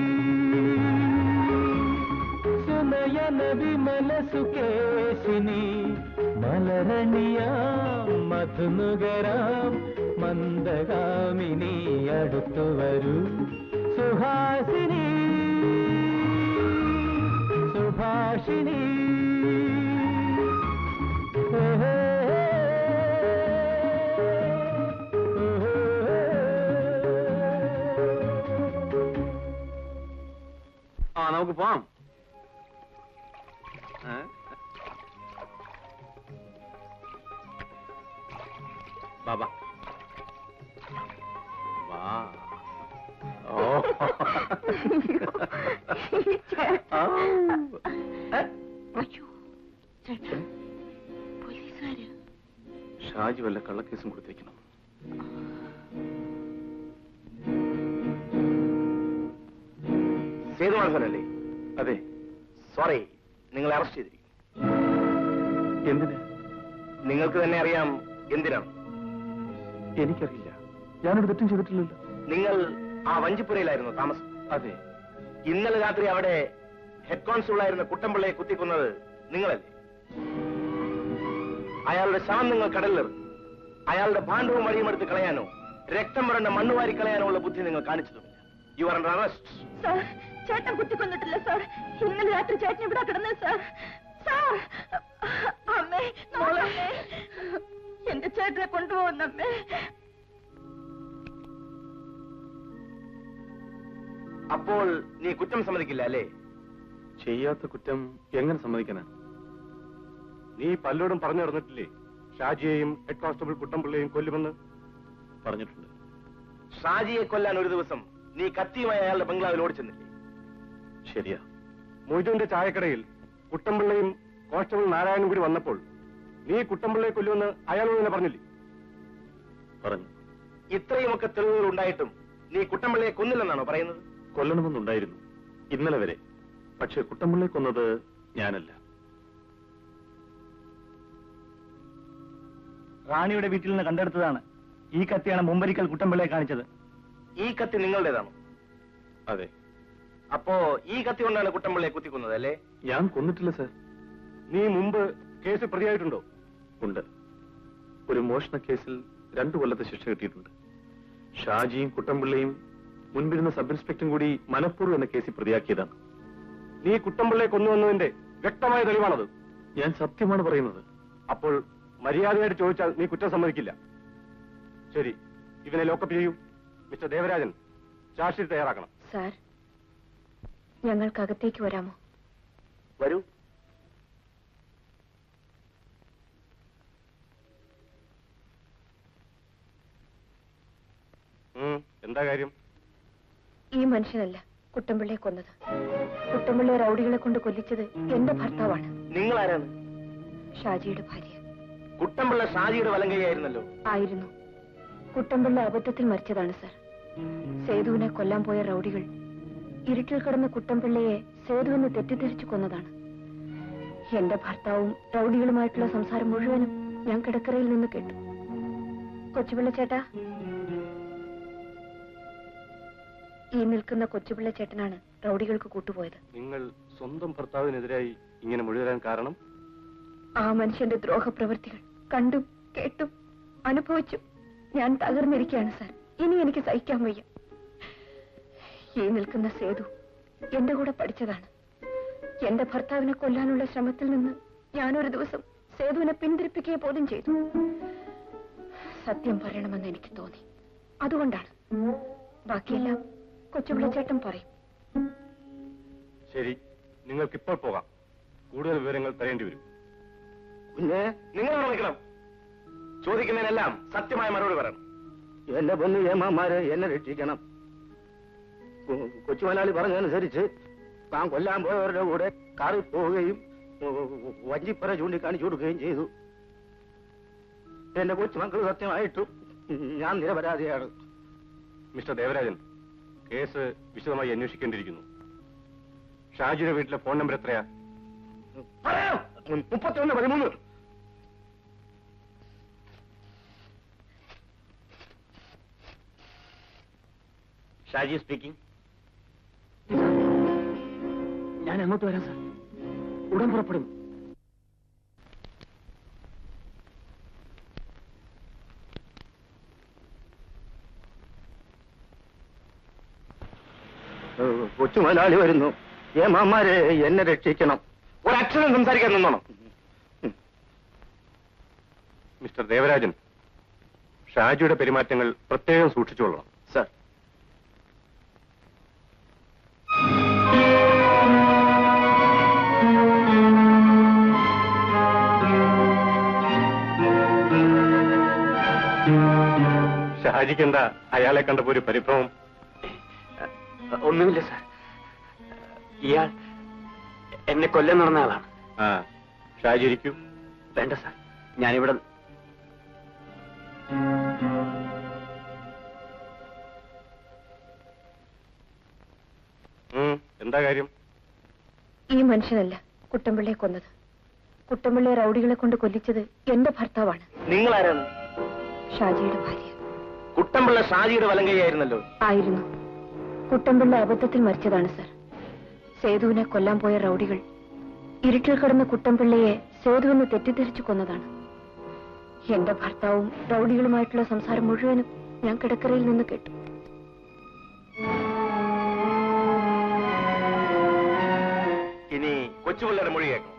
സുനയന വിമല സുകേശിനി മലരണിയാം മധുനുകരാം മന്ദഗാമിനി അടുത്തു വരൂ സുഹാസിനി സുഭാഷിണി ആ നമുക്ക് പോവാം ഏ? ബാബാ വാ ഓ ആ. ഏ? ഷാജി വല്ല കള്ളക്കേസും കൊടുത്തിരിക്കണം സേതുമാധവനല്ലേ അതെ സോറി നിങ്ങൾ അറസ്റ്റ് ചെയ്തിരിക്കും എന്തിന് നിങ്ങൾക്ക് തന്നെ അറിയാം എന്തിനാണ് എനിക്കറിയില്ല ഞാനൊരു തെറ്റും ചെയ്തിട്ടില്ലല്ലോ നിങ്ങൾ ആ വഞ്ചിപ്പുരയിലായിരുന്നു താമസം അതെ ഇന്നലെ രാത്രി അവിടെ ഹെഡ് കോൺസ്റ്റബിൾ ആയിരുന്ന കുട്ടമ്പിള്ളയെ കുത്തിക്കൊന്നത് നിങ്ങളല്ലേ അയാളുടെ ശവം നിങ്ങൾ കടലിലെറിഞ്ഞു അയാളുടെ ഭാണ്ഡവും വഴിയും എടുത്ത് കളയാനോ രക്തം വരണ്ട മണ്ണുവാരി കളയാനോ ഉള്ള ബുദ്ധി നിങ്ങൾ കാണിച്ചതുമില്ല you are under arrest sir ചേട്ടൻ കുത്തിക്കൊന്നിട്ടില്ല സാർ ഇന്നലെ രാത്രി ചേട്ടൻ ഇവിടെ കിടന്നത് സാർ സാർ അമ്മേ നോളമ്മേ എന്റെ ചേട്ടനെ കൊണ്ടുപോകുന്നമ്മേ അപ്പോൾ നീ കുറ്റം സമ്മതിക്കില്ല അല്ലേ ചെയ്യാത്ത കുറ്റം എങ്ങനെ സമ്മതിക്കാനാ നീ പലരോടും പറഞ്ഞു നടന്നിട്ടില്ലേ ഷാജിയെയും ഹെഡ് കോൺസ്റ്റബിൾ കുട്ടമ്പിള്ളയെയും കൊല്ലുമെന്ന് പറഞ്ഞിട്ടുണ്ട് ഷാജിയെ കൊല്ലാൻ ഒരു ദിവസം നീ കത്തിയുമായി അയാളുടെ ബംഗ്ലാവിൽ ഓടിച്ചെന്നില്ലേ ശരിയാ മൊയ്തുവിന്റെ ചായക്കടയിൽ കുട്ടമ്പിള്ളയും കോൺസ്റ്റബിൾ നാരായണനും കൂടി വന്നപ്പോൾ നീ കുട്ടമ്പിള്ളയെ കൊല്ലുമെന്ന് അയാളോട് തന്നെ പറഞ്ഞില്ലേ പറഞ്ഞു ഇത്രയുമൊക്കെ തെളിവുകൾ ഉണ്ടായിട്ടും നീ കുട്ടമ്പിള്ളയെ കൊന്നില്ലെന്നാണോ പറയുന്നത് കൊല്ലണമെന്നുണ്ടായിരുന്നു ഇന്നലെ വരെ പക്ഷെ കുട്ടമ്പിള്ളയെ കൊന്നത് ഞാനല്ല റാണിയുടെ വീട്ടിൽ നിന്ന് കണ്ടെടുത്തതാണ് ഈ കത്തിയാണ് മുമ്പരിക്കൽ കുട്ടമ്പിള്ളയെ കാണിച്ചത് ഈ കത്തി നിങ്ങളുടേതാണോ അതെ അപ്പോ ഈ കത്തി കൊണ്ടാണ് കുട്ടമ്പിള്ളയെ കുത്തിക്കുന്നത് അല്ലേ ഞാൻ കൊന്നിട്ടില്ല സർ നീ മുമ്പ് കേസ് പ്രതിയായിട്ടുണ്ടോ ഉണ്ട് ഒരു മോഷണ കേസിൽ രണ്ടു കൊല്ലത്തെ ശിക്ഷ കിട്ടിയിട്ടുണ്ട് ഷാജിയും കുട്ടമ്പിള്ളയും മുൻപിരുന്ന സബ് ഇൻസ്പെക്ടറും കൂടി മനഃപൂർവ്വം എന്ന കേസിൽ പ്രതിയാക്കിയതാണ് നീ കുട്ടമ്പിള്ളയെ കൊന്നുവന്നതിന്റെ വ്യക്തമായ തെളിവാണത് ഞാൻ സത്യമാണ് പറയുന്നത് അപ്പോൾ മര്യാദയായിട്ട് ചോദിച്ചാൽ നീ കുറ്റം സമ്മതിക്കില്ല ശരി ഇവനെ ലോക്കപ്പ് ചെയ്യൂ മിസ്റ്റർ ദേവരാജൻ ചാർജ് ഷീറ്റ് തയ്യാറാക്കണം സാർ ഞങ്ങൾക്കകത്തേക്ക് വരാമോ വരൂ ഉം, എന്താ കാര്യം ഈ മനുഷ്യനല്ല കുട്ടമ്പിള്ളയെ കൊന്നത് കുട്ടമ്പിള്ളയെ റൗഡികളെ കൊണ്ട് കൊല്ലിച്ചത് എന്റെ ഭർത്താവാണ് നിങ്ങൾ ആരാണ് ഷാജിയുടെ ഭാര്യ കുട്ടമ്പിള്ള ഷാജിയുടെ വലങ്കയായിരുന്നല്ലോ ആയിരുന്നു കുട്ടമ്പിള്ള അബദ്ധത്തിൽ മരിച്ചതാണ് സാർ സേതുവിനെ കൊല്ലാൻ പോയ റൗഡികൾ ഇരുട്ടിൽ കിടന്ന കുട്ടമ്പിള്ളയെ സേതുവെന്ന് തെറ്റിദ്ധരിച്ചു കൊന്നതാണ് എന്റെ ഭർത്താവും റൗഡികളുമായിട്ടുള്ള സംസാരം മുഴുവനും ഞാൻ കിടക്കറയിൽ നിന്ന് കേട്ടു കൊച്ചുപിള്ള ചേട്ടാ ഈ നിൽക്കുന്ന കൊച്ചുപിള്ള ചേട്ടനാണ് റൗഡികൾക്ക് കൂട്ടുപോയത് നിങ്ങൾ സ്വന്തം ഭർത്താവിനെതിരായി ഇങ്ങനെ മുഴുവൻ കാരണം ആ മനുഷ്യന്റെ ദ്രോഹപ്രവൃത്തികൾ കണ്ടും കേട്ടും അനുഭവിച്ചു ഞാൻ തകർന്നിരിക്കുകയാണ് സാർ ഇനി എനിക്ക് സഹിക്കാൻ വയ്യ ഈ നിൽക്കുന്ന സേതു എന്റെ കൂടെ പഠിച്ചതാണ് എന്റെ ഭർത്താവിനെ കൊല്ലാനുള്ള ശ്രമത്തിൽ നിന്ന് ഞാനൊരു ദിവസം സേതുവിനെ പിന്തിരിപ്പിക്കുക പോലും ചെയ്തു സത്യം പറയണമെന്ന് എനിക്ക് തോന്നി അതുകൊണ്ടാണ് ബാക്കിയെല്ലാം കൊച്ചുപിള്ളച്ചേട്ടൻ പറയും ശരി നിങ്ങൾക്ക് ഇപ്പോൾ പോകാം കൂടുതൽ വിവരങ്ങൾ തരേണ്ടി വരും കുഞ്ഞെ നിങ്ങൾ അവിടെ നിൽക്കണം ചോദിക്കുന്നതിനെല്ലാം സത്യമായ മറുപടി പറയണം എന്റെ പൊന്ന് ഏമാമാരെ എന്നെ രക്ഷിക്കണം കൊ- കൊച്ചു മലയാളി പറഞ്ഞതനുസരിച്ച് താൻ കൊല്ലാൻ പോയവരുടെ കൂടെ കാറിൽ പോവുകയും ഉ- വഞ്ചിപ്പറ ചൂണ്ടിക്കാണിച്ചു കൊടുക്കുകയും ചെയ്തു എന്റെ കൊച്ചുമക്കൾ സത്യമായിട്ടും ഞാൻ നിരപരാധിയാണ് മിസ്റ്റർ ദേവരാജൻ കേസ് വിശദമായി അന്വേഷിക്കേണ്ടിയിരിക്കുന്നു ഷാജിയുടെ വീട്ടിലെ ഫോൺ നമ്പർ എത്രയാ പറയാം മുപ്പത്തിയൊന്ന് പതിമൂന്ന് ഷാജി സ്പീക്കിംഗ് ഞാൻ അങ്ങോട്ട് വരാം സാർ ഉടൻ പുറപ്പെടും കൊച്ചു മലയാളി വരുന്നു ഏമാമാരെ എന്നെ രക്ഷിക്കണം ഒരക്ഷരം സംസാരിക്കാൻ നിന്നോണം മിസ്റ്റർ ദേവരാജൻ ഷാജിയുടെ പെരുമാറ്റങ്ങൾ പ്രത്യേകം സൂക്ഷിച്ചുകൊള്ളണം സർ ഷാജിക്ക് എന്താ അയാളെ കണ്ടപ്പോ ഒരു പരിഭ്രമം ഒന്നുമില്ല സാർ ഇയാൾ എന്നെ കൊല്ലം നടന്ന ആളാണ് ആ ഷാജി ഇരിക്കൂ വേണ്ട സാർ ഞാനിവിടെ ഉം, എന്താ കാര്യം ഈ മനുഷ്യനല്ല കുട്ടമ്പിള്ളയെ കൊന്നത് കുട്ടമ്പിള്ളയെ റൗഡികളെ കൊണ്ട് കൊല്ലിച്ചത് എന്റെ ഭർത്താവാണ് നിങ്ങൾ ആരാണ് ഷാജിയുടെ ഭാര്യ കുട്ടമ്പിള്ള ഷാജിയുടെ വലങ്കയായിരുന്നല്ലോ ആയിരുന്നു കുട്ടമ്പിള്ള അബദ്ധത്തിൽ മരിച്ചതാണ് സർ സേതുവിനെ കൊല്ലാൻ പോയ റൗഡികൾ ഇരുട്ടിൽ കിടന്ന കുട്ടമ്പിള്ളയെ സേതുവെന്ന് തെറ്റിദ്ധരിച്ചു കൊന്നതാണ് എന്റെ ഭർത്താവും റൗഡികളുമായിട്ടുള്ള സംസാരം മുഴുവനും ഞാൻ കിടക്കറയിൽ നിന്ന് കേട്ടു ഇനി കൊച്ചുപിള്ളയുടെ മൊഴി കേൾക്കണം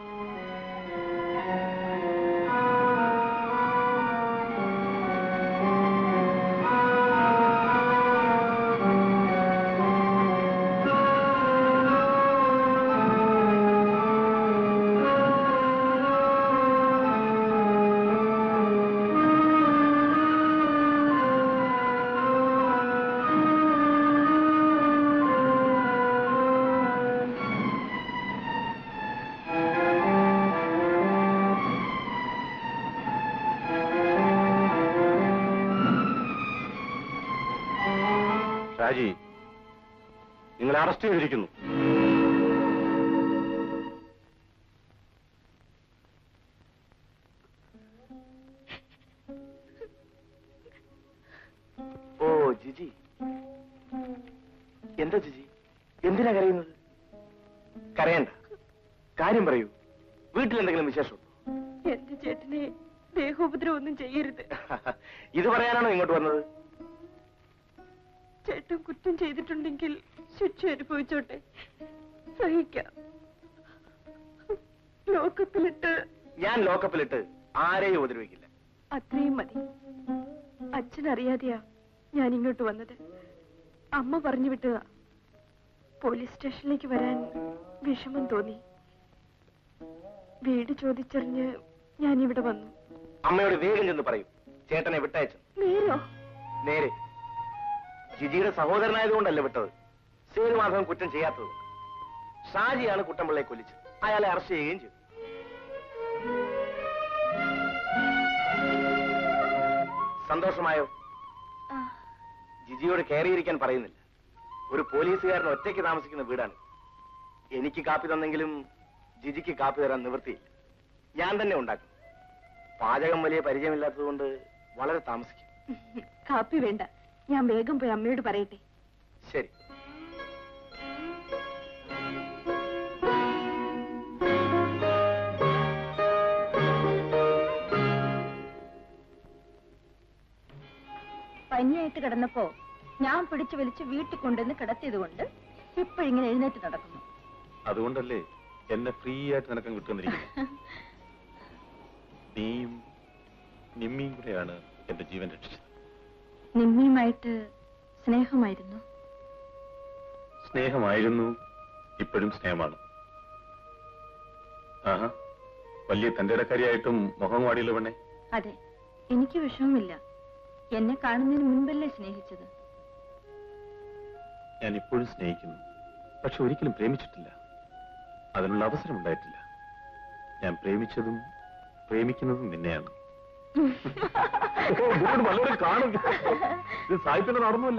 ഷാജി നിങ്ങളെ അറസ്റ്റ് ചെയ്തിരിക്കുന്നു ഓ ജിജി എന്താ ജിജി എന്തിനാ കരയുന്നത് കരയണ്ട കാര്യം പറയൂ വീട്ടിൽ എന്തെങ്കിലും വിശേഷം എന്റെ ചേട്ടനെ ദേഹോപദ്രവം ഒന്നും ചെയ്യരുത് ഇത് പറയാനാണോ ഇങ്ങോട്ട് വന്നത് ചേട്ടൻ കുറ്റം ചെയ്തിട്ടുണ്ടെങ്കിൽ ശിക്ഷ അനുഭവിച്ചോട്ടെ സഹിക്കാം ലോകത്തിലിട്ട് ഞാൻ ലോക്കപ്പിലിട്ട് ആരെയും ഉപദ്രവിക്കില്ല അത്രയും മതി അച്ഛൻ അറിയാതെയാ ഞാൻ ഇങ്ങോട്ട് വന്നത് അമ്മ പറഞ്ഞു വിട്ടതാ പോലീസ് സ്റ്റേഷനിലേക്ക് വരാൻ വിഷമം തോന്നി വീട് ചോദിച്ചറിഞ്ഞ് ഞാൻ ഇവിടെ വന്നു അമ്മയോട് വേഗം ചെന്ന് പറയൂ ചേട്ടനെ വിട്ടയച്ചു നേരോ നേരെ ജിജിയുടെ സഹോദരനായതുകൊണ്ടല്ല വിട്ടത് സേതുമാധവൻ കുറ്റം ചെയ്യാത്തത് ഷാജിയാണ് കുട്ടമ്പിള്ളയെ കൊല്ലിച്ചത് അയാളെ അറസ്റ്റ് ചെയ്യുകയും ചെയ്തു സന്തോഷമായോ ജിജിയോട് കയറിയിരിക്കാൻ പറയുന്നില്ല ഒരു പോലീസുകാരൻ ഒറ്റയ്ക്ക് താമസിക്കുന്ന വീടാണ് എനിക്ക് കാപ്പി തന്നെങ്കിലും ജിജിക്ക് കാപ്പി തരാൻ നിവൃത്തിയില്ല ഞാൻ തന്നെ ഉണ്ടാക്കും പാചകം വലിയ പരിചയമില്ലാത്തതുകൊണ്ട് വളരെ താമസിക്കും കാപ്പി വേണ്ട ഞാൻ വേഗം പോയി അമ്മയോട് പറയട്ടെ ശരി പനിയായിട്ട് കിടന്നപ്പോ ഞാൻ പിടിച്ചു വലിച്ച് വീട്ടിൽ കൊണ്ടുവന്ന് കിടത്തിയത് കൊണ്ട് ഇപ്പോഴിങ്ങനെ എഴുന്നേറ്റ് നടക്കുന്നു അതുകൊണ്ടല്ലേ എന്നെ ഫ്രീ ആയിട്ട് നിനക്ക് വിട്ടുവന്നിരിക്കുന്നത് നീയും നിമ്മിയും കൂടെയാണ് എന്റെ ജീവൻ രക്ഷിച്ചത് നിമ്മിയുമായിട്ട് സ്നേഹമായിരുന്നു സ്നേഹമായിരുന്നു ഇപ്പോഴും സ്നേഹമാണ് ആഹാ വലിയ തന്റെടക്കാരിയായിട്ടും മുഖം വാടിയല്ലോ പെണ്ണെ അതെ എനിക്ക് വിഷമമില്ല എന്നെ കാണുന്നതിന് മുൻപല്ലേ സ്നേഹിച്ചത് ഞാൻ ഇപ്പോഴും സ്നേഹിക്കുന്നു പക്ഷെ ഒരിക്കലും പ്രേമിച്ചിട്ടില്ല അതിനുള്ള അവസരം ഉണ്ടായിട്ടില്ല ഞാൻ പ്രേമിച്ചതും പ്രേമിക്കുന്നതും നിന്നെയാണ് നല്ലൊരു കാണും ഇത് സാഹിത്യത്തിൽ നടന്നുമില്ല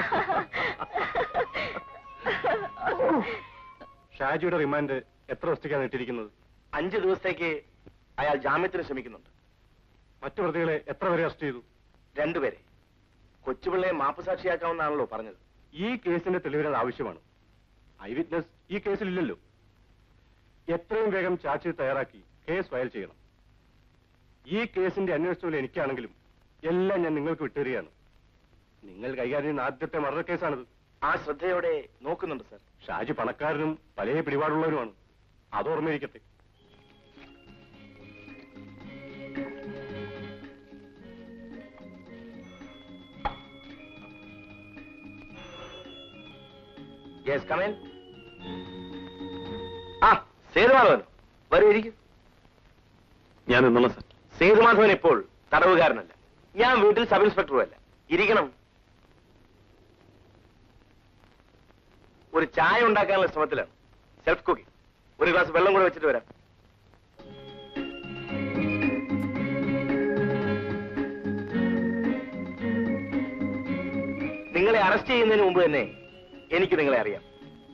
ഷാജിയുടെ റിമാൻഡ് എത്ര ദിവസത്തേക്കാണ് ഇട്ടിരിക്കുന്നത് അഞ്ചു ദിവസത്തേക്ക് അയാൾ ജാമ്യത്തിന് ശ്രമിക്കുന്നുണ്ട് മറ്റു പ്രതികളെ എത്ര വരെ അറസ്റ്റ് ചെയ്തു രണ്ടുപേരെ കൊച്ചുപിള്ളയെ മാപ്പുസാക്ഷിയാക്കാമെന്നാണല്ലോ പറഞ്ഞത് ഈ കേസിന്റെ തെളിവുകൾ ആവശ്യമാണ് ഐ വിറ്റ്നസ് ഈ കേസിലില്ലല്ലോ എത്രയും വേഗം ചാർജ് ഷീറ്റ് തയ്യാറാക്കി കേസ് ഫയൽ ചെയ്യണം ഈ കേസിന്റെ അന്വേഷണത്തിൽ എനിക്കാണെങ്കിലും എല്ലാം ഞാൻ നിങ്ങൾക്ക് വിട്ടുതരികയാണ് നിങ്ങൾ കൈകാര്യം ചെയ്യുന്ന ആദ്യത്തെ മർഡർ കേസാണിത് ആ ശ്രദ്ധയോടെ നോക്കുന്നുണ്ട് സർ ഷാജി പണക്കാരനും പല പിടിപാടുള്ളവരുമാണ് അത് ഓർമ്മയിരിക്കട്ടെ യെസ് കമേൻ ആ സേതുമാധവൻ വരൂ ഇരിക്കും ഞാൻ നിന്നുള്ള സർ സേതുമാധവൻ ഇപ്പോൾ തടവുകാരനല്ല ഞാൻ വീട്ടിൽ സബ് ഇൻസ്പെക്ടറും അല്ല ഇരിക്കണം ഒരു ചായ ഉണ്ടാക്കാനുള്ള ശ്രമത്തിലാണ് സെൽഫ് കുക്കിംഗ് ഒരു ഗ്ലാസ് വെള്ളം കൂടെ വെച്ചിട്ട് വരാം നിങ്ങളെ അറസ്റ്റ് ചെയ്യുന്നതിന് മുമ്പ് തന്നെ എനിക്ക് നിങ്ങളെ അറിയാം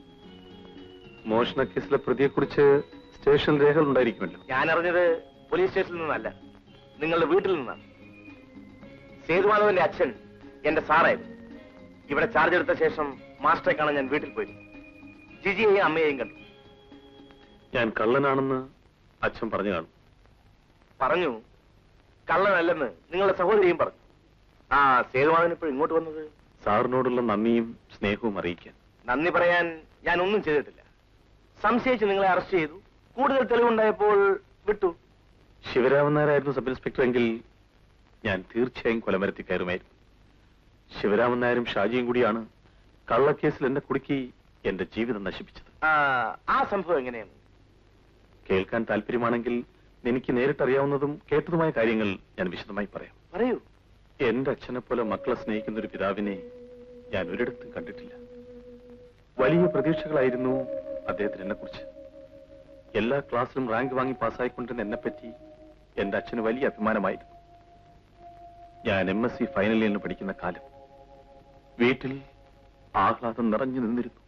മോഷണ കേസിലെ പ്രതിയെക്കുറിച്ച് സ്റ്റേഷൻ രേഖകൾ ഉണ്ടായിരിക്കുമല്ലോ ഞാൻ അറിഞ്ഞത് പോലീസ് സ്റ്റേഷനിൽ നിന്നല്ല നിങ്ങളുടെ വീട്ടിൽ നിന്നാണ് സേതുമാധവന്റെ അച്ഛൻ എന്റെ സാറായിരുന്നു ഇവിടെ ചാർജ് എടുത്ത ശേഷം മാസ്റ്ററെ കാണാൻ ഞാൻ വീട്ടിൽ പോയി ജിജിയെയും അമ്മയെയും കണ്ടു ഞാൻ കള്ളനാണെന്ന് അച്ഛൻ പറഞ്ഞു കാണും പറഞ്ഞു കള്ളനല്ലെന്ന് നിങ്ങളുടെ സഹോദരിയും പറഞ്ഞു ആ സേതുമാധവൻ ഇപ്പോൾ ഇങ്ങോട്ട് വന്നത് സാറിനോടുള്ള നന്ദിയും സ്നേഹവും അറിയിക്കാൻ നന്ദി പറയാൻ ഞാൻ ഒന്നും ചെയ്തിട്ടില്ല സംശയിച്ച് നിങ്ങളെ അറസ്റ്റ് ചെയ്തു കൂടുതൽ തെളിവുണ്ടായപ്പോൾ വിട്ടു ശിവരാമൻ നായരായിരുന്നു സബ് ഇൻസ്പെക്ടർ എങ്കിൽ ഞാൻ തീർച്ചയായും കൊലമരത്തിൽ കയറുമായിരുന്നു ശിവരാമൻ നായരും ഷാജിയും കൂടിയാണ് കള്ളക്കേസിൽ എന്നെ കുടുക്കി എന്റെ ജീവിതം നശിപ്പിച്ചത് ആ, ആ സംഭവം എങ്ങനെയാണ് കേൾക്കാൻ താല്പര്യമാണെങ്കിൽ എനിക്ക് നേരിട്ടറിയാവുന്നതും കേട്ടതുമായ കാര്യങ്ങൾ ഞാൻ വിശദമായി പറയാം പറയൂ എന്റെ അച്ഛനെ പോലെ മക്കളെ സ്നേഹിക്കുന്ന ഒരു പിതാവിനെ ഞാൻ ഒരിടത്തും കണ്ടിട്ടില്ല വലിയ പ്രതീക്ഷകളായിരുന്നു അദ്ദേഹത്തിന് എന്നെ കുറിച്ച് എല്ലാ ക്ലാസ്സിലും റാങ്ക് വാങ്ങി പാസ്സായിക്കൊണ്ടിരുന്ന എന്നെപ്പറ്റി എന്റെ അച്ഛന് വലിയ അഭിമാനമായിരുന്നു ഞാൻ എം എസ് സി ഫൈനൽ ഇയറിന് പഠിക്കുന്ന കാലം വീട്ടിൽ ആഹ്ലാദം നിറഞ്ഞു നിന്നിരുന്നു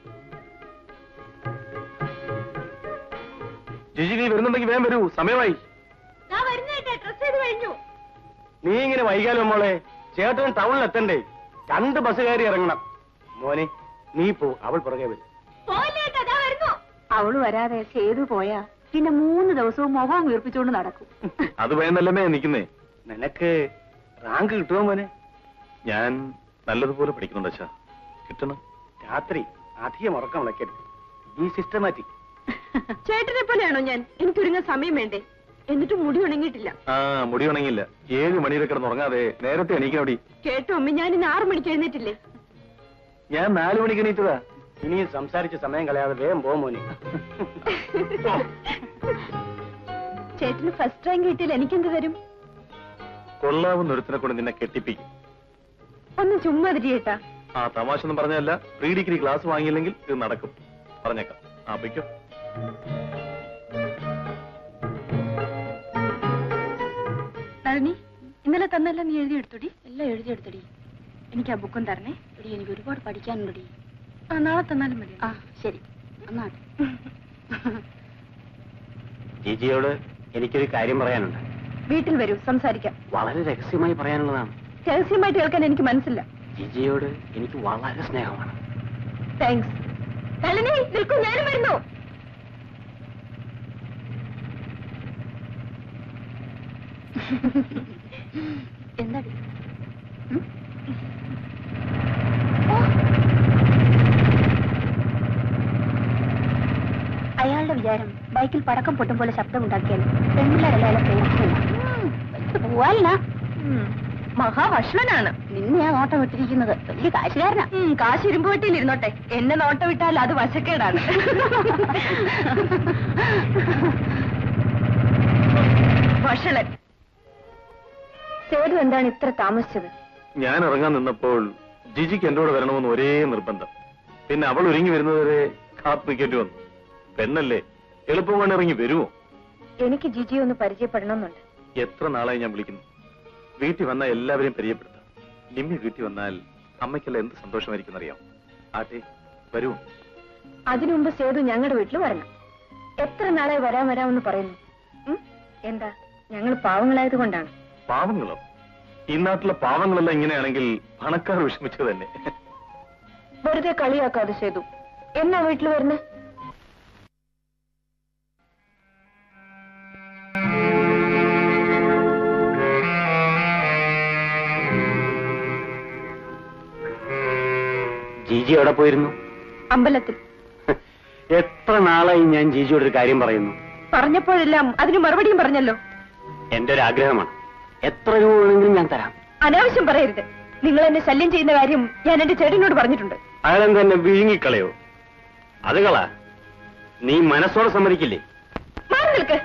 ജിജി നീ വരുന്നുണ്ടെങ്കിൽ വേഗം വരൂ സമയമായി ഞാൻ വരുന്നേട്ടെ ഡ്രസ് ചെയ്ത് കഴിഞ്ഞു നീ ഇങ്ങനെ വൈകാലോ മോളെ ചേട്ടൻ ടൗണിൽ എത്തണ്ടേ രണ്ട് ബസ് കയറി ഇറങ്ങണം മോനെ നീ പോ അവൾ പുറകെ വരും പോയില്ലേട്ടാ ഞാൻ വരുന്നു അവള് വരാതെ സേതു പോയാ പിന്നെ മൂന്ന് ദിവസവും മുഖം വീർപ്പിച്ചുകൊണ്ട് നടക്കും അത് ഭയന്നല്ലമേ നിൽക്കുന്നേ നിനക്ക് റാങ്ക് കിട്ടുമോ മോനെ ഞാൻ നല്ലതുപോലെ പഠിക്കുന്നുണ്ട് അച്ഛാ കിട്ടണം രാത്രി അധികം ഉറക്കം വിളക്കരുത് ഈ സിസ്റ്റമാറ്റിക് ചേട്ടനെ പോലെയാണോ ഞാൻ എനിക്കൊരുങ്ങാൻ സമയം വേണ്ടേ എന്നിട്ടും മുടി ഉണങ്ങിയിട്ടില്ല ആ മുടി ഉണങ്ങിയില്ല ഏഴ് മണിയിൽ കിടന്ന് ഉറങ്ങാതെ നേരത്തെ എണീക്കണോടി കേട്ടോ അമ്മ ഞാൻ ഇന്ന് ആറു മണിക്ക് എഴുന്നേറ്റില്ലേ ഞാൻ നാലു മണിക്ക് എണീറ്റതാ ഇനിയും സംസാരിച്ച് സമയം കളയാതെ വേഗം പോ മോനെ ചേട്ടന് ഫസ്റ്റ് റാങ്ക് കിട്ടിയാൽ എനിക്കെന്ത് തരും കൊള്ളാവുന്ന ഒരുത്തിനെ കൊണ്ട് നിന്നെ കെട്ടിപ്പിക്കും ഒന്ന് ചുമ്മാ തിരിയേട്ടാ ആ തമാശ ഒന്നും പറഞ്ഞല്ല പ്രീ ഡിഗ്രി ക്ലാസ് വാങ്ങിയില്ലെങ്കിൽ ഇത് നടക്കും പറഞ്ഞേക്കാം ആ പൊയ്ക്കോ നളിനി ഇന്നലെ തന്നെല്ലാം നീ എഴുതിയെടുത്തോടി എല്ലാം എഴുതിയെടുത്തടി എനിക്ക് ആ ബുക്കും തരണേ എടി എനിക്ക് ഒരുപാട് പഠിക്കാനുണ്ടടി ആ നാളെ തന്നാലും മതി ആ ശരി എന്നാട്ടെ ജിജിയോട് എനിക്കൊരു കാര്യം പറയാനുണ്ട് വീട്ടിൽ വരൂ സംസാരിക്കാം വളരെ രഹസ്യമായി പറയാനുള്ളതാണ് രഹസ്യമായിട്ട് കേൾക്കാൻ എനിക്ക് മനസ്സില്ല ജിജിയോട് എനിക്ക് വളരെ സ്നേഹമാണ് താങ്ക്സ് നളിനി നിൽക്കൂ ഞാനും വരുന്നു എന്താടി അയാളുടെ വിചാരം ബൈക്കിൽ പടക്കം പൊട്ടും പോലെ ശബ്ദമുണ്ടാക്കിയാൽ പെൺപിള്ളേരല്ല അയാളെ പ്രേമിക്കില്ല പോവാലിന മഹാഭക്ഷണനാണ് നിന്നെയാ നോട്ടം വിട്ടിരിക്കുന്നത് വലിയ കാശുകാരനാ ഉം, കാശ് ഇരുമ്പ് വെട്ടിയിൽ ഇരുന്നോട്ടെ എന്നെ നോട്ട വിട്ടാൽ അത് വശക്കേടാണ് വഷളൻ സേതു എന്താണ് ഇത്ര താമസിച്ചത് ഞാൻ ഇറങ്ങാൻ നിന്നപ്പോൾ ജിജിക്ക് എന്റെ കൂടെ വരണമെന്ന് ഒരേ നിർബന്ധം പിന്നെ അവൾ ഒരുങ്ങി വരുന്നതുവരെ കാത്തു നിൽക്കേണ്ടി വന്നു പെണ്ണല്ലേ എളുപ്പമാണ് ഇറങ്ങി വരുമോ എനിക്ക് ജിജി ഒന്ന് പരിചയപ്പെടണമെന്നുണ്ട് എത്ര നാളായി ഞാൻ വിളിക്കുന്നു വീട്ടിൽ വന്നാൽ എല്ലാവരെയും പരിചയപ്പെടുത്താം നിമ്മി വീട്ടിൽ വന്നാൽ അമ്മയ്ക്കെല്ലാം എന്ത് സന്തോഷമായിരിക്കും അറിയാം ആട്ടെ വരൂ അതിനു മുമ്പ് സേതു ഞങ്ങളുടെ വീട്ടിൽ വരണം എത്ര നാളെ വരാൻ വരാമെന്ന് പറയുന്നു ഉം? എന്താ ഞങ്ങൾ പാവങ്ങളായത് കൊണ്ടാണ് പാവങ്ങളോ ഈ നാട്ടിലെ പാവങ്ങളെല്ലാം ഇങ്ങനെയാണെങ്കിൽ പണക്കാർ വിഷമിച്ചു തന്നെ വെറുതെ കളിയാക്കാതെ സേതു എന്നാ വീട്ടിൽ വരുന്നേ ജിജി എവിടെ പോയിരുന്നു അമ്പലത്തിൽ എത്ര നാളായി ഞാൻ ജിജിയോട് ഒരു കാര്യം പറയുന്നു പറഞ്ഞപ്പോഴെല്ലാം അതിന് മറുപടിയും പറഞ്ഞല്ലോ എന്റെ ഒരു ആഗ്രഹമാണ് എത്ര രൂപ വേണമെങ്കിലും ഞാൻ തരാം അനാവശ്യം പറയരുത് നിങ്ങൾ എന്നെ ശല്യം ചെയ്യുന്ന കാര്യം ഞാൻ എന്റെ ചേട്ടനോട് പറഞ്ഞിട്ടുണ്ട് അയാളെന്താ തന്നെ വിഴുങ്ങിക്കളയോ അത് കള നീ മനസ്സോടെ സമ്മതിക്കില്ലേ മാറി നിൽക്ക്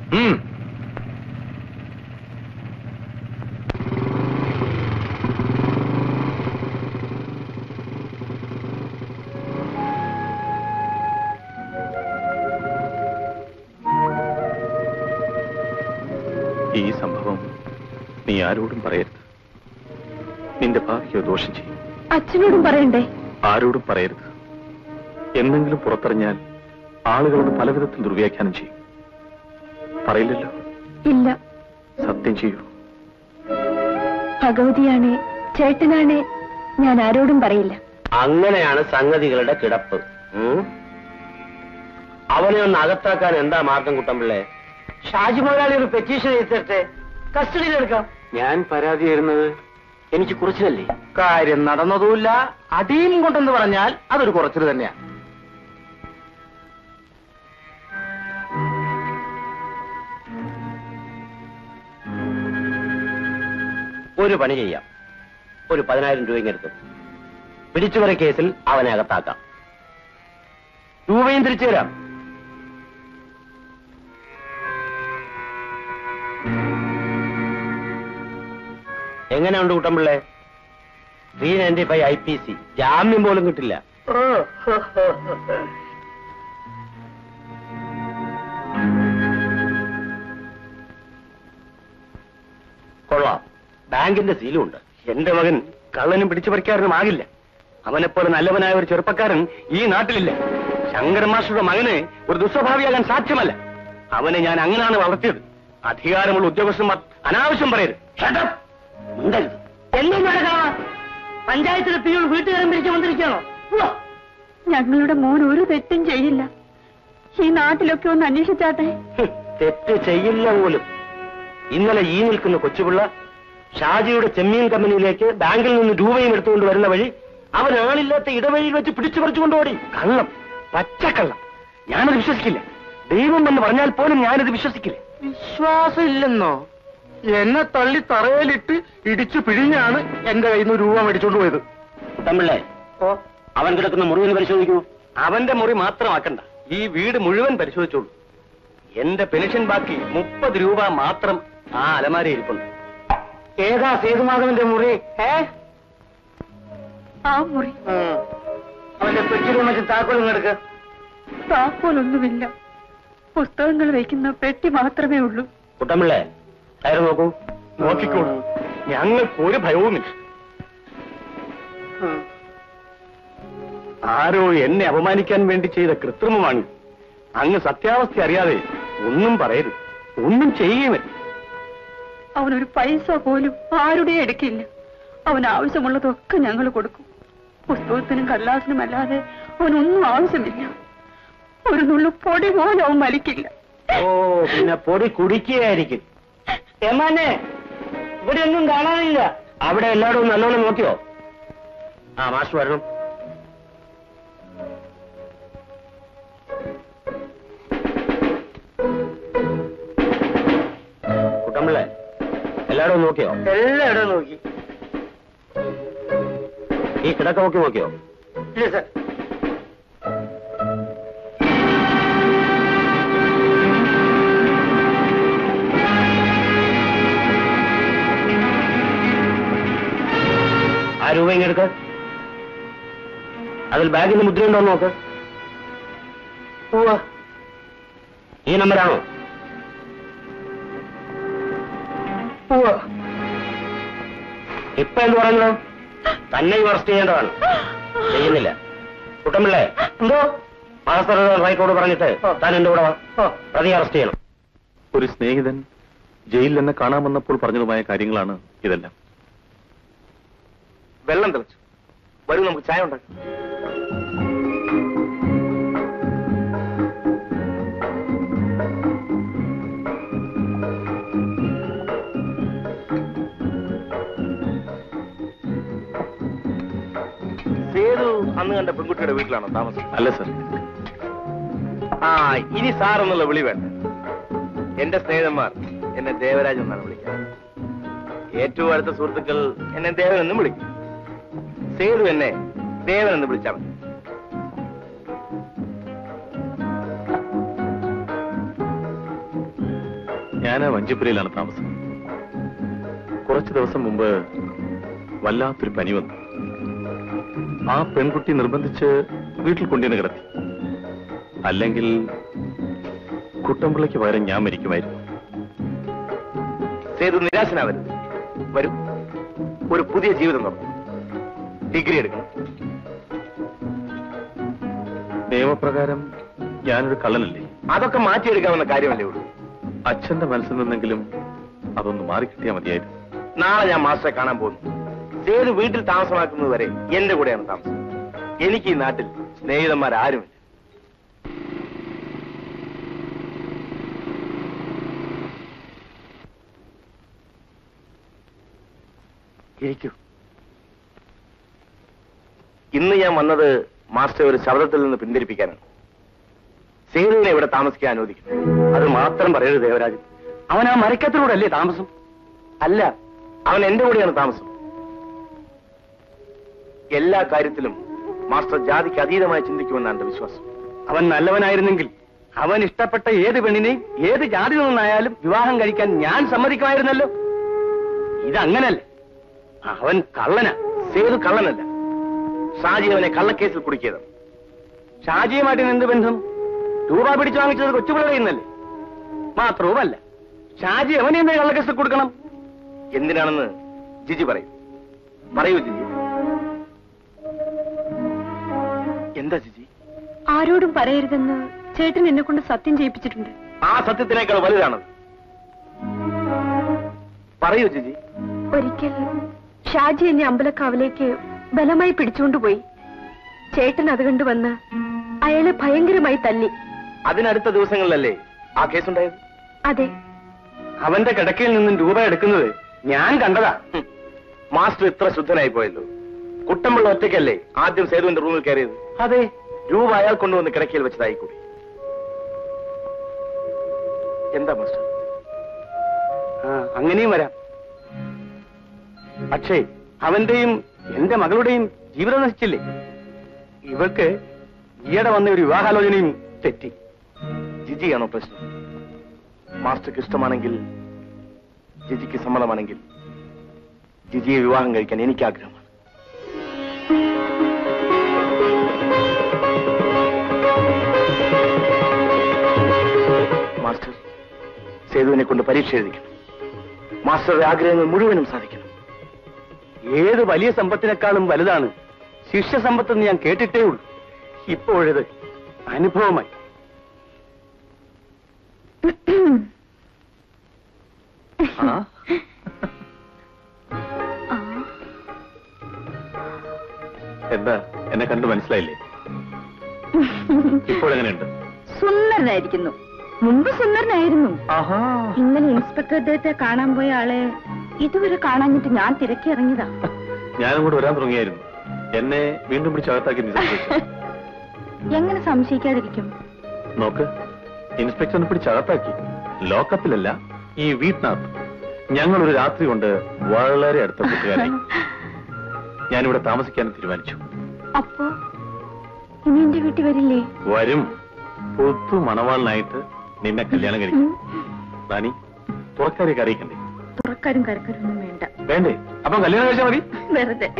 ഉം. ഈ സംഭവം നീ ആരോടും പറയരുത് നിന്റെ ഭാവിക്ക് ദോഷം ചെയ്യും അച്ഛനോടും പറയണ്ടേ ആരോടും പറയരുത് എന്തെങ്കിലും പുറത്തറിഞ്ഞാൽ ആളുകളത് പലവിധത്തിൽ ദുർവ്യാഖ്യാനം ചെയ്യും പറയില്ലല്ലോ ഇല്ല സത്യം ചെയ്യൂ ഭഗവതിയാണേ ചേട്ടനാണേ ഞാൻ ആരോടും പറയില്ല അങ്ങനെയാണ് സംഗതികളുടെ കിടപ്പ് ഉം? അവനെ ഒന്ന് അകത്താക്കാൻ എന്താ മാർഗം കുട്ടമ്പിള്ളേ ഷാജി മുതലാളി ഒരു പെറ്റീഷൻ എഴുതിട്ടെ കസ്റ്റഡിയിലെടുക്കാം ഞാൻ പരാതി തരുന്നത് എനിക്ക് കുറച്ചിലല്ലേ കാര്യം നടന്നതുമില്ല അടിയും കൊണ്ടെന്ന് പറഞ്ഞാൽ അതൊരു കുറച്ചിൽ തന്നെയാ ഒരു പണി ചെയ്യാം ഒരു പതിനായിരം രൂപ ഇങ്ങെടുത്തു പിടിച്ചുവര കേസിൽ അവനെ അകത്താക്കാം രൂപയും തിരിച്ചു തരാം എങ്ങനെയുണ്ട് കുട്ടമ്പിള്ളേ three ninety five I P C ജാമ്യം പോലും കിട്ടില്ല കൊള്ളാം ബാങ്കിന്റെ സീലും ഉണ്ട് എന്റെ മകൻ കള്ളനും പിടിച്ചു പറിക്കാരനും ആകില്ല അവനെപ്പോലെ നല്ലവനായ ഒരു ചെറുപ്പക്കാരൻ ഈ നാട്ടിലില്ല ശങ്കരൻ മാസ്റ്ററുടെ മകന് ഒരു ദുസ്വഭാവിയാകാൻ സാധ്യമല്ല അവനെ ഞാൻ അങ്ങനെയാണ് വളർത്തിയത് അധികാരമുള്ള ഉദ്യോഗസ്ഥന്മാർ അനാവശ്യം പറയരുത് Shut up. മിണ്ടരുത്. എന്നും നടക്കാം പഞ്ചായത്തിലെ പിയൂൾ വീട്ടുകാരൻ പിരിച്ചു വന്നിരിക്കണോ ഞങ്ങളുടെ മോൻ ഒരു തെറ്റും ചെയ്യില്ല ഈ നാട്ടിലൊക്കെ ഒന്ന് അന്വേഷിച്ചാട്ടെ ഹ്, തെറ്റ് ചെയ്യില്ല പോലും ഇന്നലെ ഈ നിൽക്കുന്ന കൊച്ചുപിള്ള ഷാജിയുടെ ചെമ്മീൻ കമ്പനിയിലേക്ക് ബാങ്കിൽ നിന്ന് രൂപയും എടുത്തുകൊണ്ട് വരുന്ന വഴി അവൻ ആളില്ലാത്ത ഇടവഴിയിൽ വെച്ച് പിടിച്ചു പറിച്ചുകൊണ്ടോടി കള്ളം പച്ചക്കള്ളം ഞാനത് വിശ്വസിക്കില്ല ദൈവം എന്ന് പറഞ്ഞാൽ പോലും ഞാനത് വിശ്വസിക്കില്ല വിശ്വാസം ഇല്ലെന്നോ എന്നെ തള്ളി തറയിലിട്ട് ഇടിച്ചു പിഴിഞ്ഞാണ് എന്റെ കയ്യിൽ നിന്ന് രൂപ മേടിച്ചോണ്ട് പോയത് തമ്മിള്ളേ അവൻ കിടക്കുന്ന മുറിവിന് പരിശോധിക്കൂ അവന്റെ മുറി മാത്രമാക്കണ്ട ഈ വീട് മുഴുവൻ പരിശോധിച്ചോളൂ എന്റെ പെൻഷൻ ബാക്കി മുപ്പത് രൂപ മാത്രം ആ അലമാരി ഇരിപ്പുണ്ട് ഏതാ സേതുമാധവന്റെ മുറി ഏ ആ മുറി ഉം. അവന്റെ പെട്ടിരുമച്ച് താക്കോലും എടുക്ക താക്കോലൊന്നുമില്ല പുസ്തകങ്ങൾ വയ്ക്കുന്ന പെട്ടി മാത്രമേ ഉള്ളൂ കുട്ടമ്പിള്ളേ കയറി നോക്കൂ നോക്കിക്കോളൂ ഞങ്ങൾക്ക് ഒരു ഭയവുമില്ല ആരോ എന്നെ അപമാനിക്കാൻ വേണ്ടി ചെയ്ത കൃത്രിമമാണ് അങ്ങ് സത്യാവസ്ഥ അറിയാതെ ഒന്നും പറയരുത് ഒന്നും ചെയ്യുകയുമില്ല അവനൊരു പൈസ പോലും ആരുടെയും എടുക്കില്ല അവന് ആവശ്യമുള്ളതൊക്കെ ഞങ്ങൾ കൊടുക്കും പുസ്തകത്തിനും കടലാസിനും അല്ലാതെ അവനൊന്നും ആവശ്യമില്ല ഒരു നുള്ളു പൊടി പോലും അവൻ വലിക്കില്ല ഓ പിന്നെ പൊടി കുടിക്കുകയായിരിക്കും ഏമാനെ ഇവിടെ ഒന്നും കാണാനില്ല അവിടെ എല്ലായിടവും നല്ലോണം നോക്കിയോ ആ മാസ്റ്റർ വരണം കുട്ടമ്പിള്ളേ എല്ലായിടവും നോക്കിയോ എല്ലായിടവും നോക്കി ഈ കിടക്ക നോക്കി നോക്കിയോ ഇല്ല സാർ ആ രൂപ ഇങ്ങെടുക്ക അതിൽ ബാഗിന്റെ മുദ്രയുണ്ടോ എന്ന് നോക്ക് ഈ നമ്പരാണോ ഇപ്പൊ എന്ത് പറയുന്നത് തന്നെ ഈ അറസ്റ്റ് ചെയ്യേണ്ടതാണ് ചെയ്യുന്നില്ല കുട്ടമ്പിള്ളേ എന്തോ മാസ്റ്റർ റൈറ്റോട് പറഞ്ഞിട്ട് താൻ എന്റെ കൂടെ വാ പ്രതി അറസ്റ്റ് ചെയ്യണം ഒരു സ്നേഹിതൻ ജയിലിൽ എന്നെ കാണാൻ വന്നപ്പോൾ പറഞ്ഞതുമായ കാര്യങ്ങളാണ് ഇതെല്ലാം വെള്ളം തിളച്ചു വരൂ നമുക്ക് ചായ ഉണ്ടാക്കാം സേതു അന്ന് കണ്ട പെൺകുട്ടിയുടെ വീട്ടിലാണോ താമസം അല്ല സർ ആ ഇനി സാർ എന്നുള്ള വിളി വേണ്ട എന്റെ സ്നേഹിതന്മാർ എന്നെ ദേവരാജ് എന്നാണ് വിളിക്കുന്നത് ഏറ്റവും അടുത്ത സുഹൃത്തുക്കൾ എന്നെ ദേവൻ എന്നും വിളിക്കും സേതു എന്നെ ദേവൻ എന്ന് വിളിച്ചാൽ മതി ഞാൻ വഞ്ചിപ്പുരയിലാണ് താമസം കുറച്ചു ദിവസം മുമ്പ് വല്ലാത്തൊരു പനി വന്നു ആ പെൺകുട്ടി നിർബന്ധിച്ച് വീട്ടിൽ കൊണ്ടുവന്ന് കിടത്തി അല്ലെങ്കിൽ കുട്ടമ്പിള്ളയ്ക്ക് പകരം ഞാൻ മരിക്കുമായിരുന്നു സേതു നിരാശനാവരുത് വരും ഒരു പുതിയ ജീവിതം തുടങ്ങും ഡിഗ്രി എടുക്കണം നിയമപ്രകാരം ഞാനൊരു കള്ളനല്ലേ അതൊക്കെ മാറ്റിയെടുക്കാവുന്ന കാര്യമല്ലേ ഉള്ളൂ അച്ഛന്റെ മനസ്സിൽ നിന്നെങ്കിലും അതൊന്ന് മാറിക്കിട്ടിയാൽ മതിയായിരുന്നു നാളെ ഞാൻ മാസ്റ്ററെ കാണാൻ പോകുന്നു സേതു വീട്ടിൽ താമസമാക്കുന്നത് വരെ എന്റെ കൂടെയാണ് താമസം എനിക്ക് ഈ നാട്ടിൽ സ്നേഹിതന്മാരാരുമില്ല ഇരിക്കൂ ഇന്ന് ഞാൻ വന്നത് മാസ്റ്റർ ഒരു ശബ്ദത്തിൽ നിന്ന് പിന്തിരിപ്പിക്കാനാണ് സേതുവിനെ ഇവിടെ താമസിക്കാൻ അനുവദിക്കും അത് മാത്രം പറയരുത് ദേവരാജൻ അവൻ ആ മരക്കത്തിലൂടെ അല്ലേ താമസം അല്ല അവൻ എന്റെ കൂടെയാണ് താമസം എല്ലാ കാര്യത്തിലും മാസ്റ്റർ ജാതിക്ക് അതീതമായി ചിന്തിക്കുമെന്നാണ് എന്റെ വിശ്വാസം അവൻ നല്ലവനായിരുന്നെങ്കിൽ അവൻ ഇഷ്ടപ്പെട്ട ഏത് പെണ്ണിനെയും ഏത് ജാതി നിന്നായാലും വിവാഹം കഴിക്കാൻ ഞാൻ സമ്മതിക്കുമായിരുന്നല്ലോ ഇതങ്ങനല്ല അവൻ കള്ളനാ സേതു കള്ളനല്ല ഷാജി അവനെ കള്ളക്കേസിൽ കുടുക്കിയത് ഷാജിയുമായിട്ട് എന്ത് ബന്ധം രൂപ പിടിച്ചു വാങ്ങിച്ചത് കൊച്ചുപിള്ളയുടെ ഇന്നല്ലേ മാത്രവുമല്ല ഷാജി അവനെ എന്താ കള്ളക്കേസിൽ കൊടുക്കണം എന്തിനാണെന്ന് ജിജി പറയും പറയൂ ജിജി എന്താ ജിജി ആരോടും പറയരുതെന്ന് ചേട്ടൻ എന്നെ കൊണ്ട് സത്യം ചെയ്യിപ്പിച്ചിട്ടുണ്ട് ആ സത്യത്തിനേക്കാൾ വലുതാണത് പറയൂ ജിജി ഒരിക്കൽ ഷാജി എന്നെ അമ്പലക്കാവിലേക്ക് ബലമായി പിടിച്ചുകൊണ്ടുപോയി ചേട്ടൻ അത് കണ്ടുവന്ന് അയാളെ ഭയങ്കരമായി തല്ലി അതിനടുത്ത ദിവസങ്ങളിലല്ലേ ആ കേസുണ്ടായത് അതെ അവന്റെ കിടക്കയിൽ നിന്നും രൂപ എടുക്കുന്നത് ഞാൻ കണ്ടതാ ഹും. മാസ്റ്റർ ഇത്ര ശുദ്ധനായി പോയല്ലോ കുട്ടമ്പിള്ള ഒറ്റയ്ക്കല്ലേ ആദ്യം സേതുവിന്റെ റൂമിൽ കയറിയത് അതെ രൂപ അയാൾ കൊണ്ടുവന്ന് കിടക്കയിൽ വെച്ചതായിക്കൂടി എന്താ മാസ്റ്റർ ആ അങ്ങനെയും വരാം പക്ഷേ അവന്റെയും എന്റെ മകളുടെയും ജീവിതം നശിച്ചില്ലേ ഇവൾക്ക് ഈയിടെ വന്ന ഒരു വിവാഹാലോചനയും തെറ്റി ജിജിയാണോ പ്രശ്നം മാസ്റ്റർക്ക് ഇഷ്ടമാണെങ്കിൽ ജിജിക്ക് സമ്മതമാണെങ്കിൽ ജിജിയെ വിവാഹം കഴിക്കാൻ എനിക്ക് ആഗ്രഹമാണ് മാസ്റ്റർ സേതുവിനെ കൊണ്ട് പരീക്ഷ എഴുതിക്കണം മാസ്റ്ററുടെ ആഗ്രഹങ്ങൾ മുഴുവനും സാധിക്കണം ഏത് വലിയ സമ്പത്തിനേക്കാളും വലുതാണ് ശിഷ്യ സമ്പത്തെന്ന് ഞാൻ കേട്ടിട്ടേ ഉള്ളൂ ഇപ്പോഴത് അനുഭവമായി എന്താ എന്നെ കണ്ടു മനസ്സിലായില്ലേ ഇപ്പോഴെങ്ങനെയുണ്ട് സുന്ദരനായിരിക്കുന്നു മുമ്പ് സുന്ദരനായിരുന്നു ആഹാ ഇന്നലെ ഇൻസ്പെക്ടർ അദ്ദേഹത്തെ കാണാൻ പോയ ആളെ ഇതുവരെ കാണാഞ്ഞിട്ട് ഞാൻ തിരക്കി ഇറങ്ങിയതാ ഞാനും കൂടെ വരാൻ തുടങ്ങിയായിരുന്നു എന്നെ വീണ്ടും പിടിച്ചകത്താക്കി നീ സംശയിച്ചു എങ്ങനെ സംശയിക്കാതിരിക്കും നോക്ക് ഇൻസ്പെക്ടറിനെ പിടിച്ചകത്താക്കി ലോക്കപ്പിലല്ല ഈ വീട്ടിനകത്ത് ഞങ്ങൾ ഒരു രാത്രി കൊണ്ട് വളരെ അടുത്ത കൂട്ടുകാരായി ഞാനിവിടെ താമസിക്കാനും തീരുമാനിച്ചു അപ്പോ ഇനി എന്റെ വീട്ടിൽ വരില്ലേ വരും പുതു മണവാളിനായിട്ട് നിന്നെ കല്യാണം കഴിക്കും റാണി തുറക്കാരെയൊക്കെ അറിയിക്കണ്ടേ തുറക്കാരും കരക്കാരും ഒന്നും വേണ്ട വേണ്ടേ അപ്പം കല്യാണം കഴിച്ചാൽ മതി വെറുതെ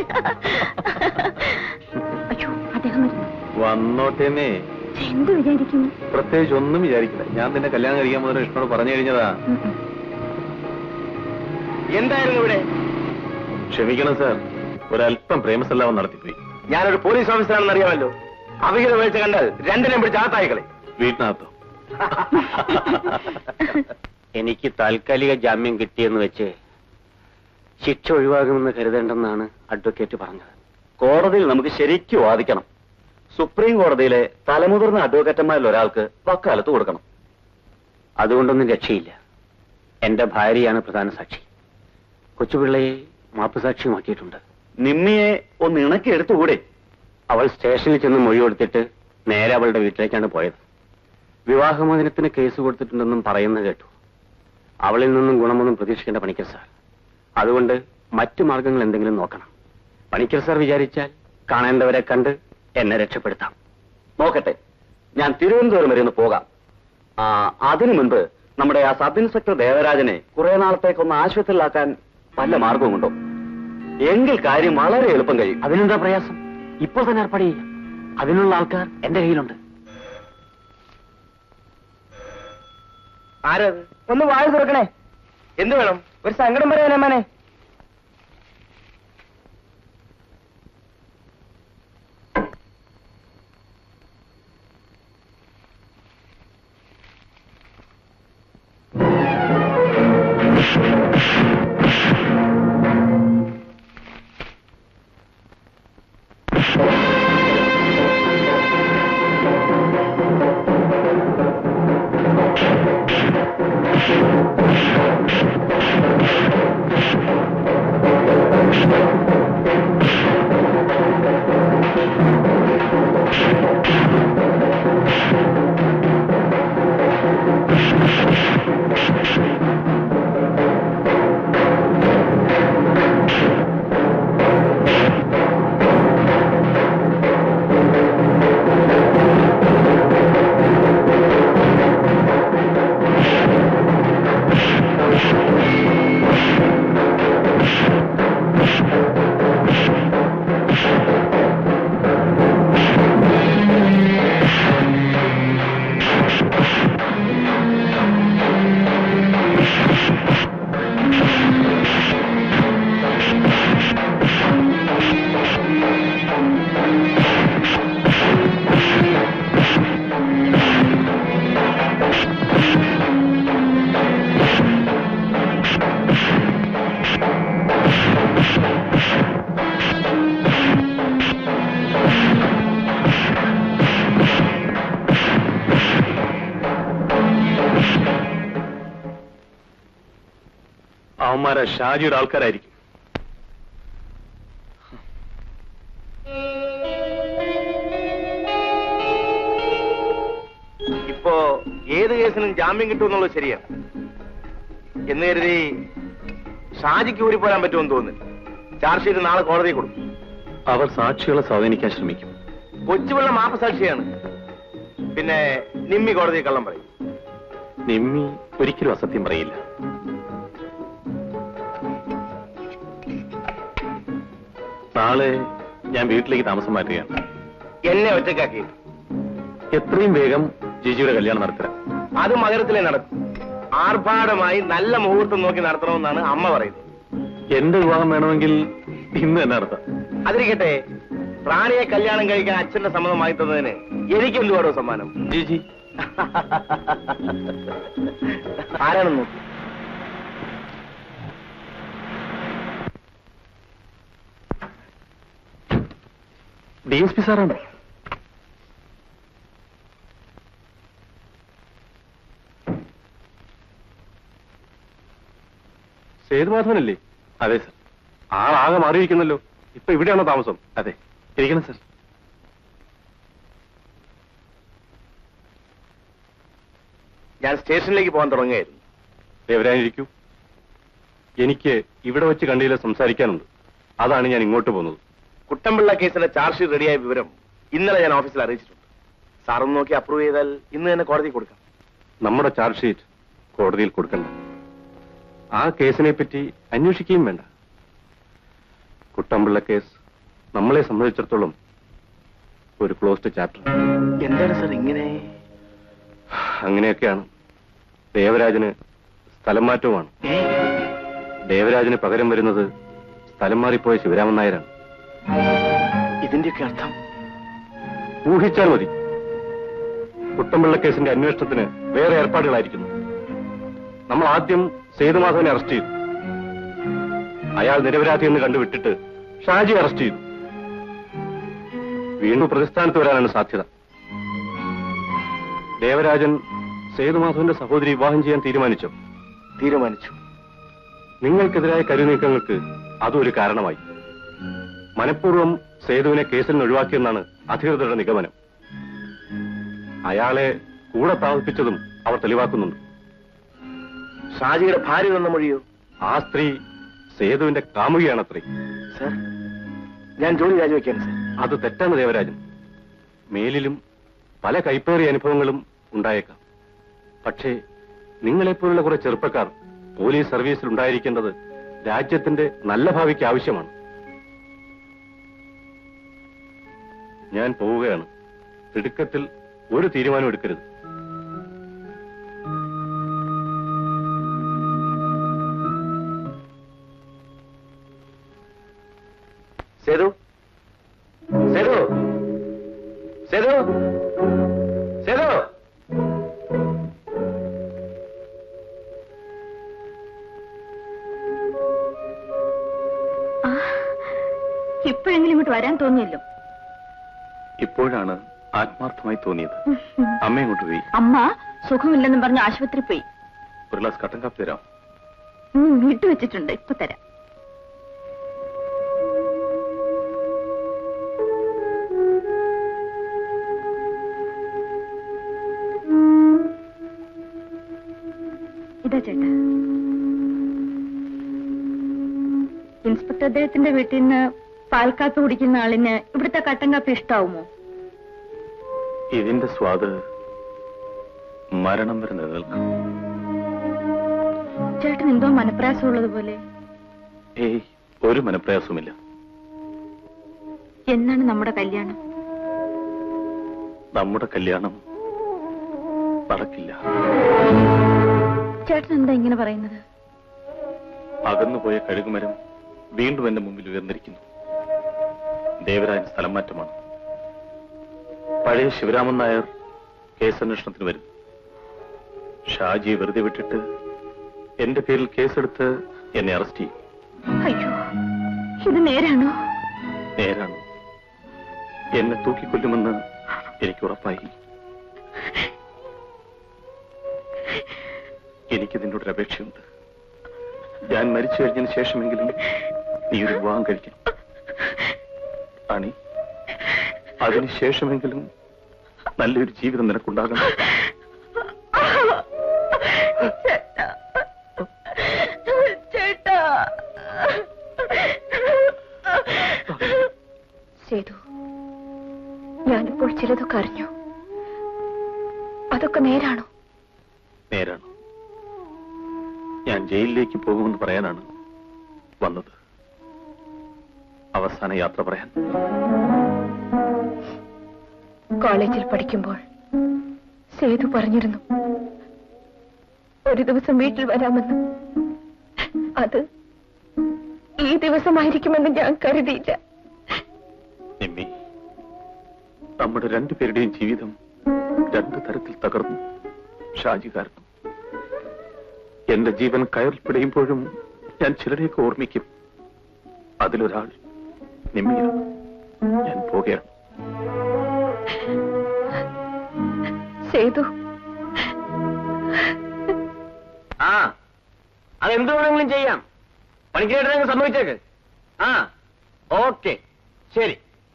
അയ്യോ അദ്ദേഹം വരുന്നു വന്നോട്ടേന്നേ ഛെ, എന്ത് വിചാരിക്കും പ്രത്യേകിച്ച് ഒന്നും വിചാരിക്കില്ല ഞാൻ നിന്നെ കല്യാണം കഴിക്കാൻ മുതൽ കൃഷ്ണനോട് പറഞ്ഞു കഴിഞ്ഞതാ ഉം, ഉം. എന്തായിരുന്നു ഇവിടെ ക്ഷമിക്കണം സാർ ഒരല്പം പ്രേമസല്ലാവം നടത്തിപ്പോയി ഞാനൊരു പോലീസ് ഓഫീസറാണെന്ന് അറിയാമല്ലോ അവിഹിത വീഴ്ച കണ്ടാൽ രണ്ടിനെയും പിടിച്ച് അകത്തായിക്കളെ വീട്ടിനകത്തോ എനിക്ക് താൽക്കാലിക ജാമ്യം കിട്ടിയെന്ന് വെച്ച് ശിക്ഷ ഒഴിവാകുമെന്ന് കരുതേണ്ടെന്നാണ് അഡ്വക്കേറ്റ് പറഞ്ഞത് കോടതിയിൽ നമുക്ക് ശരിക്കും വാദിക്കണം സുപ്രീം കോടതിയിലെ തലമുതിർന്ന അഡ്വക്കേറ്റന്മാരിൽ ഒരാൾക്ക് വക്കാലത്ത് കൊടുക്കണം അതുകൊണ്ടൊന്നും രക്ഷയില്ല എന്റെ ഭാര്യയാണ് പ്രധാന സാക്ഷി കൊച്ചുപിള്ളയെ മാപ്പുസാക്ഷിയുമാക്കിയിട്ടുണ്ട് നിമ്മിയെ ഒന്ന് ഇണക്കി എടുത്തുകൂടെ അവൾ സ്റ്റേഷനിൽ ചെന്ന് മൊഴി കൊടുത്തിട്ട് നേരെ അവളുടെ വീട്ടിലേക്കാണ് പോയത് വിവാഹമോചനത്തിന് കേസ് കൊടുത്തിട്ടുണ്ടെന്നും പറയുന്നത് കേട്ടു അവളിൽ നിന്നും ഗുണമൊന്നും പ്രതീക്ഷിക്കേണ്ട പണിക്കർ സാർ അതുകൊണ്ട് മറ്റു മാർഗങ്ങൾ എന്തെങ്കിലും നോക്കണം പണിക്കർ സാർ വിചാരിച്ചാൽ കാണേണ്ടവരെ കണ്ട് എന്നെ രക്ഷപ്പെടുത്താം നോക്കട്ടെ ഞാൻ തിരുവനന്തപുരം വരെ ഒന്ന് പോകാം ആ, അതിനു മുൻപ് നമ്മുടെ ആ സബ് ഇൻസ്പെക്ടർ ദേവരാജനെ കുറെ നാളത്തേക്കൊന്ന് ആശുപത്രിയിലാക്കാൻ വല്ല മാർഗവുമുണ്ടോ എങ്കിൽ കാര്യം വളരെ എളുപ്പം കഴിയും അതിനെന്താ പ്രയാസം ഇപ്പോൾ തന്നെ ഏർപ്പാട് ചെയ്യാം അതിനുള്ള ആൾക്കാർ എന്റെ കയ്യിലുണ്ട് ആരത് ഒന്ന് വാഴ തുറക്കണേ എന്ത് വേണം ഒരു സങ്കടം പറയാനേ മോനെ അവന്മാരെ ഷാജിയുടെ ആൾക്കാരായിരിക്കും ഇപ്പോ ഏത് കേസിനും ജാമ്യം കിട്ടുമെന്നുള്ളത് ശരിയാണ് എന്ന് കരുതി ഷാജിക്ക് ഊരി പോരാൻ പറ്റുമെന്ന് തോന്നുന്നു ചാർജ് ഷീറ്റ് നാളെ കോടതിയിൽ കൊടുക്കും അവർ സാക്ഷികളെ സ്വാധീനിക്കാൻ ശ്രമിക്കും കൊച്ചുവെള്ള മാപ്പ് സാക്ഷിയാണ് പിന്നെ നിമ്മി കോടതിയിൽ കള്ളം പറയും നിമ്മി ഒരിക്കലും അസത്യം പറയില്ല നാളെ ഞാൻ വീട്ടിലേക്ക് താമസം മാറ്റുകയാണ് എന്നെ ഒറ്റക്കാക്കി എത്രയും വേഗം ജിജിയുടെ കല്യാണം നടത്തരാം അത് മകരത്തിലേ നടക്കും ആർഭാടമായി നല്ല മുഹൂർത്തം നോക്കി നടത്തണമെന്നാണ് അമ്മ പറയുന്നത് എന്റെ വിവാഹം വേണമെങ്കിൽ ഇന്ന് തന്നെ നടത്താം അതിരിക്കട്ടെ റാണിയെ കല്യാണം കഴിക്കാൻ അച്ഛന്റെ സമ്മതമായി തന്നതിന് എനിക്ക് എന്തുവാടോ സമ്മാനം ജിജി ആരാണെന്ന് നോക്കി ഡി എസ് പി സാറാണ് സേതുമാധവനല്ലേ അതെ സർ ആളാകെ മാറിയിരിക്കുന്നല്ലോ ഇപ്പൊ ഇവിടെയാണോ താമസം അതെ ഇരിക്കണം സർ ഞാൻ സ്റ്റേഷനിലേക്ക് പോകാൻ തുടങ്ങുകയായിരുന്നു ദേവരാനിരിക്കൂ എനിക്ക് ഇവിടെ വെച്ച് കണ്ടില്ല സംസാരിക്കാനുണ്ട് അതാണ് ഞാൻ ഇങ്ങോട്ട് പോകുന്നത് കുട്ടമ്പിള്ള കേസിന്റെ ചാർജ് ഷീറ്റ് റെഡിയായ വിവരം ഇന്നലെ ഞാൻ ഓഫീസിൽ അറിയിച്ചിട്ടുണ്ട് സാറൊന്ന് നോക്കി അപ്രൂവ് ചെയ്താൽ ഇന്ന് തന്നെ കോടതി കൊടുക്കാം നമ്മുടെ ചാർജ് ഷീറ്റ് കോടതിയിൽ കൊടുക്കണ്ട ആ കേസിനെ പറ്റി അന്വേഷിക്കുകയും വേണ്ട കുട്ടമ്പിള്ള കേസ് നമ്മളെ സംബന്ധിച്ചിടത്തോളം ഒരു ക്ലോസ്ഡ് ചാപ്റ്റർ എന്താണ് സാർ ഇങ്ങനെ അങ്ങനെയൊക്കെയാണ് ദേവരാജന് സ്ഥലം മാറ്റവുമാണ് ദേവരാജന് പകരം വരുന്നത് സ്ഥലം മാറിപ്പോയ ശിവരാമൻ നായരാണ് ഇതിന്റെയൊക്കെ അർത്ഥം ഊഹിച്ചാൽ മതി കുട്ടമ്പിള്ള കേസിന്റെ അന്വേഷണത്തിന് വേറെ ഏർപ്പാടുകളായിരിക്കുന്നു നമ്മൾ ആദ്യം സേതുമാധവനെ അറസ്റ്റ് ചെയ്തു അയാൾ നിരപരാധി എന്ന് കണ്ടുവിട്ടിട്ട് ഷാജി അറസ്റ്റ് ചെയ്തു വീണ്ടും പ്രതിസ്ഥാനത്ത് വരാനാണ് സാധ്യത ദേവരാജൻ സേതുമാധവന്റെ സഹോദരി വിവാഹം ചെയ്യാൻ തീരുമാനിച്ചോ തീരുമാനിച്ചു നിങ്ങൾക്കെതിരായ കരുനീക്കങ്ങൾക്ക് അതും ഒരു കാരണമായി മനഃപൂർവ്വം സേതുവിനെ കേസിൽ നിന്ന് ഒഴിവാക്കിയെന്നാണ് അധികൃതരുടെ നിഗമനം അയാളെ കൂടെ താമസിപ്പിച്ചതും അവർ തെളിവാക്കുന്നുണ്ട് ഷാജിയുടെ ഭാര്യ തന്ന മൊഴിയോ ആ സ്ത്രീ സേതുവിന്റെ കാമുകയാണത്രേ സാർ ഞാൻ ജോലി രാജിവെക്കാണ് സാർ അത് തെറ്റാണ് ദേവരാജൻ മേലിലും പല കൈപ്പേറിയ അനുഭവങ്ങളും ഉണ്ടായേക്കാം പക്ഷേ നിങ്ങളെപ്പോലുള്ള കുറെ ചെറുപ്പക്കാർ പോലീസ് സർവീസിൽ ഉണ്ടായിരിക്കേണ്ടത് രാജ്യത്തിന്റെ നല്ല ഭാവിക്ക് ആവശ്യമാണ് ഞാൻ പോവുകയാണ് തിടുക്കത്തിൽ ഒരു തീരുമാനം എടുക്കരുത് സേതു സേതു സേതു സേതു ഇപ്പോഴെങ്കിലും ഇങ്ങോട്ട് വരാൻ തോന്നിയല്ലോ ഇപ്പോഴാണ് ആത്മാർത്ഥമായി തോന്നിയത് അമ്മ ഇങ്ങോട്ട് പോയി അമ്മ സുഖമില്ലെന്നും പറഞ്ഞ് ആശുപത്രി പോയി ഒരു ഗ്ലാസ് കട്ടൻ കാപ്പി തരാം ഉം, ഇട്ട് വെച്ചിട്ടുണ്ട് ഇപ്പൊ തരാം ഇതാ ചേട്ടാ ഇൻസ്പെക്ടർ അദ്ദേഹത്തിന്റെ വീട്ടിൽ നിന്ന് പാൽക്കാപ്പി കുടിക്കുന്ന ആളിന് ഇവിടുത്തെ കട്ടൻ കാപ്പി ഇഷ്ടാവുമോ ഇതിന്റെ സ്വാദ് മരണം വരെ നിലനിൽക്കും ചേട്ടൻ എന്തോ മനപ്രയാസമുള്ളത് പോലെ ഏയ് ഒരു മനപ്രയാസവുമില്ല എന്നാണ് നമ്മുടെ കല്യാണം നമ്മുടെ കല്യാണം നടക്കില്ല ചേട്ടൻ എന്താ ഇങ്ങനെ പറയുന്നത് അകന്നുപോയ കഴുകുമരം വീണ്ടും എന്റെ മുമ്പിൽ ഉയർന്നിരിക്കുന്നു ദേവരാജൻ സ്ഥലം മാറ്റമാണ് പഴയ ശിവരാമൻ നായർ കേസന്വേഷണത്തിന് വരും ഷാജിയെ വെറുതെ വിട്ടിട്ട് എന്റെ പേരിൽ കേസെടുത്ത് എന്നെ അറസ്റ്റ് ചെയ്യും അയ്യോ ഇത് നേരാണോ നേരാണ് എന്നെ തൂക്കിക്കൊല്ലുമെന്ന് എനിക്ക് ഉറപ്പായി എനിക്ക് നിന്നോടൊരു അപേക്ഷയുണ്ട് ഞാൻ മരിച്ചു കഴിഞ്ഞതിന് ശേഷമെങ്കിലും നീ ഒരു വിവാഹം കഴിക്കണം അണി അതിന് ശേഷമെങ്കിലും നല്ലൊരു ജീവിതം നിനക്കുണ്ടാകണം ചേട്ടാ സേതു ഞാനിപ്പോൾ ചിലതൊക്കെ അറിഞ്ഞു അതൊക്കെ നേരാണോ നേരാണ് ഞാൻ ജയിലിലേക്ക് പോകുമെന്ന് പറയാനാണ് വന്നത് അവസാന യാത്ര പറയാൻ കോളേജിൽ പഠിക്കുമ്പോൾ സേതു പറഞ്ഞിരുന്നു ഒരു ദിവസം വീട്ടിൽ വരാമെന്ന് അത് ഈ ദിവസമായിരിക്കുമെന്ന് ഞാൻ കരുതിയില്ല നിമ്മി നമ്മുടെ രണ്ടുപേരുടെയും ജീവിതം രണ്ടു തരത്തിൽ തകർന്നു ഷാജി കാരണം എന്റെ ജീവൻ കയറിൽ പിടയുമ്പോഴും ഞാൻ ചിലരെയൊക്കെ ഓർമ്മിക്കും അതിലൊരാൾ നിമ്മിയാണ് ഞാൻ പോകുകയാണ് സേതു ആ അതെന്ത് വേണമെങ്കിലും ചെയ്യാം പണിക്കേട്ടനെ സമ്മതിച്ചേക്ക് ആ ഓക്കെ ശരി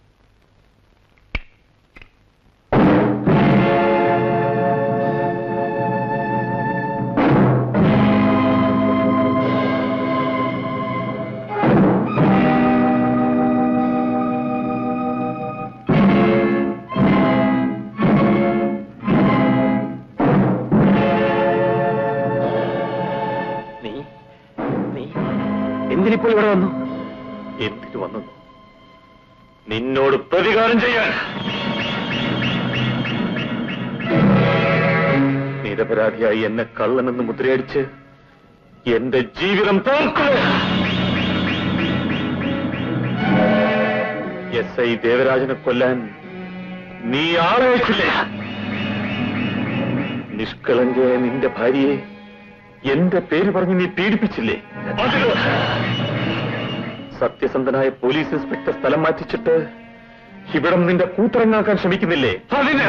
നീ നീ എന്തിനിപ്പോൾ ഇവിടെ വന്നു എന്തിനു വന്നു നിന്നോട് പ്രതികാരം ചെയ്യാൻ നിരപരാധിയായി എന്നെ കള്ളനെന്ന് മുദ്രയടിച്ച് എന്റെ ജീവിതം തോർക്കുക എസ് ഐ ദേവരാജനെ കൊല്ലാൻ നീ ആളെ വെച്ചില്ലേ നിഷ്കളങ്കയായ നിന്റെ ഭാര്യയെ എന്റെ പേര് പറഞ്ഞ് നീ പീഡിപ്പിച്ചില്ലേ സത്യസന്ധനായ പോലീസ് ഇൻസ്പെക്ടർ സ്ഥലം മാറ്റിച്ചിട്ട് ഇവിടം നിന്റെ കൂത്തിറങ്ങാക്കാൻ ശ്രമിക്കുന്നില്ലേ അതിന്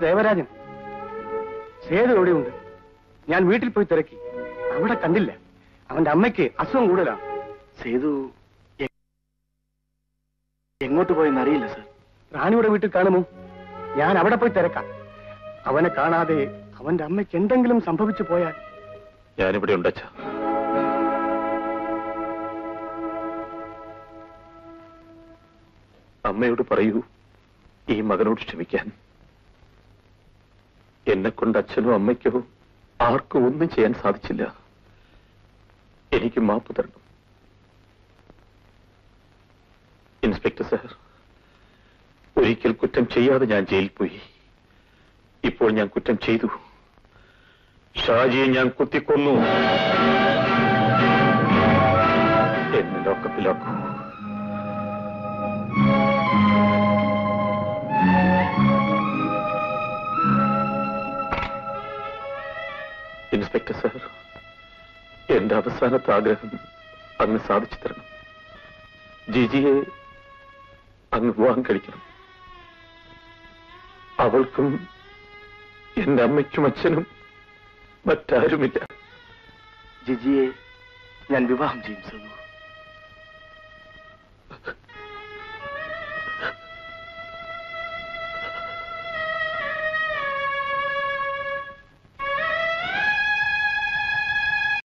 ദേവരാജൻ സേതു എവിടെയുണ്ട് ഞാൻ വീട്ടിൽ പോയി തിരക്കി അവിടെ കണ്ടില്ല അവന്റെ അമ്മയ്ക്ക് അസുഖം കൂടുതലാണ് സേതു എ- എങ്ങോട്ട് പോയെന്ന് അറിയില്ല സർ റാണിയുടെ വീട്ടിൽ കാണുമോ ഞാൻ അവിടെ പോയി തിരക്കാം അവനെ കാണാതെ അവന്റെ അമ്മയ്ക്ക് എന്തെങ്കിലും സംഭവിച്ചു പോയാൽ ഞാനിവിടെ ഉണ്ടച്ച അമ്മയോട് പറയൂ ഈ മകനോട് ക്ഷമിക്കാൻ എന്നെ കൊണ്ട് അച്ഛനോ അമ്മയ്ക്കോ ആർക്കും ഒന്നും ചെയ്യാൻ സാധിച്ചില്ല എനിക്ക് മാപ്പ് തരണം ഇൻസ്പെക്ടർ സാർ ഒരിക്കൽ കുറ്റം ചെയ്യാതെ ഞാൻ ജയിലിൽ പോയി ഇപ്പോൾ ഞാൻ കുറ്റം ചെയ്തു ഷാജിയെ ഞാൻ കുത്തിക്കൊന്നു എന്നെ ലോക്കപ്പിലാക്കൂ ഇൻസ്പെക്ടർ സാർ എന്റെ അവസാനത്തെ ആഗ്രഹം അങ്ങ് സാധിച്ചു തരണം ജിജിയെ അങ്ങ് വിവാഹം കഴിക്കണം അവൾക്കും എന്റെ അമ്മയ്ക്കും അച്ഛനും മറ്റാരുമില്ല ജിജിയെ ഞാൻ വിവാഹം ചെയ്യും സേതു